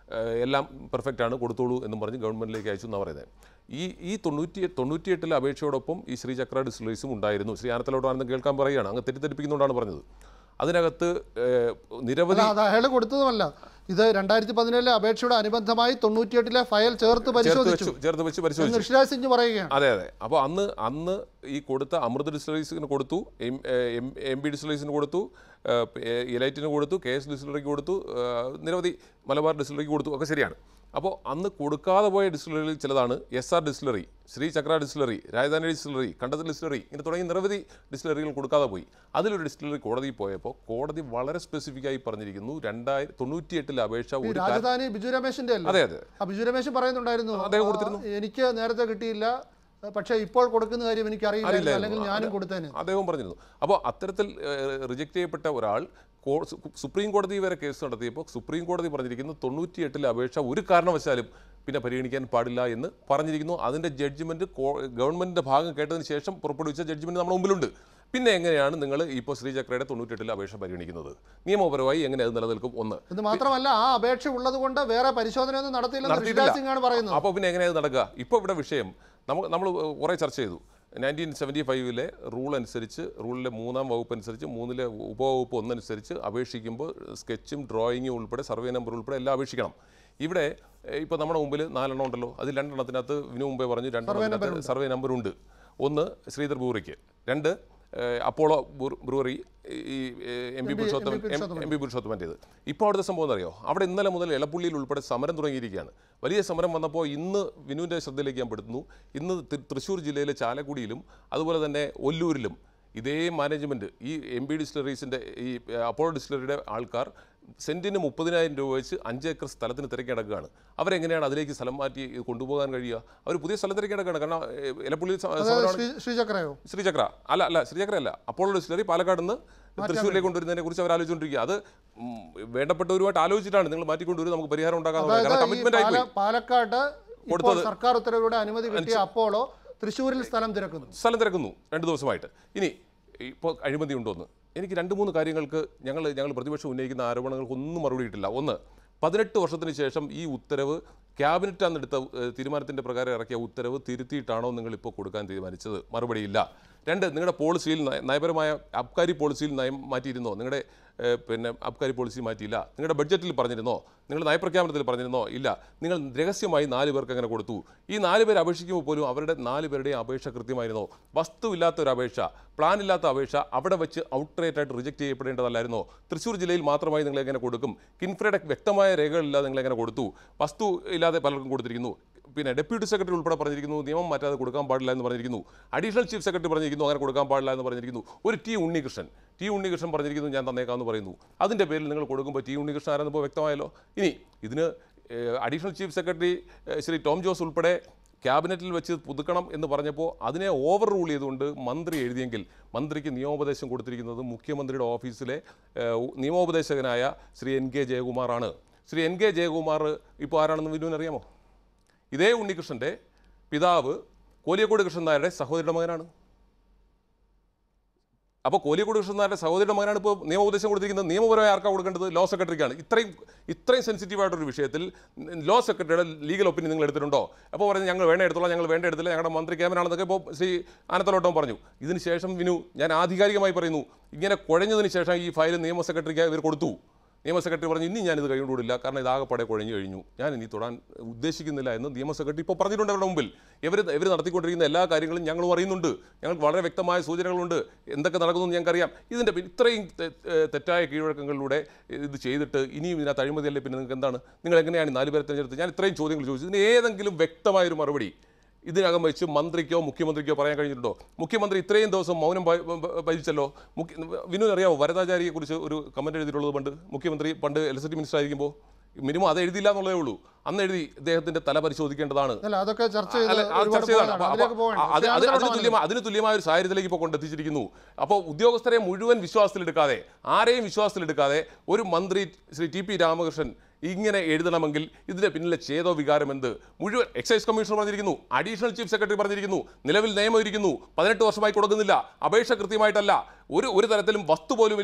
ഏഹ്, എല്ലാം പെർഫെക്റ്റ് ആണ് കൊടുത്തോളൂ എന്നും പറഞ്ഞ് ഗവൺമെൻറ്റിലേക്ക് അയച്ചു എന്നാണ് പറയുന്നത് ഈ ഈ തൊണ്ണൂറ്റി തൊണ്ണൂറ്റിയെട്ടിലെ അപേക്ഷയോടൊപ്പം ഈ ശ്രീചക്ര ഡിസ്റ്റിലറീസും ഉണ്ടായിരുന്നു ശ്രീ ആനത്തലോടാണെന്ന് കേൾക്കാൻ പറയുകയാണ് അങ്ങ് തെറ്റിദ്ധരിപ്പിക്കുന്നുകൊണ്ടാണ് പറഞ്ഞത് അതിനകത്ത് ഏഹ്, നിരവധി അല്ല അത് അയാൾ കൊടുത്തതുമല്ല ഇത് രണ്ടായിരത്തി പതിനേഴിലെ അപേക്ഷയുടെ അനുബന്ധമായി തൊണ്ണൂറ്റിയെട്ടിലെ ഫയൽ ചേർത്ത് ചേർത്ത് പരിശോധിച്ചു വെച്ചു ചേർത്ത് വെച്ച് എന്ന് പരിശോധിച്ചു ഋഷിരാജ് സിംഗ് പറയുകയാണ് അതെ അതെ അപ്പോൾ അന്ന് അന്ന് ഈ കൊടുത്ത അമൃത് ഡിസ്റ്റിലറീസിന് കൊടുത്തു എം എം എം ബി ഡിസ്റ്റിലറീസിന് കൊടുത്തു ഇലൈറ്റിന് കൊടുത്തു കെ എസ് ഡിസ്റ്റിലറിക്ക് കൊടുത്തു ആ, നിരവധി മലബാർ ഡിസ്റ്റിലറിക്ക് കൊടുത്തു ഒക്കെ ശരിയാണ് അപ്പോൾ അന്ന് കൊടുക്കാതെ പോയ ഡിസ്റ്റിലറികളിൽ ചിലതാണ് S R distillery Shri Chakra distillery Rajadhani distillery Kandathil distillery ഇങ്ങനെ തുടങ്ങി നിരവധി ഡിസ്റ്റിലറികൾ കൊടുക്കാതെ പോയി അതിലൊരു ഡിസ്റ്റിലറി കോടതിയിൽ പോയപ്പോൾ കോടതി വളരെ സ്പെസിഫിക്കായി പറഞ്ഞിരിക്കുന്നു രണ്ടായിരത്തി തൊണ്ണൂറ്റിയെട്ടിലെ അപേക്ഷ ഈ ഒരു കാ- രാജധാനി ബിജു രമേശിന്റെ അതെ അല്ലേ അതെ ആ ബിജു രമേശ് പറയുന്നുണ്ടായിരുന്നു അദ്ദേഹം ആ, കൊടുത്തിരുന്നു. എനിക്ക് നേരത്തെ കിട്ടിയില്ല പക്ഷേ ഇപ്പോൾ കൊടുക്കുന്ന കാര്യം എനിക്ക് അറിയില്ല അറിയില്ലായിരുന്നു. അല്ലെങ്കിൽ ഞാനും അതെ. കൊടുത്തേനെ അദ്ദേഹം പറഞ്ഞിരുന്നു അപ്പോൾ അത്തരത്തിൽ റിജക്റ്റ് ചെയ്യപ്പെട്ട ഒരാൾ കോ- സു- സുപ്രീം കോടതി വരെ കേസ് നടത്തിയപ്പോൾ സുപ്രീം കോടതി പറഞ്ഞിരിക്കുന്നു തൊണ്ണൂറ്റിയെട്ടിലെ അപേക്ഷ ഒരു കാരണവശാലും പിന്നെ പരിഗണിക്കാൻ പാടില്ല എന്ന് പറഞ്ഞിരിക്കുന്നു അതിൻ്റെ ജഡ്ജ്മെൻറ്റ് ഗവൺമെൻറ്റിൻ്റെ ഭാഗം കേട്ടതിന് ശേഷം പുറപ്പെടുവിച്ച ജഡ്ജ്മെൻറ്റ് നമ്മുടെ മുമ്പിലുണ്ട് പിന്നെ എങ്ങനെയാണ് നിങ്ങൾ ഇപ്പോൾ ശ്രീചക്രയുടെ തൊണ്ണൂറ്റെട്ടിലെ അപേക്ഷ പരിഗണിക്കുന്നത് നിയമപരമായി എങ്ങനെ അത് നിലനിൽക്കും ഒന്ന് ഇത് മാത്രമല്ല ആ അപേക്ഷ ഉള്ളത് കൊണ്ട് വേറെ പരിശോധനയൊന്നും നടത്തിയില്ലെന്ന് നടത്തിയിട്ടില്ല. ഋഷിരാജ് സിംഗ് ആണ് പറയുന്നത് അപ്പോൾ പിന്നെ എങ്ങനെയാണ് ഇത് നടക്കുക ഇപ്പോൾ ഇവിടെ വിഷയം നമുക്ക് നമ്മൾ കുറേ ചർച്ച ചെയ്തു നയൻറ്റീൻ സെവൻറ്റി ഫൈവിലെ റൂൾ അനുസരിച്ച് റൂളിലെ മൂന്നാം വകുപ്പ് അനുസരിച്ച് മൂന്നിലെ ഉപവകുപ്പ് ഒന്നനുസരിച്ച് അപേക്ഷിക്കുമ്പോൾ സ്കെച്ചും ഡ്രോയിങ്ങും ഉൾപ്പെടെ സർവേ നമ്പർ ഉൾപ്പെടെ എല്ലാം അപേക്ഷിക്കണം ഇവിടെ ഇപ്പോൾ നമ്മുടെ മുമ്പിൽ നാലെണ്ണം ഉണ്ടല്ലോ അതിൽ രണ്ടെണ്ണത്തിനകത്ത് ഇതിനു മുമ്പേ പറഞ്ഞു രണ്ടെണ്ണത്തിനകത്ത് സർവേ നമ്പർ ഉണ്ട് ഒന്ന് ശ്രീധർ ബ്രൂറിക്ക് രണ്ട് ഏഹ്, അപ്പോളോ ബ്രൂ- ബ്രൂവറി ഈ M P Purushothaman M P പുരുഷോത്തമൻ്റേത് ഇപ്പോൾ അവിടുത്തെ സംഭവം എന്താ അറിയോ അവിടെ ഇന്നലെ മുതൽ എളപ്പുള്ളിയിൽ ഉൾപ്പെടെ സമരം തുടങ്ങിയിരിക്കുകയാണ് വലിയ സമരം വന്നപ്പോൾ ഇന്ന് വിനുവിൻ്റെ ശ്രദ്ധയിലേക്ക് ഞാൻ പെടുത്തുന്നു ഇന്ന് തി- തൃശ്ശൂർ ജില്ലയിലെ ചാലക്കുടിയിലും അതുപോലെ തന്നെ ഒല്ലൂരിലും ഇതേ മാനേജ്മെൻറ്റ് ഈ എം ബി ഡിസ്റ്റിലറീസിൻ്റെ ഈ ഏഹ്, അപ്പോളോ ഡിസ്റ്റിലറിയുടെ ആൾക്കാർ സെൻറ്റിന് മുപ്പതിനായിരം രൂപ വെച്ച് അഞ്ച് ഏക്കർ സ്ഥലത്തിന് തിരക്കി നടക്കുകയാണ് അവരെങ്ങനെയാണ് അതിലേക്ക് സ്ഥലം മാറ്റി ഇത് കൊണ്ടുപോകാൻ കഴിയുക അവർ പുതിയ സ്ഥലം തിരക്കി നടക്കുകയാണ് കാരണം ഏഹ്, എലപ്പുള്ളിയിൽ സ- അതായത് സമരമാണ് ശ്രീ ശ്രീചക്രയോ ശ്രീചക്ര അല്ല അല്ല ശ്രീചക്ര അല്ല അപ്പോളോ ഡിസ്റ്റിലറി പാലക്കാട് നിന്ന് തൃശ്ശൂരിലേക്ക് കൊണ്ടുവരുന്നതിനെ കുറിച്ച് അവർ ആലോചിച്ചുകൊണ്ടിരിക്കുക അത് ഉം, വേണ്ടപ്പെട്ടവരുമായിട്ട് ആലോചിച്ചിട്ടാണ് നിങ്ങൾ മാറ്റിക്കൊണ്ടുവരും നമുക്ക് പരിഹാരം ഉണ്ടാക്കാൻ കാരണം അതായത് ഈ കമ്മിറ്റ്മെന്റ് പാല- ആയിപ്പോയി പാലക്കാട് ഇപ്പോൾ കൊടുത്തത്. സർക്കാർ ഉത്തരവിലൂടെ അനുമതി കിട്ടിയ അപ്പോളോ തൃശ്ശൂരിൽ സ്ഥലം തിരക്കുന്നു സ്ഥലം തിരക്കുന്നു രണ്ട് ദിവസമായിട്ട് ഇനി ഇപ്പോൾ അഴിമതി ഉണ്ടോന്ന് എനിക്ക് രണ്ട് മൂന്ന് കാര്യങ്ങൾക്ക് ഞങ്ങൾ ഞങ്ങൾ പ്രതിപക്ഷം ഉന്നയിക്കുന്ന ആരോപണങ്ങൾക്ക് ഒന്നും മറുപടി കിട്ടില്ല ഒന്ന് പതിനെട്ട് വർഷത്തിന് ശേഷം ഈ ഉത്തരവ് ക്യാബിനറ്റ് അന്നെടുത്ത ഏഹ്, തീരുമാനത്തിൻ്റെ പ്രകാരം ഇറക്കിയ ഉത്തരവ് തിരുത്തിയിട്ടാണോ നിങ്ങൾ ഇപ്പോൾ കൊടുക്കാൻ തീരുമാനിച്ചത് മറുപടിയില്ല രണ്ട് നിങ്ങളുടെ പോളിസിയിൽ നയ- നയപരമായ അബ്കാരി പോളിസിയിൽ നയം മാറ്റിയിരുന്നോ നിങ്ങളുടെ ഏഹ്, പിന്നെ അബ്കാരി പോളിസി മാറ്റിയില്ല നിങ്ങളുടെ ബഡ്ജറ്റിൽ പറഞ്ഞിരുന്നോ നിങ്ങളുടെ നയപ്രഖ്യാപനത്തിൽ പറഞ്ഞിരുന്നോ ഇല്ല നിങ്ങൾ രഹസ്യമായി നാല് പേർക്ക് അങ്ങനെ കൊടുത്തു ഈ നാല് പേര് അപേക്ഷിക്കുമ്പോൾ പോലും അവരുടെ നാല് പേരുടെയും അപേക്ഷ കൃത്യമായിരുന്നോ വസ്തുവില്ലാത്ത ഒരു അപേക്ഷ പ്ലാൻ ഇല്ലാത്ത അപേക്ഷ അവിടെ വെച്ച് ഔട്ട്റേറ്റ് ആയിട്ട് റിജക്ട് ചെയ്യപ്പെടേണ്ടതല്ലായിരുന്നോ തൃശ്ശൂർ ജില്ലയിൽ മാത്രമായി നിങ്ങൾ എങ്ങനെ കൊടുക്കും കിൻഫ്രയുടെ വ്യക്തമായ രേഖകളില്ലാതെ നിങ്ങൾ എങ്ങനെ കൊടുത്തു വസ്തു ഇല്ലാതെ പലർക്കും കൊടുത്തിരിക്കുന്നു പിന്നെ ഡെപ്യൂട്ടി സെക്രട്ടറി ഉൾപ്പെടെ പറഞ്ഞിരിക്കുന്നു നിയമം മാറ്റാതെ കൊടുക്കാൻ പാടില്ല എന്ന് പറഞ്ഞിരിക്കുന്നു അഡീഷണൽ ചീഫ് സെക്രട്ടറി പറഞ്ഞിരിക്കുന്നു അങ്ങനെ കൊടുക്കാൻ പാടില്ല എന്ന് പറഞ്ഞിരിക്കുന്നു ഒരു ടി ഉണ്ണികൃഷ്ണൻ ടി ഉണ്ണികൃഷ്ണൻ പറഞ്ഞിരിക്കുന്നു ഞാൻ തന്നേക്കാമെന്ന് പറയുന്നു അതിൻ്റെ പേരിൽ നിങ്ങൾ കൊടുക്കുമ്പോൾ ടി ഉണ്ണികൃഷ്ണൻ ആരെന്ന് ഇപ്പോൾ വ്യക്തമായല്ലോ ഇനി ഇതിന് അഡീഷണൽ ചീഫ് സെക്രട്ടറി ഏഹ്, ശ്രീ ടോം ജോസ് ഉൾപ്പെടെ ക്യാബിനറ്റിൽ വെച്ച് പുതുക്കണം എന്ന് പറഞ്ഞപ്പോൾ അതിനെ ഓവർ റൂൾ ചെയ്തുകൊണ്ട് മന്ത്രി എഴുതിയെങ്കിൽ മന്ത്രിക്ക് നിയമോപദേശം കൊടുത്തിരിക്കുന്നത് മുഖ്യമന്ത്രിയുടെ ഓഫീസിലെ ഏഹ്, നിയമോപദേശകനായ ശ്രീ എൻ കെ ജയകുമാറാണ് ശ്രീ എൻ കെ ജയകുമാർ ഇപ്പോൾ ആരാണെന്ന് വിനുവിന് അറിയാമോ ഇതേ ഉണ്ണികൃഷ്ണൻ്റെ പിതാവ് കോലിയക്കോട് കൃഷ്ണൻ നായരുടെ സഹോദരിയുടെ മകനാണ് അപ്പോൾ കോലിയക്കോട് കൃഷ്ണൻ നായരുടെ സഹോദരിയുടെ മകനാണ് ഇപ്പോൾ നിയമോപദേശം കൊടുത്തിരിക്കുന്നത് നിയമപരമായി ആർക്കാണ് കൊടുക്കേണ്ടത് ലോ സെക്രട്ടറിക്കാണ് ഇത്രയും ഇത്രയും സെൻസിറ്റീവ് ആയിട്ടൊരു വിഷയത്തിൽ ലോ സെക്രട്ടറിയുടെ ലീഗൽ ഒപ്പീനിയൻ നിങ്ങൾ എടുത്തിട്ടുണ്ടോ അപ്പോൾ പറഞ്ഞു ഞങ്ങൾ വേണ്ട എടുത്തോളാം ഞങ്ങൾ വേണ്ട എടുത്തില്ല ഞങ്ങളുടെ മന്ത്രി ക്യാമനാണെന്നൊക്കെ ഇപ്പോൾ ശ്രീ ആനത്തലോട്ടം പറഞ്ഞു ഇതിന് ശേഷം വിനു ഞാൻ ആധികാരികമായി പറയുന്നു ഇങ്ങനെ കുഴഞ്ഞതിന് ശേഷം ഈ ഫയൽ നിയമ സെക്രട്ടറിക്ക് ഇവർ കൊടുത്തു നിയമ സെക്രട്ടറി പറഞ്ഞു ഇനി ഞാനിത് കൈകൊണ്ടുകൂടില്ല കാരണം ഇതാകപ്പാടെ കുഴഞ്ഞു കഴിഞ്ഞു ഞാൻ ഇനി തൊടാൻ ഉദ്ദേശിക്കുന്നില്ല എന്ന് നിയമ സെക്രട്ടറി ഇപ്പോൾ പറഞ്ഞിട്ടുണ്ട് അവരുടെ മുമ്പിൽ ഇവർ ഇവർ നടത്തിക്കൊണ്ടിരിക്കുന്ന എല്ലാ കാര്യങ്ങളും ഞങ്ങളും അറിയുന്നുണ്ട് ഞങ്ങൾക്ക് വളരെ വ്യക്തമായ സൂചനകളുണ്ട് എന്തൊക്കെ നടക്കുന്നു എന്ന് ഞങ്ങൾക്കറിയാം ഇതിൻ്റെ പിൻ- ഇത്രയും തെ- ഏഹ് തെറ്റായ കീഴ്വഴക്കങ്ങളിലൂടെ ഇത് ചെയ്തിട്ട് ഇനിയും ഇതിനകത്ത് അഴിമതിയല്ലേ പിന്നെ നിങ്ങൾക്ക് എന്താണ് നിങ്ങൾ എങ്ങനെയാണ് ഈ നാല് പേരെ തിരഞ്ഞെടുത്ത് ഞാൻ ഇത്രയും ചോദ്യങ്ങൾ ചോദിച്ചു ഇതിന് ഏതെങ്കിലും വ്യക്തമായൊരു മറുപടി ഇതിനകം വെച്ച് മന്ത്രിക്കോ മുഖ്യമന്ത്രിക്കോ പറയാൻ കഴിഞ്ഞിട്ടുണ്ടോ മുഖ്യമന്ത്രി ഇത്രയും ദിവസം മൗനം ഭ- ഭ- ഭജിച്ചല്ലോ മുഖ്യ വിനു അറിയാമോ വരദാചാരിയെ കുറിച്ച് ഒരു കമന്റ് എഴുതിയിട്ടുള്ളത് പണ്ട് മുഖ്യമന്ത്രി പണ്ട് ഇലക്ട്രിസിറ്റി മിനിസ്റ്റർ ആയിരിക്കുമ്പോൾ മിനിമം അത് എഴുതിയില്ല എന്നുള്ളതേ ഉള്ളൂ അന്ന് എഴുതി ഇദ്ദേഹത്തിന്റെ തല പരിശോധിക്കേണ്ടതാണ് അല്ല അതൊക്കെ ചർച്ച ചെയ്ത് അല്ല, അത് ഒരുപാട് ചർച്ച ചെയ്തതാണ്. പോയതാണ്. അപ്പൊ- അതിലേക്ക് അപ്പൊ പോകണ്ട. അത് അത് അതിന് ശ്രീ തുല്യമായ അതിന് തുല്യമായ ഒരു സാഹചര്യത്തിലേക്ക് ഇപ്പോൾ കൊണ്ടെത്തിച്ചിരിക്കുന്നു അപ്പോൾ ഉദ്യോഗസ്ഥരെ മുഴുവൻ വിശ്വാസത്തിലെടുക്കാതെ ആരെയും വിശ്വാസത്തിലെടുക്കാതെ ഒരു മന്ത്രി ശ്രീ ടി പി രാമകൃഷ്ണൻ ഇങ്ങനെ എഴുതണമെങ്കിൽ ഇതിന്റെ പിന്നിലെ ചേതോ വികാരം എന്ത് മുഴുവൻ എക്സൈസ് കമ്മീഷണർ പറഞ്ഞിരിക്കുന്നു അഡീഷണൽ ചീഫ് സെക്രട്ടറി പറഞ്ഞിരിക്കുന്നു നിലവിൽ നിയമം ഇരിക്കുന്നു പതിനെട്ട് വർഷമായി കൊടുക്കുന്നില്ല അപേക്ഷ കൃത്യമായിട്ടല്ല ഒരു ഒരു തരത്തിലും വസ്തു പോലുമില്ല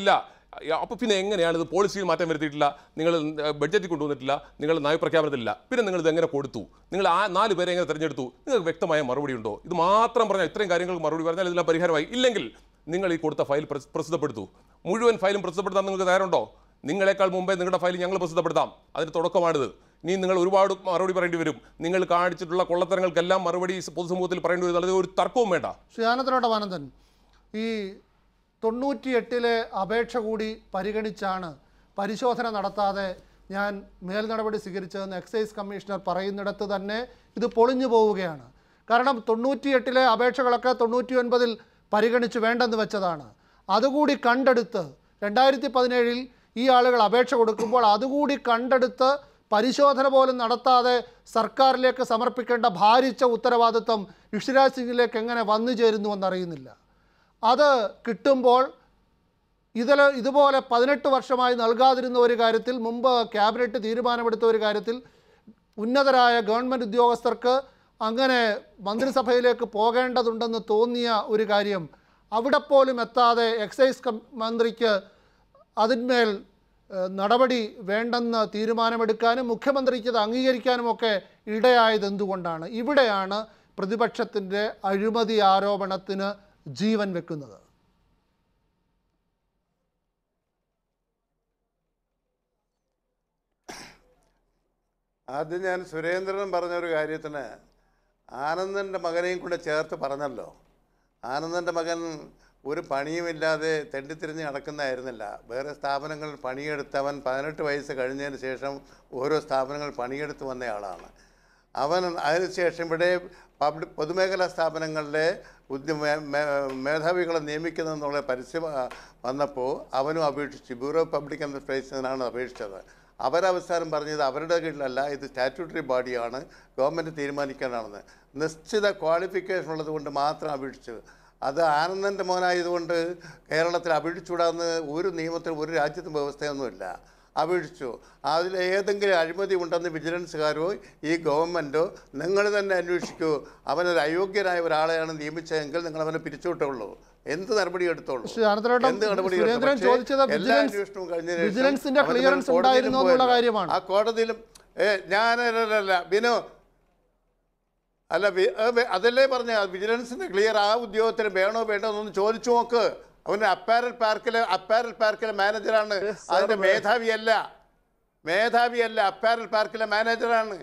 അപ്പോൾ പിന്നെ എങ്ങനെയാണ് ഇത് പോളിസിയിൽ മാറ്റം വരുത്തിയിട്ടില്ല നിങ്ങൾ ബഡ്ജറ്റിൽ കൊണ്ടുവന്നിട്ടില്ല നിങ്ങൾ നയപ്രഖ്യാപനത്തിലില്ല പിന്നെ നിങ്ങൾ ഇത് എങ്ങനെ കൊടുത്തു നിങ്ങൾ ആ നാല് പേരെ എങ്ങനെ തിരഞ്ഞെടുത്തു നിങ്ങൾക്ക് വ്യക്തമായ മറുപടി ഉണ്ടോ ഇത് മാത്രം പറഞ്ഞാൽ ഇത്രയും കാര്യങ്ങൾക്ക് മറുപടി പറഞ്ഞാൽ ഇതെല്ലാം പരിഹാരമായി ഇല്ലെങ്കിൽ നിങ്ങൾ ഈ കൊടുത്ത ഫയൽ പ്രസ്- പ്രസിദ്ധപ്പെടുത്തൂ മുഴുവൻ ഫയലും പ്രസിദ്ധപ്പെടുത്താൻ നിങ്ങൾക്ക് തയ്യാറുണ്ടോ നിങ്ങളെക്കാൾ മുമ്പേ നിങ്ങളുടെ ഫയൽ ഞങ്ങൾ പ്രസിദ്ധപ്പെടുത്താം അതിന് തുടക്കമാണിത് ഇനി നിങ്ങൾ ഒരുപാട് മറുപടി പറയേണ്ടി വരും നിങ്ങൾ കാണിച്ചിട്ടുള്ള കൊള്ളത്തരങ്ങൾക്കെല്ലാം മറുപടി പൊതുസമൂഹത്തിൽ പറയേണ്ടി വരും അതായത് ഒരു തർക്കവും വേണ്ട ശ്രീ ആനന്ദനോടവാനന്ദൻ ഈ തൊണ്ണൂറ്റിയെട്ടിലെ അപേക്ഷ കൂടി പരിഗണിച്ചാണ് പരിശോധന നടത്താതെ ഞാൻ മേൽ നടപടി സ്വീകരിച്ചതെന്ന് എക്സൈസ് കമ്മീഷണർ പറയുന്നിടത്ത് തന്നെ ഇത് പൊളിഞ്ഞു പോവുകയാണ് കാരണം തൊണ്ണൂറ്റിയെട്ടിലെ അപേക്ഷകളൊക്കെ തൊണ്ണൂറ്റി ഒൻപതിൽ പരിഗണിച്ച് വേണ്ടെന്ന് വെച്ചതാണ് അതുകൂടി കണ്ടെടുത്ത് രണ്ടായിരത്തി പതിനേഴിൽ ഈ ആളുകൾ അപേക്ഷ കൊടുക്കുമ്പോൾ അതുകൂടി കണ്ടെടുത്ത് പരിശോധന പോലും നടത്താതെ സർക്കാരിലേക്ക് സമർപ്പിക്കേണ്ട ഭാരിച്ച ഉത്തരവാദിത്വം ഋഷിരാജ് സിംഗിലേക്ക് എങ്ങനെ വന്നു ചേരുന്നുവെന്നറിയുന്നില്ല അത് കിട്ടുമ്പോൾ ഇതിൽ ഇതുപോലെ പതിനെട്ട് വർഷമായി നൽകാതിരുന്ന ഒരു കാര്യത്തിൽ മുമ്പ് ക്യാബിനറ്റ് തീരുമാനമെടുത്ത ഒരു കാര്യത്തിൽ ഉന്നതരായ ഗവൺമെൻറ് ഉദ്യോഗസ്ഥർക്ക് അങ്ങനെ മന്ത്രിസഭയിലേക്ക് പോകേണ്ടതുണ്ടെന്ന് തോന്നിയ ഒരു കാര്യം അവിടെ പോലും എത്താതെ എക്സൈസ് കം- മന്ത്രിക്ക് അതിന്മേൽ ഏഹ്, നടപടി വേണ്ടെന്ന് തീരുമാനമെടുക്കാനും മുഖ്യമന്ത്രിക്ക് ഇത് അംഗീകരിക്കാനുമൊക്കെ ഇടയായത് എന്തുകൊണ്ടാണ് ഇവിടെയാണ് പ്രതിപക്ഷത്തിൻ്റെ അഴിമതി ആരോപണത്തിന് ജീവൻ വെക്കുന്നത് ആദ്യം ഞാൻ സുരേന്ദ്രൻ പറഞ്ഞൊരു കാര്യത്തിന് ആനന്ദൻ്റെ മകനെയും കൂടെ ചേർത്ത് പറഞ്ഞല്ലോ ആനന്ദൻ്റെ മകൻ ഒരു പണിയുമില്ലാതെ തെണ്ടിത്തിരിഞ്ഞ് നടക്കുന്നതായിരുന്നില്ല വേറെ സ്ഥാപനങ്ങളിൽ പണിയെടുത്തവൻ പതിനെട്ട് വയസ്സ് കഴിഞ്ഞതിന് ശേഷം ഓരോ സ്ഥാപനങ്ങൾ പണിയെടുത്ത് വന്നയാളാണ് അവൻ അതിനുശേഷം ഇവിടെ പബ്ലിക് പൊതുമേഖലാ സ്ഥാപനങ്ങളിലെ ഉദ്യ മേ- മേ- മേധാവികളെ നിയമിക്കുന്നതെന്നുള്ള പരസ്യം ആ, വന്നപ്പോൾ അവനും അപേക്ഷിച്ചു ബ്യൂറോ ഓഫ് പബ്ലിക് അഡ്മിനിസ്ട്രേഷനാണ് അപേക്ഷിച്ചത് അവരവസാനം പറഞ്ഞത് അവരുടെ കീഴിലല്ല ഇത് സ്റ്റാറ്റ്യൂട്ടറി ബോഡിയാണ് ഗവൺമെൻറ് തീരുമാനിക്കാനാണെന്ന് നിശ്ചിത ക്വാളിഫിക്കേഷൻ ഉള്ളത് കൊണ്ട് മാത്രം അപേക്ഷിച്ചു അത് ആനന്ദൻ്റെ മോനായതുകൊണ്ട് കേരളത്തിൽ അപേക്ഷിച്ചുകൂടാന്ന് ഒരു നിയമത്തിലും ഒരു രാജ്യത്തും വ്യവസ്ഥയൊന്നുമില്ല അപേക്ഷിച്ചു അതിൽ ഏതെങ്കിലും അഴിമതി ഉണ്ടെന്ന് വിജിലൻസുകാരോ ഈ ഗവൺമെൻറ്റോ നിങ്ങൾ തന്നെ അന്വേഷിക്കൂ അവനൊരു അയോഗ്യനായ ഒരാളെയാണ് നിയമിച്ചതെങ്കിൽ നിങ്ങൾ അവനെ പിരിച്ചുവിട്ടുള്ളൂ എന്ത് നടപടി എടുത്തോളൂ ശ്രീ അനന്തരേട്ടൻ, എന്ത് നടപടി എടുത്തോ? സുരേന്ദ്രൻ പക്ഷേ ചോദിച്ചത് എല്ലാ വിജിലൻസ്- അന്വേഷണവും കഴിഞ്ഞതിന് ശേഷം വിജിലൻസിന്റെ അവൻ ക്ലിയറൻസ് കോടതിയിലും ഉണ്ടായിരുന്നോ എന്നുള്ള പോയല്ലോ. കാര്യമാണ്. ആ കോടതിയിലും ഏ ഞാനല്ല ബിനു അല്ല വി- ഏ, വി- അതല്ലേ പറഞ്ഞ വിജിലൻസിന്റെ ക്ലിയർ ആ ഉദ്യോഗത്തിന് വേണോ വേണ്ടോ എന്നൊന്ന് ചോദിച്ചു നോക്ക് അവന് അപ്പാരൽ പാർക്കിലെ അപ്പാരൽ പാർക്കിലെ മാനേജറാണ് അതിന്റെ മേധാവിയല്ല മേധാവിയല്ല അപ്പാരൽ പാർക്കിലെ മാനേജറാണ്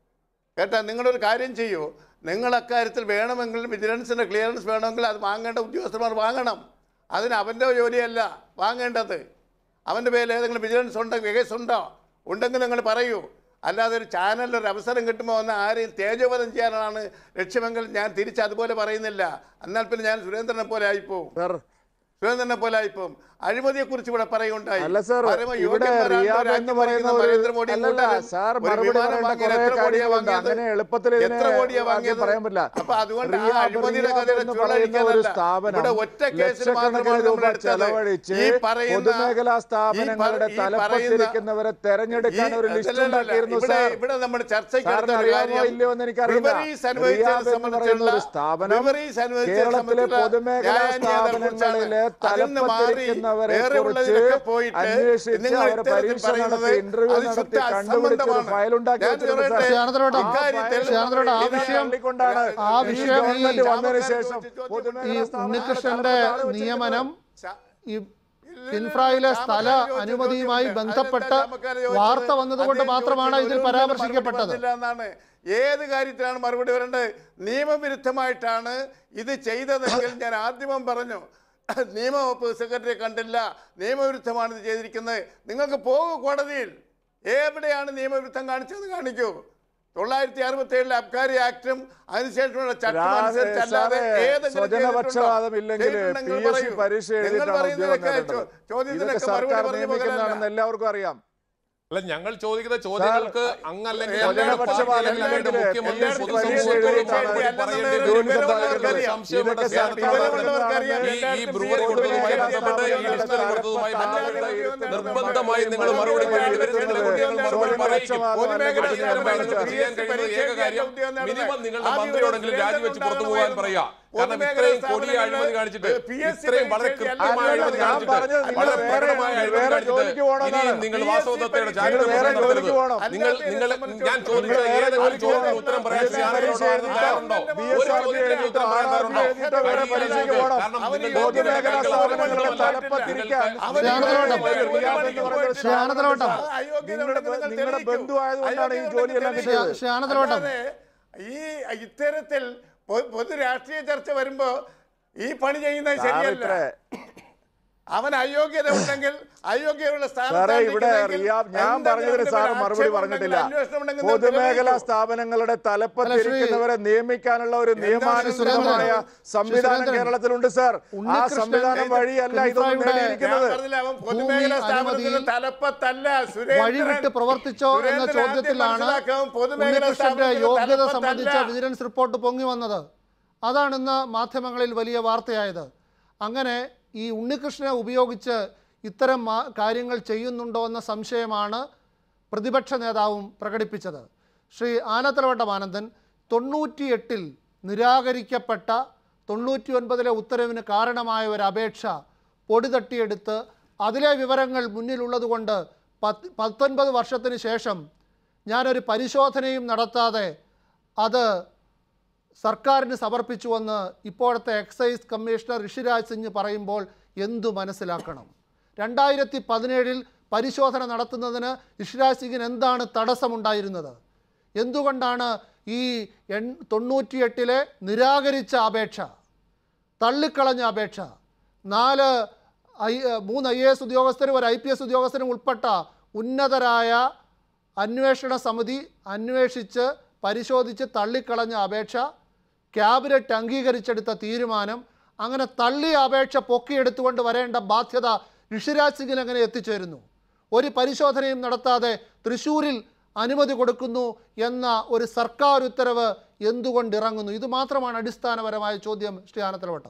കേട്ടാ നിങ്ങളൊരു കാര്യം ചെയ്യൂ നിങ്ങൾ അക്കാര്യത്തിൽ വേണമെങ്കിൽ വിജിലൻസിൻ്റെ ക്ലിയറൻസ് വേണമെങ്കിൽ അത് വാങ്ങേണ്ട ഉദ്യോഗസ്ഥന്മാർ വാങ്ങണം അതിന് അവൻ്റെ ജോലിയല്ല വാങ്ങേണ്ടത് അവൻ്റെ പേരിൽ ഏതെങ്കിലും വിജിലൻസ് ഉണ്ടെങ്കിൽ കേസ് ഉണ്ടോ ഉണ്ടെങ്കിൽ നിങ്ങൾ പറയൂ അല്ലാതെ ഒരു ചാനലിൽ ഒരു അവസരം കിട്ടുമ്പോൾ വന്ന് ആരെയും തേജോവധം ചെയ്യാനാണ് ലക്ഷ്യമെങ്കിൽ ഞാൻ തിരിച്ച് അതുപോലെ പറയുന്നില്ല എന്നാൽ പിന്നെ ഞാൻ സുരേന്ദ്രനെ പോലെ ആയിപ്പോവും സർ സുരേന്ദ്രനെ പോലെ ആയിപ്പോവും അഴിമതിയെ കുറിച്ച് ഇവിടെ പറയുണ്ടായി അല്ല സർ പരമ ഇവിടെ യോഗ്യന്മാരായ റിയാദ് എന്ന് രാജ്യം പറയുന്ന ഭരിക്കുന്ന ഒരു നരേന്ദ്രമോദിയും അല്ലല്ല കൂട്ടരും സാർ ഒരു മറുപടി വിമാനം പറയേണ്ട വാങ്ങിയത് കുറെ എത്ര കോടിയാ കാര്യങ്ങളുണ്ട് വാങ്ങിയത്? അങ്ങനെ എളുപ്പത്തിൽ ഇതിനെ എത്ര കോടിയാ ആദ്യം വാങ്ങിയത്? പറയാൻ പറ്റില്ല അപ്പൊ അതുകൊണ്ട് ആ റിയാദ് അഴിമതിയുടെ റിയാദ് കഥയുടെ എന്ന് ചുരുൾ പറയുന്ന ഒരു അടിക്കാനല്ല. സ്ഥാപനം ഇവിടെ ഒറ്റ കേസിൽ മാത്രമാണ് ലക്ഷക്കണക്കിന് നമ്മൾ രൂപ എടുത്തത്. ചെലവഴിച്ച് ഈ പറയുന്ന- പൊതുമേഖലാ ഈ സ്ഥാപനങ്ങളുടെ പറ- ഈ പറയുന്ന- തലപ്പത്തിരിക്കുന്നവരെ തെരഞ്ഞെടുക്കാൻ ഒരു ഈ- ലിസ്റ്റ് അല്ലല്ല, ഉണ്ടാക്കിയിരുന്നു ഇവിടെ സാർ ഇവിടെ നമ്മൾ ചർച്ചയ്ക്ക് സാറിന് എടുത്ത ഒരു അറിയാമോ കാര്യം ഇല്ലയോ എന്ന് എനിക്കറിയില്ല റിവറീസ് അനുവദിച്ചതിനെ റിയാദ് എന്ന് പറയുന്ന ഒരു സംബന്ധിച്ചുള്ള- സ്ഥാപനം റിവറീസ് അനുവദിച്ചതിനെ കേരളത്തിലെ സംബന്ധിച്ചുള്ള പൊതുമേഖലാ ന്യായാന്യായത്തെക്കുറിച്ചാണ്. സ്ഥാപനങ്ങളിലെ അതിൽ നിന്ന് മാറി തലപ്പത്തിരിക്കുന്നവരെ വേറെയുള്ളതിലൊക്കെ കുറിച്ച് പോയിട്ട് അന്വേഷിച്ച് നിങ്ങൾ അവർ ഇത്തരത്തിൽ പരീക്ഷ പറയുന്നത് നടത്തി ഇന്റർവ്യൂ അത് നടത്തി ശുദ്ധ കണ്ടുപിടിച്ചൊരു അസംബന്ധമാണ്. ഫയൽ ഉണ്ടാക്കി ഞാൻ വെച്ചിട്ടുണ്ട് പറയട്ടെ, സാർ. ശാന്തനോട് ഇക്കാര്യത്തിൽ ശാന്തനോട് ആ വിഷയം തള്ളിക്കൊണ്ടാണ് ആ ഈ വിഷയം ഈ ഗവൺമെന്റ് വന്നതിന് ശേഷം ഈ പൊതുമേഖലാ ഈ സ്ഥാപനങ്ങളുടെ ഉണ്ണികൃഷ്ണന്റെ തലപ്പത്താണ് വെച്ചിരിക്കുന്നത്. നിയമനം ശ- ഈ കിൻഫ്രയിലെ സ്ഥല അനുമതിയുമായി ബന്ധപ്പെട്ട് വാർത്ത വന്നതുകൊണ്ട് മാത്രമാണ് ഇതിൽ പരാമർശിക്കപ്പെട്ടത് എന്നാണ് ഏത് കാര്യത്തിലാണ് മറുപടി വരേണ്ടത് നിയമവിരുദ്ധമായിട്ടാണ് ഇത് ചെയ്തതെങ്കിൽ ഞാൻ ആദ്യമം പറഞ്ഞു നിയമവകുപ്പ് സെക്രട്ടറിയെ കണ്ടില്ല നിയമവിരുദ്ധമാണ് ഇത് ചെയ്തിരിക്കുന്നത് നിങ്ങൾക്ക് പോകൂ കോടതിയിൽ എവിടെയാണ് നിയമവിരുദ്ധം കാണിച്ചതെന്ന് കാണിക്കൂ തൊള്ളായിരത്തി അറുപത്തി ഏഴിലെ അബ്കാരി ആക്ടും അതിനുശേഷമുള്ള ചട്ടം രാ- അനുസരിച്ചല്ലാതെ സാറേ, ഏതെങ്കിലും സ്വജനപക്ഷപാതം ചെയ്തിട്ടുണ്ടോ? ഇല്ലെങ്കിൽ ചെയ്തിട്ടുണ്ടെങ്കിൽ പി എസ് സി പറയൂ. പരീക്ഷ നിങ്ങൾ എഴുതിയിട്ടാണ് പറയുന്നതൊക്കെ ഉദ്യോഗം ചോ- നേടേണ്ടത്. ചോദ്യത്തിനൊക്കെ ഇതൊക്കെ മറുപടി സർക്കാർ പറഞ്ഞ നിയമിക്കുന്നതാണെന്ന് പോകലല്ല. എല്ലാവർക്കും അറിയാം അല്ല ഞങ്ങൾ ചോദിക്കുന്ന ചോദ്യങ്ങൾക്ക് അങ്ങല്ലെങ്കിൽ സ്വജന അങ്ങയുടെ പക്ഷപാതം പാർട്ടി അല്ലെങ്കിൽ അങ്ങയുടെ ഇല്ലെങ്കിൽ മുഖ്യമന്ത്രി എല്ലാവർക്കും പൊതുസമൂഹത്തോട് പരീക്ഷ മറുപടി എഴുതിയിട്ടാണ് പറയേണ്ടി ജോലി വരും. സമ്പാദിക്കുന്നത്. സംശയമുണ്ട് ഇതൊക്കെ സ്നേഹത്തോടെ സർക്കാർ ഈ ഈ ബ്രൂവറി കൊടുത്തതുമായി ബന്ധപ്പെട്ട് ഈ ഡിസ്റ്ററി കൊടുത്തതുമായി ബന്ധപ്പെട്ട് നിർബന്ധമായി നിങ്ങൾ മറുപടി പറയേണ്ടി വരും നിങ്ങളുടെ കുട്ടികൾ മറുപടി പറയിക്കും പൊതുമേഖലാ അതിന് മുമ്പായി നിങ്ങൾക്ക് ചെയ്യാൻ കഴിയുന്ന ഏക കാര്യം മിനിമം നിങ്ങളുടെ മന്ത്രിയോടെങ്കിലും രാജിവെച്ച് പുറത്തു പോകാൻ പറയുക കാരണം പൊതുമേഖലാ ഇത്രയും കൊടിയ സ്ഥാപനങ്ങളില് അഴിമതി കാണിച്ചിട്ട് PSC ഇത്രയും വളരെ പരീക്ഷ കൃത്യമായ അല്ല, അഴിമതി ഞാൻ കാണിച്ചിട്ട് പറഞ്ഞത് നിങ്ങൾ വളരെ വേറെ- പ്രകടമായ അഴിമതി വേറെ കാണിച്ചിട്ട് ജോലിക്ക് പോകണമെന്നാണ്. ഇനിയും നിങ്ങൾ PSC വാസവദത്തയുടെ പരീക്ഷ ജാഗ്രത നിങ്ങൾ വേറെ നടത്തരുത്. ജോലിക്ക് പോകണം. നിങ്ങൾ നിങ്ങൾ ഞാൻ ചോദിച്ച ഏത് ഒരു ചോദ്യത്തിന് ഉത്തരം പറയാൻ PSC ശ്രീയാനന്ദനോട് പരീക്ഷ തയ്യാറുണ്ടോ എഴുതിയിട്ട് ഒരു ചോദ്യത്തിന് എഴുതിയിട്ട് ഉത്തരം പറയാൻ തയ്യാറുണ്ടോ എഴുതിയിട്ട് വേറെ കഴിയില്ല പരീക്ഷയ്ക്ക് നിങ്ങൾക്ക്. പോകണം. കാരണം അവന് നിങ്ങൾ പൊതുമേഖലാ നിങ്ങൾക്ക് സ്ഥാപനങ്ങളുടെ നിങ്ങൾക്ക് തലപ്പത്തിരിക്കാൻ അവന് ശ്രീയാനന്ദനോട്ടം. ഒരു റിയാദ് എന്ന് പറയുന്ന ഒരു ശ്രീ ആനന്ദനോട്ടം. സ്ഥാപനം അയോഗ്യത നിങ്ങളുടെ ഉണ്ടെന്ന് നിങ്ങൾ നിങ്ങളുടെ തെളിയിക്കൂ. ബന്ധു ആയതുകൊണ്ടാണ് ഈ അയോഗ്യത ജോലിയെല്ലാം ഉണ്ടെന്ന് കിട്ടിയത് ശ്രീ ആനന്ദനോട്ടം. അല്ലാതെ ഈ ഇത്തരത്തിൽ പൊ- പൊതു രാഷ്ട്രീയ ചർച്ച വരുമ്പോ ഈ പണി ചെയ്യുന്നത് ശരിയല്ല സാറിത്രേ അവൻ അയോഗ്യത ഉണ്ടെങ്കിൽ അയോഗ്യതയുള്ള സ്ഥാനത്താണ് സാറേ ഇവിടെ ഇരിക്കുന്നതെങ്കിൽ റിയാബ് ഞാൻ എന്തെങ്കിലും പറഞ്ഞതിന് അവന്റെ സാർ പേരിൽ മറുപടി ആക്ഷേപം പറഞ്ഞിട്ടില്ല ഉണ്ടെങ്കിൽ അന്വേഷണം ഉണ്ടെങ്കിൽ നിങ്ങൾ പൊതുമേഖലാ തെളിയിക്കൂ. സ്ഥാപനങ്ങളുടെ തലപ്പത്തിരിക്കുന്നവരെ നിയമിക്കാനുള്ള ഒരു നിയമാനുസൃതമായ സംവിധാനം സുരേന്ദ്രൻ. കേരളത്തിലുണ്ട് സാർ ആ ഉണ്ണികൃഷ്ണൻ സംവിധാനം വഴിയല്ല ഇതൊന്നും കിൻഫ്രയുടെ ഞാൻ നേടിയിരിക്കുന്നത് പറഞ്ഞില്ല അവൻ പൊതുമേഖലാ ഭൂമി സ്ഥാപനത്തിന്റെ അനുമതിയിൽ തലപ്പത്തല്ല സുരേന്ദ്രൻ വഴിവിട്ട് പ്രവർത്തിച്ചോ എന്ന സുരേന്ദ്രൻ ആദ്യം ചോദ്യത്തിലാണ് മനസ്സിലാക്കണം, പൊതുമേഖലാ ഉണ്ണികൃഷ്ണന്റെ സ്ഥാപനത്തിന്റെ യോഗ്യത തലപ്പത്തല്ല. സംബന്ധിച്ച വിജിലൻസ് റിപ്പോർട്ട് പൊങ്ങി വന്നത് അതാണ് ഇന്ന് മാധ്യമങ്ങളിൽ വലിയ വാർത്തയായത് അങ്ങനെ ഈ ഉണ്ണികൃഷ്ണനെ ഉപയോഗിച്ച് ഇത്തരം മാ- കാര്യങ്ങൾ ചെയ്യുന്നുണ്ടോ എന്ന സംശയമാണ് പ്രതിപക്ഷ നേതാവും പ്രകടിപ്പിച്ചത് ശ്രീ ആനത്തലവട്ടം ആനന്ദൻ തൊണ്ണൂറ്റിയെട്ടിൽ നിരാകരിക്കപ്പെട്ട തൊണ്ണൂറ്റി ഒൻപതിലെ ഉത്തരവിന് കാരണമായ ഒരു അപേക്ഷ പൊടി തട്ടിയെടുത്ത് അതിലെ വിവരങ്ങൾ മുന്നിലുള്ളതുകൊണ്ട് പത്ത് പത്തൊൻപത് വർഷത്തിന് ശേഷം ഞാനൊരു പരിശോധനയും നടത്താതെ അത് സർക്കാരിന് സമർപ്പിച്ചുവെന്ന് ഇപ്പോഴത്തെ എക്സൈസ് കമ്മീഷണർ ഋഷിരാജ് സിംഗ് പറയുമ്പോൾ എന്തു മനസ്സിലാക്കണം രണ്ടായിരത്തി പതിനേഴിൽ പരിശോധന നടത്തുന്നതിന് ഋഷിരാജ് സിംഗിന് എന്താണ് തടസ്സമുണ്ടായിരുന്നത് എന്തുകൊണ്ടാണ് ഈ എൺ തൊണ്ണൂറ്റിയെട്ടിലെ നിരാകരിച്ച അപേക്ഷ തള്ളിക്കളഞ്ഞ അപേക്ഷ നാല് ഐ മൂന്ന് ഐ എ എസ് ഉദ്യോഗസ്ഥരും ഒരു ഐ പി എസ് ഉദ്യോഗസ്ഥരും ഉൾപ്പെട്ട ഉന്നതരായ അന്വേഷണ സമിതി അന്വേഷിച്ച് പരിശോധിച്ച് തള്ളിക്കളഞ്ഞ അപേക്ഷ ക്യാബിനറ്റ് അംഗീകരിച്ചെടുത്ത തീരുമാനം അങ്ങനെ തള്ളിയ അപേക്ഷ പൊക്കിയെടുത്തുകൊണ്ട് വരേണ്ട ബാധ്യത ഋഷിരാജ് സിംഗിന് എങ്ങനെ എത്തിച്ചേരുന്നു ഒരു പരിശോധനയും നടത്താതെ തൃശ്ശൂരിൽ അനുമതി കൊടുക്കുന്നു എന്ന ഒരു സർക്കാർ ഉത്തരവ് എന്തുകൊണ്ട് ഇറങ്ങുന്നു ഇത് മാത്രമാണ് അടിസ്ഥാനപരമായ ചോദ്യം ശ്രീ ആനത്തലവട്ടം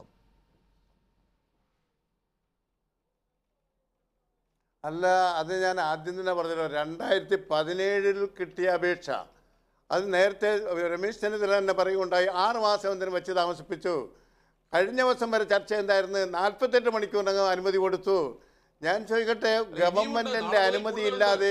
അല്ല അത് ഞാൻ ആദ്യം തന്നെ പറഞ്ഞല്ലോ രണ്ടായിരത്തി പതിനേഴിൽ കിട്ടിയ അപേക്ഷ അത് നേരത്തെ രമേശ് ചെന്നിത്തല തന്നെ പറയുകയുണ്ടായി ആറ് മാസം എന്തിനു വെച്ച് താമസിപ്പിച്ചു കഴിഞ്ഞ ദിവസം വരെ ചർച്ച എന്തായിരുന്നു നാൽപ്പത്തെട്ട് മണിക്കൂറിനകം അനുമതി കൊടുത്തു ഞാൻ ചോദിക്കട്ടെ ഗവൺമെന്റിന്റെ അനുമതി ഇല്ലാതെ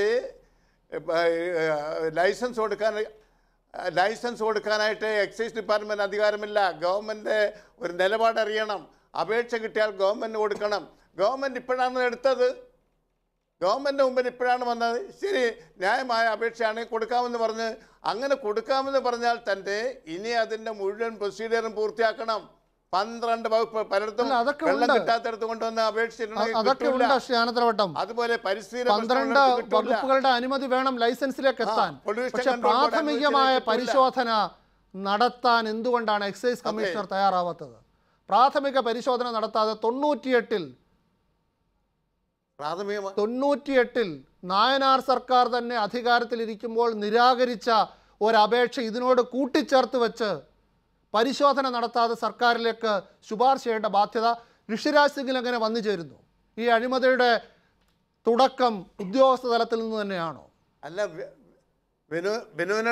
ലൈസൻസ് കൊടുക്കാൻ ലൈസൻസ് കൊടുക്കാനായിട്ട് എക്സൈസ് ഡിപ്പാർട്ട്മെന്റ് അധികാരമില്ല ഗവൺമെന്റ് ഒരു നിലപാട് അറിയണം അപേക്ഷ കിട്ടിയാൽ ഗവൺമെന്റ് കൊടുക്കണം ഗവൺമെന്റ് ഇപ്പോഴാണ് എടുത്തത് ഗവൺമെൻറ് മുമ്പിൽ ഇപ്പോഴാണ് വന്നത് ശരി ന്യായമായ അപേക്ഷയാണ് കൊടുക്കാമെന്ന് പറഞ്ഞ് അങ്ങനെ കൊടുക്കാമെന്ന് പറഞ്ഞാൽ തന്നെ ഇനി അതിൻ്റെ മുഴുവൻ പ്രൊസീജിയറും പൂർത്തിയാക്കണം പന്ത്രണ്ട് വകുപ്പ് പലയിടത്തും അല്ല, അതൊക്കെ വെള്ളം ഉണ്ട്. കിട്ടാത്തടത്ത് കൊണ്ടുവന്ന് അ- അപേക്ഷിച്ചിട്ടുണ്ടെങ്കിൽ അതൊക്കെ കിട്ടൂല. ഉണ്ട് ശ്രീ ആനത്തലവട്ടം അതുപോലെ പരിസ്ഥിതി പന്ത്രണ്ട് പ്രശ്നങ്ങൾക്ക് കിട്ടൂല. വകുപ്പുകളുടെ അനുമതി വേണം ലൈസൻസിലേക്ക് എത്താൻ pollution പക്ഷെ control board പ്രാഥമികമായ അനുവദിച്ചാലേ പരിശോധന നടത്താൻ എന്തുകൊണ്ടാണ് എക്സൈസ് കമ്മീഷണർ തയ്യാറാവാത്തത് പ്രാഥമിക പരിശോധന നടത്താതെ തൊണ്ണൂറ്റിയെട്ടിൽ പ്രാഥമികമായി തൊണ്ണൂറ്റിയെട്ടിൽ നായനാർ സർക്കാർ തന്നെ അധികാരത്തിലിരിക്കുമ്പോൾ നിരാകരിച്ച ഒരപേക്ഷ ഇതിനോട് കൂട്ടിച്ചേർത്ത് വെച്ച് പരിശോധന നടത്താതെ സർക്കാരിലേക്ക് ശുപാർശ ചെയ്യേണ്ട ബാധ്യത ഋഷിരാജ് സിംഗിൽ എങ്ങനെ വന്നു ചേരുന്നു ഈ അഴിമതിയുടെ തുടക്കം ഉദ്യോഗസ്ഥ തലത്തിൽ നിന്ന് തന്നെയാണോ അല്ല വി- വിനു വിനുവിന്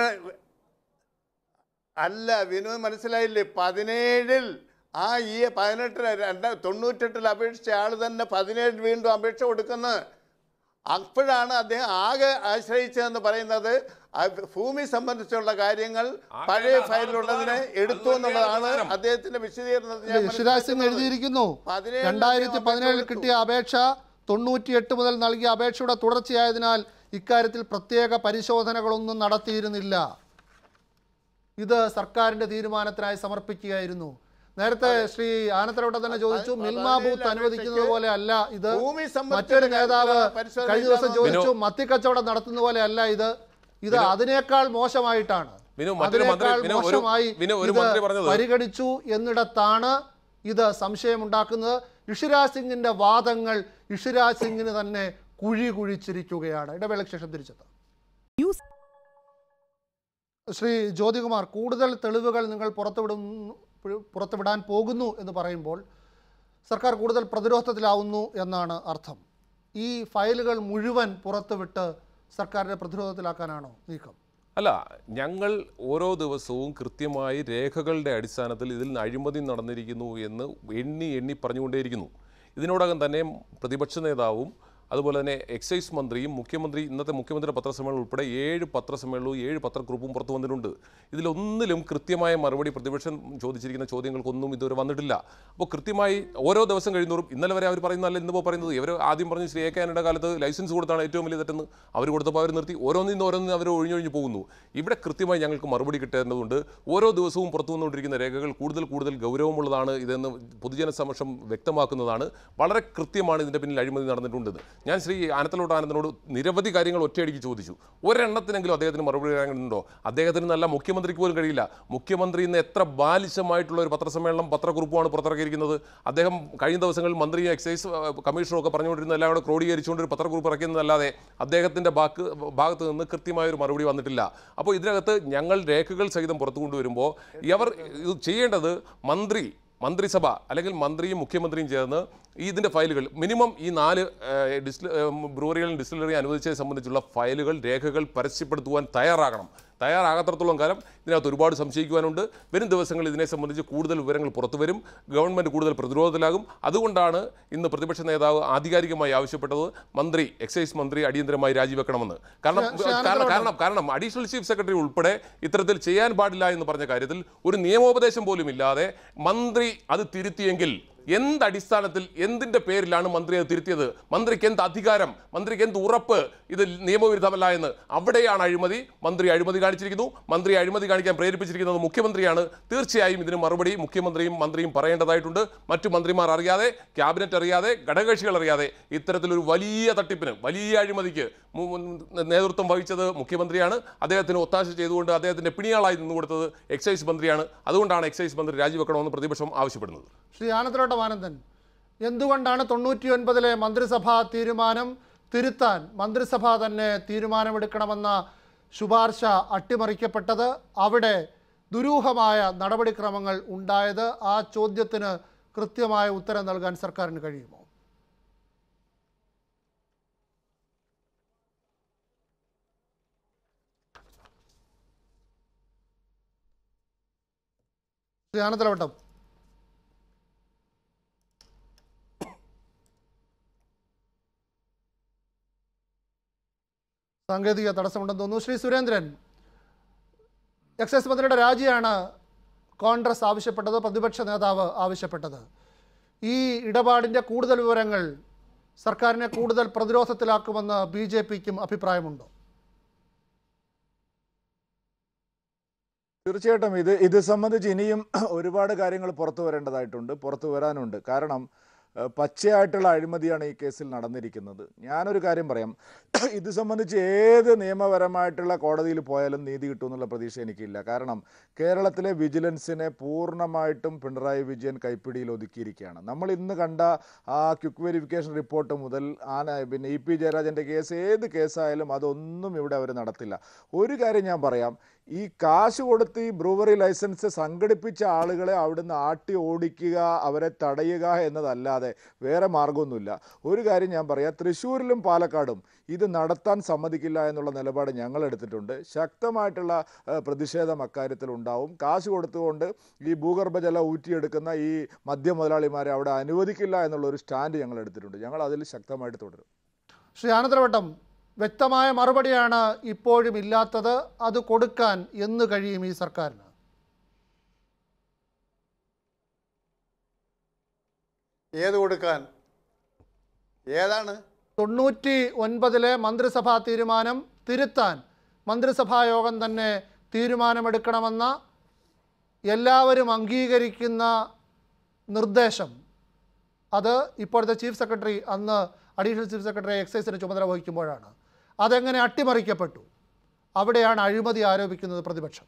അല്ല വിനു മനസ്സിലായില്ലേ പതിനേഴിൽ ആ ഈ പതിനെട്ടിൽ രണ്ട് തൊണ്ണൂറ്റെട്ടിൽ അപേക്ഷിച്ച ആൾ തന്നെ പതിനേഴിൽ വീണ്ടും അപേക്ഷ കൊടുക്കുന്നത് അപ്പോഴാണ് അദ്ദേഹം ആകെ ആശ്രയിച്ചതെന്ന് പറയുന്നത് ആ ഭൂമി സംബന്ധിച്ചുള്ള കാര്യങ്ങൾ പഴയ ആകെയല്ല, ഫയലിലുള്ളതിനെ അതാണ് എടുത്തു പ്രധാനം. എന്നുള്ളതാണ് അത് തന്നെയാണ് അദ്ദേഹത്തിന്റെ വിശദീകരണത്തിൽ ഞാൻ ഋഷിരാജ് സിംഗ് മനസ്സിലാക്കുന്നത്. എഴുതിയിരിക്കുന്നു പതിനേഴിൽ രണ്ടായിരത്തി അദ്ദേഹം പതിനേഴിൽ അപേക്ഷ കിട്ടിയ അപേക്ഷ തൊണ്ണൂറ്റിയെട്ട് മുതൽ നൽകിയ അപേക്ഷയുടെ തുടർച്ചയായതിനാൽ ഇക്കാര്യത്തിൽ പ്രത്യേക പരിശോധനകളൊന്നും നടത്തിയിരുന്നില്ല ഇത് സർക്കാരിന്റെ തീരുമാനത്തിനായി സമർപ്പിക്കുകയായിരുന്നു നേരത്തെ ശ്രീ ആനത്തലവട്ടം തന്നെ ചോദിച്ചു അത് മിൽമ പതിനേഴിലെ ബൂത്ത് അനുവദിക്കുന്നത് പോലെ അല്ല ഇത് ഭൂമി സംബന്ധിച്ച മറ്റൊരു നേതാവ് കാര്യത്തിലുള്ള പരിശോധന കഴിഞ്ഞ ദിവസം ഇല്ലാതെ ചോദിച്ചു മത്തിക്കച്ചവടം നടത്തുന്ന പോലെ അല്ല ഇത് ഇത് അതിനേക്കാൾ മോശമായിട്ടാണ് വിനു, മറ്റൊരു മന്ത്രി- അതിനേക്കാൾ വിനു, ഒരു- മോശമായി വിനു, ഒരു ഇത് മന്ത്രി പറഞ്ഞത് പരിഗണിച്ചു എന്നിടത്താണ് ഇത് സംശയമുണ്ടാക്കുന്നത് ഋഷിരാജ് സിംഗിന്റെ വാദങ്ങൾ ഋഷിരാജ് സിംഗിന് തന്നെ കുഴി കുഴിച്ചിരിക്കുകയാണ് ഇടവേളയ്ക്ക് ശേഷം തിരിച്ചെത്താം ശ്രീ ജ്യോതികുമാർ കൂടുതൽ തെളിവുകൾ നിങ്ങൾ പുറത്തുവിടുന്നു പുറത്തുവിടാൻ പോകുന്നു എന്ന് പറയുമ്പോൾ സർക്കാർ കൂടുതൽ പ്രതിരോധത്തിലാവുന്നു എന്നാണ് അർത്ഥം ഈ ഫയലുകൾ മുഴുവൻ പുറത്തുവിട്ട് സർക്കാരിനെ പ്രതിരോധത്തിലാക്കാനാണോ നീക്കം അല്ല ഞങ്ങൾ ഓരോ ദിവസവും കൃത്യമായി രേഖകളുടെ അടിസ്ഥാനത്തിൽ ഇതിൽ നിന്ന് അഴിമതി നടന്നിരിക്കുന്നു എന്ന് എണ്ണി എണ്ണി പറഞ്ഞുകൊണ്ടേയിരിക്കുന്നു ഇതിനോടകം തന്നെ പ്രതിപക്ഷ നേതാവും അതുപോലെ തന്നെ എക്സൈസ് മന്ത്രിയും മുഖ്യമന്ത്രി ഇന്നത്തെ മുഖ്യമന്ത്രിയുടെ പത്രസമ്മേളനം ഉൾപ്പെടെ ഏഴ് പത്രസമ്മേളനവും ഏഴ് പത്രക്കുറിപ്പും പുറത്തു വന്നിട്ടുണ്ട് ഇതിലൊന്നിലും കൃത്യമായ മറുപടി പ്രതിപക്ഷം ചോദിച്ചിരിക്കുന്ന ചോദ്യങ്ങൾക്കൊന്നും ഇതുവരെ വന്നിട്ടില്ല അപ്പോൾ കൃത്യമായി ഓരോ ദിവസം കഴിയുന്നവരും ഇന്നലെ വരെ അവർ പറയുന്നതല്ല ഇന്നിപ്പോൾ പറയുന്നത് ഇവർ ആദ്യം പറഞ്ഞു ശ്രീ എ കാനയുടെ കാലത്ത് ലൈസൻസ് കൊടുത്താണ് ഏറ്റവും വലിയ തെറ്റെന്ന് അവർ കൊടുത്തപ്പോൾ അവർ നിർത്തി ഓരോന്നിന്ന് ഓരോന്നിന്ന് അവർ ഒഴിഞ്ഞൊഴിഞ്ഞ് പോകുന്നു ഇവിടെ കൃത്യമായി ഞങ്ങൾക്ക് മറുപടി കിട്ടേണ്ടതുണ്ട് ഓരോ ദിവസവും പുറത്തു വന്നുകൊണ്ടിരിക്കുന്ന രേഖകൾ കൂടുതൽ കൂടുതൽ ഗൗരവമുള്ളതാണ് ഇതെന്ന് പൊതുജന സമക്ഷം വ്യക്തമാക്കുന്നതാണ് വളരെ കൃത്യമാണ് ഇതിൻ്റെ പിന്നിൽ അഴിമതി നടന്നിട്ടുണ്ടെന്ന് ഞാൻ ശ്രീ ആനത്തലോട്ട് ആനന്ദനോട് നിരവധി കാര്യങ്ങൾ ഒറ്റയടിക്ക് ചോദിച്ചു ഒരെണ്ണത്തിനെങ്കിലും അദ്ദേഹത്തിന് മറുപടി പറയാനുണ്ടോ അദ്ദേഹത്തിന് നല്ല മുഖ്യമന്ത്രിക്ക് പോലും കഴിയില്ല മുഖ്യമന്ത്രി ഇന്ന് എത്ര ബാലിശമായിട്ടുള്ള ഒരു പത്രസമ്മേളനം പത്രക്കുറിപ്പുമാണ് പുറത്തിറക്കിയിരിക്കുന്നത് അദ്ദേഹം കഴിഞ്ഞ ദിവസങ്ങളിൽ മന്ത്രിയും എക്സൈസ് ആ, കമ്മീഷണറും ഒക്കെ പറഞ്ഞുകൊണ്ടിരുന്ന എല്ലാം കൂടെ ക്രോഡീകരിച്ചുകൊണ്ട് ഒരു പത്രക്കുറിപ്പ് ഇറക്കുന്നതല്ലാതെ അദ്ദേഹത്തിൻ്റെ ബാക്ക് ഭാഗത്ത് നിന്ന് കൃത്യമായ ഒരു മറുപടി വന്നിട്ടില്ല അപ്പോൾ ഇതിനകത്ത് ഞങ്ങൾ രേഖകൾ സഹിതം പുറത്തു കൊണ്ടുവരുമ്പോൾ ഇവർ ഇത് ചെയ്യേണ്ടത് മന്ത്രി മന്ത്രിസഭ അല്ലെങ്കിൽ മന്ത്രിയും മുഖ്യമന്ത്രിയും ചേർന്ന് ഈ ഇതിൻ്റെ ഫയലുകൾ മിനിമം ഈ നാല് ഏഹ്, ഡിസ്റ്റിൽ ഏഹ്, ബ്രൂവറികളും ഡിസ്റ്റിലറി അനുവദിച്ചതിനെ സംബന്ധിച്ചുള്ള ഫയലുകൾ രേഖകൾ പരസ്യപ്പെടുത്തുവാൻ തയ്യാറാകണം തയ്യാറാകാത്തടത്തോളം കാലം ഇതിനകത്ത് ഒരുപാട് സംശയിക്കുവാനുണ്ട് വരും ദിവസങ്ങളിൽ ഇതിനെ സംബന്ധിച്ച് കൂടുതൽ വിവരങ്ങൾ പുറത്തു വരും ഗവൺമെൻറ് കൂടുതൽ പ്രതിരോധത്തിലാകും അതുകൊണ്ടാണ് ഇന്ന് പ്രതിപക്ഷ നേതാവ് ആധികാരികമായി ആവശ്യപ്പെട്ടത് മന്ത്രി എക്സൈസ് മന്ത്രി അടിയന്തരമായി രാജിവെക്കണമെന്ന് കാരണം കാരണം കാരണം കാരണം അഡീഷണൽ ചീഫ് സെക്രട്ടറി ഉൾപ്പെടെ ഇത്തരത്തിൽ ചെയ്യാൻ പാടില്ല എന്ന് പറഞ്ഞ കാര്യത്തിൽ ഒരു നിയമോപദേശം പോലും ഇല്ലാതെ മന്ത്രി അത് തിരുത്തിയെങ്കിൽ എന്ത് അടിസ്ഥാനത്തിൽ എന്തിന്റെ പേരിലാണ് മന്ത്രി അത് തിരുത്തിയത് മന്ത്രിക്ക് എന്ത് അധികാരം മന്ത്രിക്ക് എന്ത് ഉറപ്പ് ഇത് നിയമവിരുദ്ധമല്ല എന്ന് അവിടെയാണ് അഴിമതി മന്ത്രി അഴിമതി കാണിച്ചിരിക്കുന്നു മന്ത്രി അഴിമതി കാണിക്കാൻ പ്രേരിപ്പിച്ചിരിക്കുന്നത് മുഖ്യമന്ത്രിയാണ് തീർച്ചയായും ഇതിന് മറുപടി മുഖ്യമന്ത്രിയും മന്ത്രിയും പറയേണ്ടതായിട്ടുണ്ട് മറ്റു മന്ത്രിമാർ അറിയാതെ ക്യാബിനറ്റ് അറിയാതെ ഘടകകക്ഷികൾ അറിയാതെ ഇത്തരത്തിലൊരു വലിയ തട്ടിപ്പിന് വലിയ അഴിമതിക്ക് മു- മുൻ- നേതൃത്വം വഹിച്ചത് മുഖ്യമന്ത്രിയാണ് അദ്ദേഹത്തിന് ഒത്താശ ചെയ്തുകൊണ്ട് അദ്ദേഹത്തിന്റെ പിണിയാളായി നിന്നുകൊടുത്തത് എക്സൈസ് മന്ത്രിയാണ് അതുകൊണ്ടാണ് എക്സൈസ് മന്ത്രി രാജിവെക്കണമെന്ന് പ്രതിപക്ഷം ആവശ്യപ്പെടുന്നത് ശ്രീ ആനന്ദലോട്ടം ആനന്ദൻ എന്തുകൊണ്ടാണ് തൊണ്ണൂറ്റി ഒൻപതിലെ മന്ത്രിസഭാ തീരുമാനം തിരുത്താൻ മന്ത്രിസഭ തന്നെ തീരുമാനമെടുക്കണമെന്ന ശുപാർശ അട്ടിമറിക്കപ്പെട്ടത് അവിടെ ദുരൂഹമായ നടപടിക്രമങ്ങൾ ഉണ്ടായത് ആ ചോദ്യത്തിന് കൃത്യമായ ഉത്തരം നൽകാൻ സർക്കാരിന് കഴിയുമോ ശ്രീ ആനന്ദലവട്ടം സാങ്കേതിക തടസ്സമുണ്ടെന്ന് തോന്നുന്നു ശ്രീ സുരേന്ദ്രൻ എക്സൈസ് മന്ത്രിയുടെ രാജിയാണ് കോൺഗ്രസ് ആവശ്യപ്പെട്ടത് പ്രതിപക്ഷ നേതാവ് ആവശ്യപ്പെട്ടത് ഈ ഇടപാടിൻ്റെ കൂടുതൽ വിവരങ്ങൾ സർക്കാരിനെ കൂടുതൽ പ്രതിരോധത്തിലാക്കുമെന്ന് ബി ജെ പിക്കും അഭിപ്രായമുണ്ടോ തീർച്ചയായിട്ടും ഇത് ഇത് സംബന്ധിച്ച് ഇനിയും ഒരുപാട് കാര്യങ്ങൾ പുറത്തു വരേണ്ടതായിട്ടുണ്ട് പുറത്തു വരാനുണ്ട് കാരണം ഏഹ്, പച്ചയായിട്ടുള്ള അഴിമതിയാണ് ഈ കേസിൽ നടന്നിരിക്കുന്നത് ഞാനൊരു കാര്യം പറയാം ഇത് സംബന്ധിച്ച് ഏത് നിയമപരമായിട്ടുള്ള കോടതിയിൽ പോയാലും നീതി കിട്ടുമെന്നുള്ള പ്രതീക്ഷ എനിക്കില്ല കാരണം കേരളത്തിലെ വിജിലൻസിനെ പൂർണ്ണമായിട്ടും പിണറായി വിജയൻ കൈപ്പിടിയിൽ ഒതുക്കിയിരിക്കുകയാണ് നമ്മൾ ഇന്ന് കണ്ട ആ ക്വിക്ക് വെരിഫിക്കേഷൻ റിപ്പോർട്ട് മുതൽ ആന പിന്നെ ഇ പി ജയരാജൻ്റെ കേസ് ഏത് കേസായാലും അതൊന്നും ഇവിടെ അവർ നടത്തില്ല ഒരു കാര്യം ഞാൻ പറയാം ഈ കാശ് കൊടുത്ത് ഈ ബ്രൂവറി ലൈസൻസ് സംഘടിപ്പിച്ച ആളുകളെ അവിടുന്ന് ആട്ടി ഓടിക്കുക അവരെ തടയുക എന്നതല്ലാതെ വേറെ മാർഗമൊന്നുമില്ല ഒരു കാര്യം ഞാൻ പറയാം തൃശ്ശൂരിലും പാലക്കാടും ഇത് നടത്താൻ സമ്മതിക്കില്ല എന്നുള്ള നിലപാട് ഞങ്ങൾ എടുത്തിട്ടുണ്ട് ശക്തമായിട്ടുള്ള ഏഹ്, പ്രതിഷേധം അക്കാര്യത്തിൽ ഉണ്ടാവും കാശ് കൊടുത്തുകൊണ്ട് ഈ ഭൂഗർഭജലം ഊറ്റിയെടുക്കുന്ന ഈ മദ്യ മുതലാളിമാരെ അവിടെ അനുവദിക്കില്ല എന്നുള്ള ഒരു സ്റ്റാൻഡ് ഞങ്ങൾ എടുത്തിട്ടുണ്ട് ഞങ്ങൾ അതിൽ ശക്തമായിട്ട് തുടരും ശ്രീ ആനന്ദവട്ടം വ്യക്തമായ മറുപടിയാണ് ഇപ്പോഴും ഇല്ലാത്തത് അത് കൊടുക്കാൻ എന്ന് കഴിയും ഈ സർക്കാരിന് ഏത് കൊടുക്കാൻ ഏതാണ് തൊണ്ണൂറ്റി ഒൻപതിലെ മന്ത്രിസഭാ തീരുമാനം തിരുത്താൻ മന്ത്രിസഭാ യോഗം തന്നെ തീരുമാനമെടുക്കണമെന്ന എല്ലാവരും അംഗീകരിക്കുന്ന നിർദ്ദേശം അത് ഇപ്പോഴത്തെ ചീഫ് സെക്രട്ടറി അന്ന് അഡീഷണൽ ചീഫ് സെക്രട്ടറി എക്സൈസിന് ചുമതല വഹിക്കുമ്പോഴാണ് അതെങ്ങനെ അട്ടിമറിക്കപ്പെട്ടു അവിടെയാണ് അഴിമതി ആരോപിക്കുന്നത് പ്രതിപക്ഷം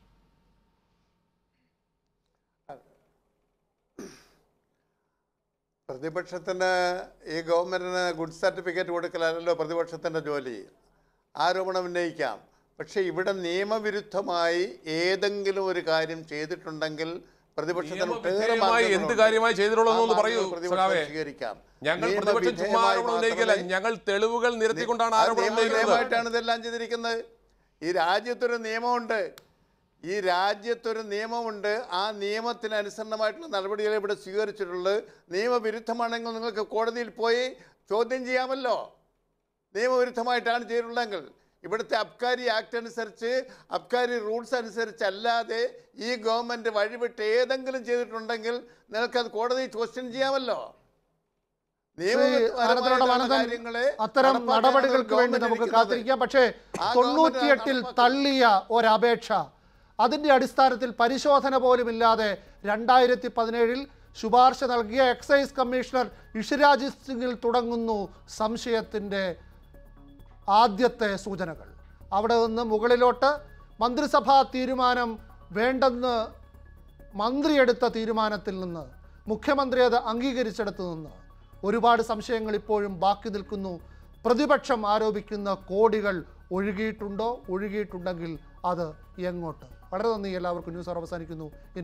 പ്രതിപക്ഷത്തിന് ഈ ഗവൺമെൻറ്റിന് ഗുഡ് സർട്ടിഫിക്കറ്റ് കൊടുക്കലല്ലോ പ്രതിപക്ഷത്തിൻ്റെ ജോലി ആരോപണം ഉന്നയിക്കാം പക്ഷേ ഇവിടെ നിയമവിരുദ്ധമായി ഏതെങ്കിലും ഒരു കാര്യം ചെയ്തിട്ടുണ്ടെങ്കിൽ പ്രതിപക്ഷത്തിന് ഒട്ടേറെ നിയമവിധേയമായി എന്ത് മാർഗ്ഗങ്ങളുണ്ട്. കാര്യമായി ചെയ്തിട്ടുള്ളൂ എന്ന് ആ പറയൂ, മാർഗ്ഗങ്ങൾ പ്രതിപക്ഷം സഖാവേ. സ്വീകരിക്കാം ഞങ്ങൾ പ്രതിപക്ഷം ചുമ്മാ നിയമവിധേയമായി ആരോപണം ഉന്നയിക്കല്ല മാത്രമേ- ഞങ്ങൾ തെളിവുകൾ നിരത്തിക്കൊണ്ടാണ് അത് ആരോപണം ഉന്നയിക്കുന്നത് നിയമവിധേയമായിട്ടാണ് ഇതെല്ലാം ചെയ്തിരിക്കുന്നത് ഈ രാജ്യത്തൊരു നിയമമുണ്ട് ഈ രാജ്യത്തൊരു നിയമമുണ്ട് ആ നിയമത്തിന് അനുസരണമായിട്ടുള്ള നടപടികൾ ഇവിടെ സ്വീകരിച്ചിട്ടുള്ളത് നിയമവിരുദ്ധമാണെങ്കിൽ നിങ്ങൾക്ക് കോടതിയിൽ പോയി ചോദ്യം ചെയ്യാമല്ലോ നിയമവിരുദ്ധമായിട്ടാണ് ചെയ്തിട്ടുള്ളതെങ്കിൽ ഇവിടുത്തെ അബ്കാരി ആക്ട് അനുസരിച്ച് അബ്കാരി റൂൾസ് അനുസരിച്ച് അല്ലാതെ ഈ ഗവൺമെൻറ് വഴിവിട്ട് ഏതെങ്കിലും ചെയ്തിട്ടുണ്ടെങ്കിൽ നിങ്ങൾക്കത് കോടതിയിൽ ക്വസ്റ്റ്യൻ ചെയ്യാമല്ലോ ആനന്ദനോട് നിയമപരമായിട്ടുള്ള അനന്തൻ കാര്യങ്ങളെ അത്തരം നടപ്പാക്കാനാണ് നടപടികൾക്ക് വേണ്ടി ഗവൺമെന്റ് നമുക്ക് ഇരിക്കുന്നത്. കാത്തിരിക്കാം പക്ഷേ ആ തൊണ്ണൂറ്റിയെട്ടിൽ ഗവൺമെന്റ് തള്ളിയ ഒരപേക്ഷ അതിന്റെ അടിസ്ഥാനത്തിൽ പരിശോധന പോലുമില്ലാതെ രണ്ടായിരത്തി പതിനേഴിൽ ശുപാർശ നൽകിയ എക്സൈസ് കമ്മീഷണർ ഇഷിരാജ് സിംഗിൽ തുടങ്ങുന്നു സംശയത്തിന്റെ ആദ്യത്തെ സൂചനകൾ അവിടെ നിന്ന് മുകളിലോട്ട് മന്ത്രിസഭാ തീരുമാനം വേണ്ടെന്ന് മന്ത്രി എടുത്ത തീരുമാനത്തിൽ നിന്ന് മുഖ്യമന്ത്രി അത് അംഗീകരിച്ചിടത്തു നിന്ന് ഒരുപാട് സംശയങ്ങൾ ഇപ്പോഴും ബാക്കി നിൽക്കുന്നു പ്രതിപക്ഷം ആരോപിക്കുന്ന കോടികൾ ഒഴുകിയിട്ടുണ്ടോ ഒഴുകിയിട്ടുണ്ടെങ്കിൽ അത് എങ്ങോട്ട് വളരെ നന്ദി എല്ലാവർക്കും ന്യൂസ് അവർ അവസാനിക്കുന്നു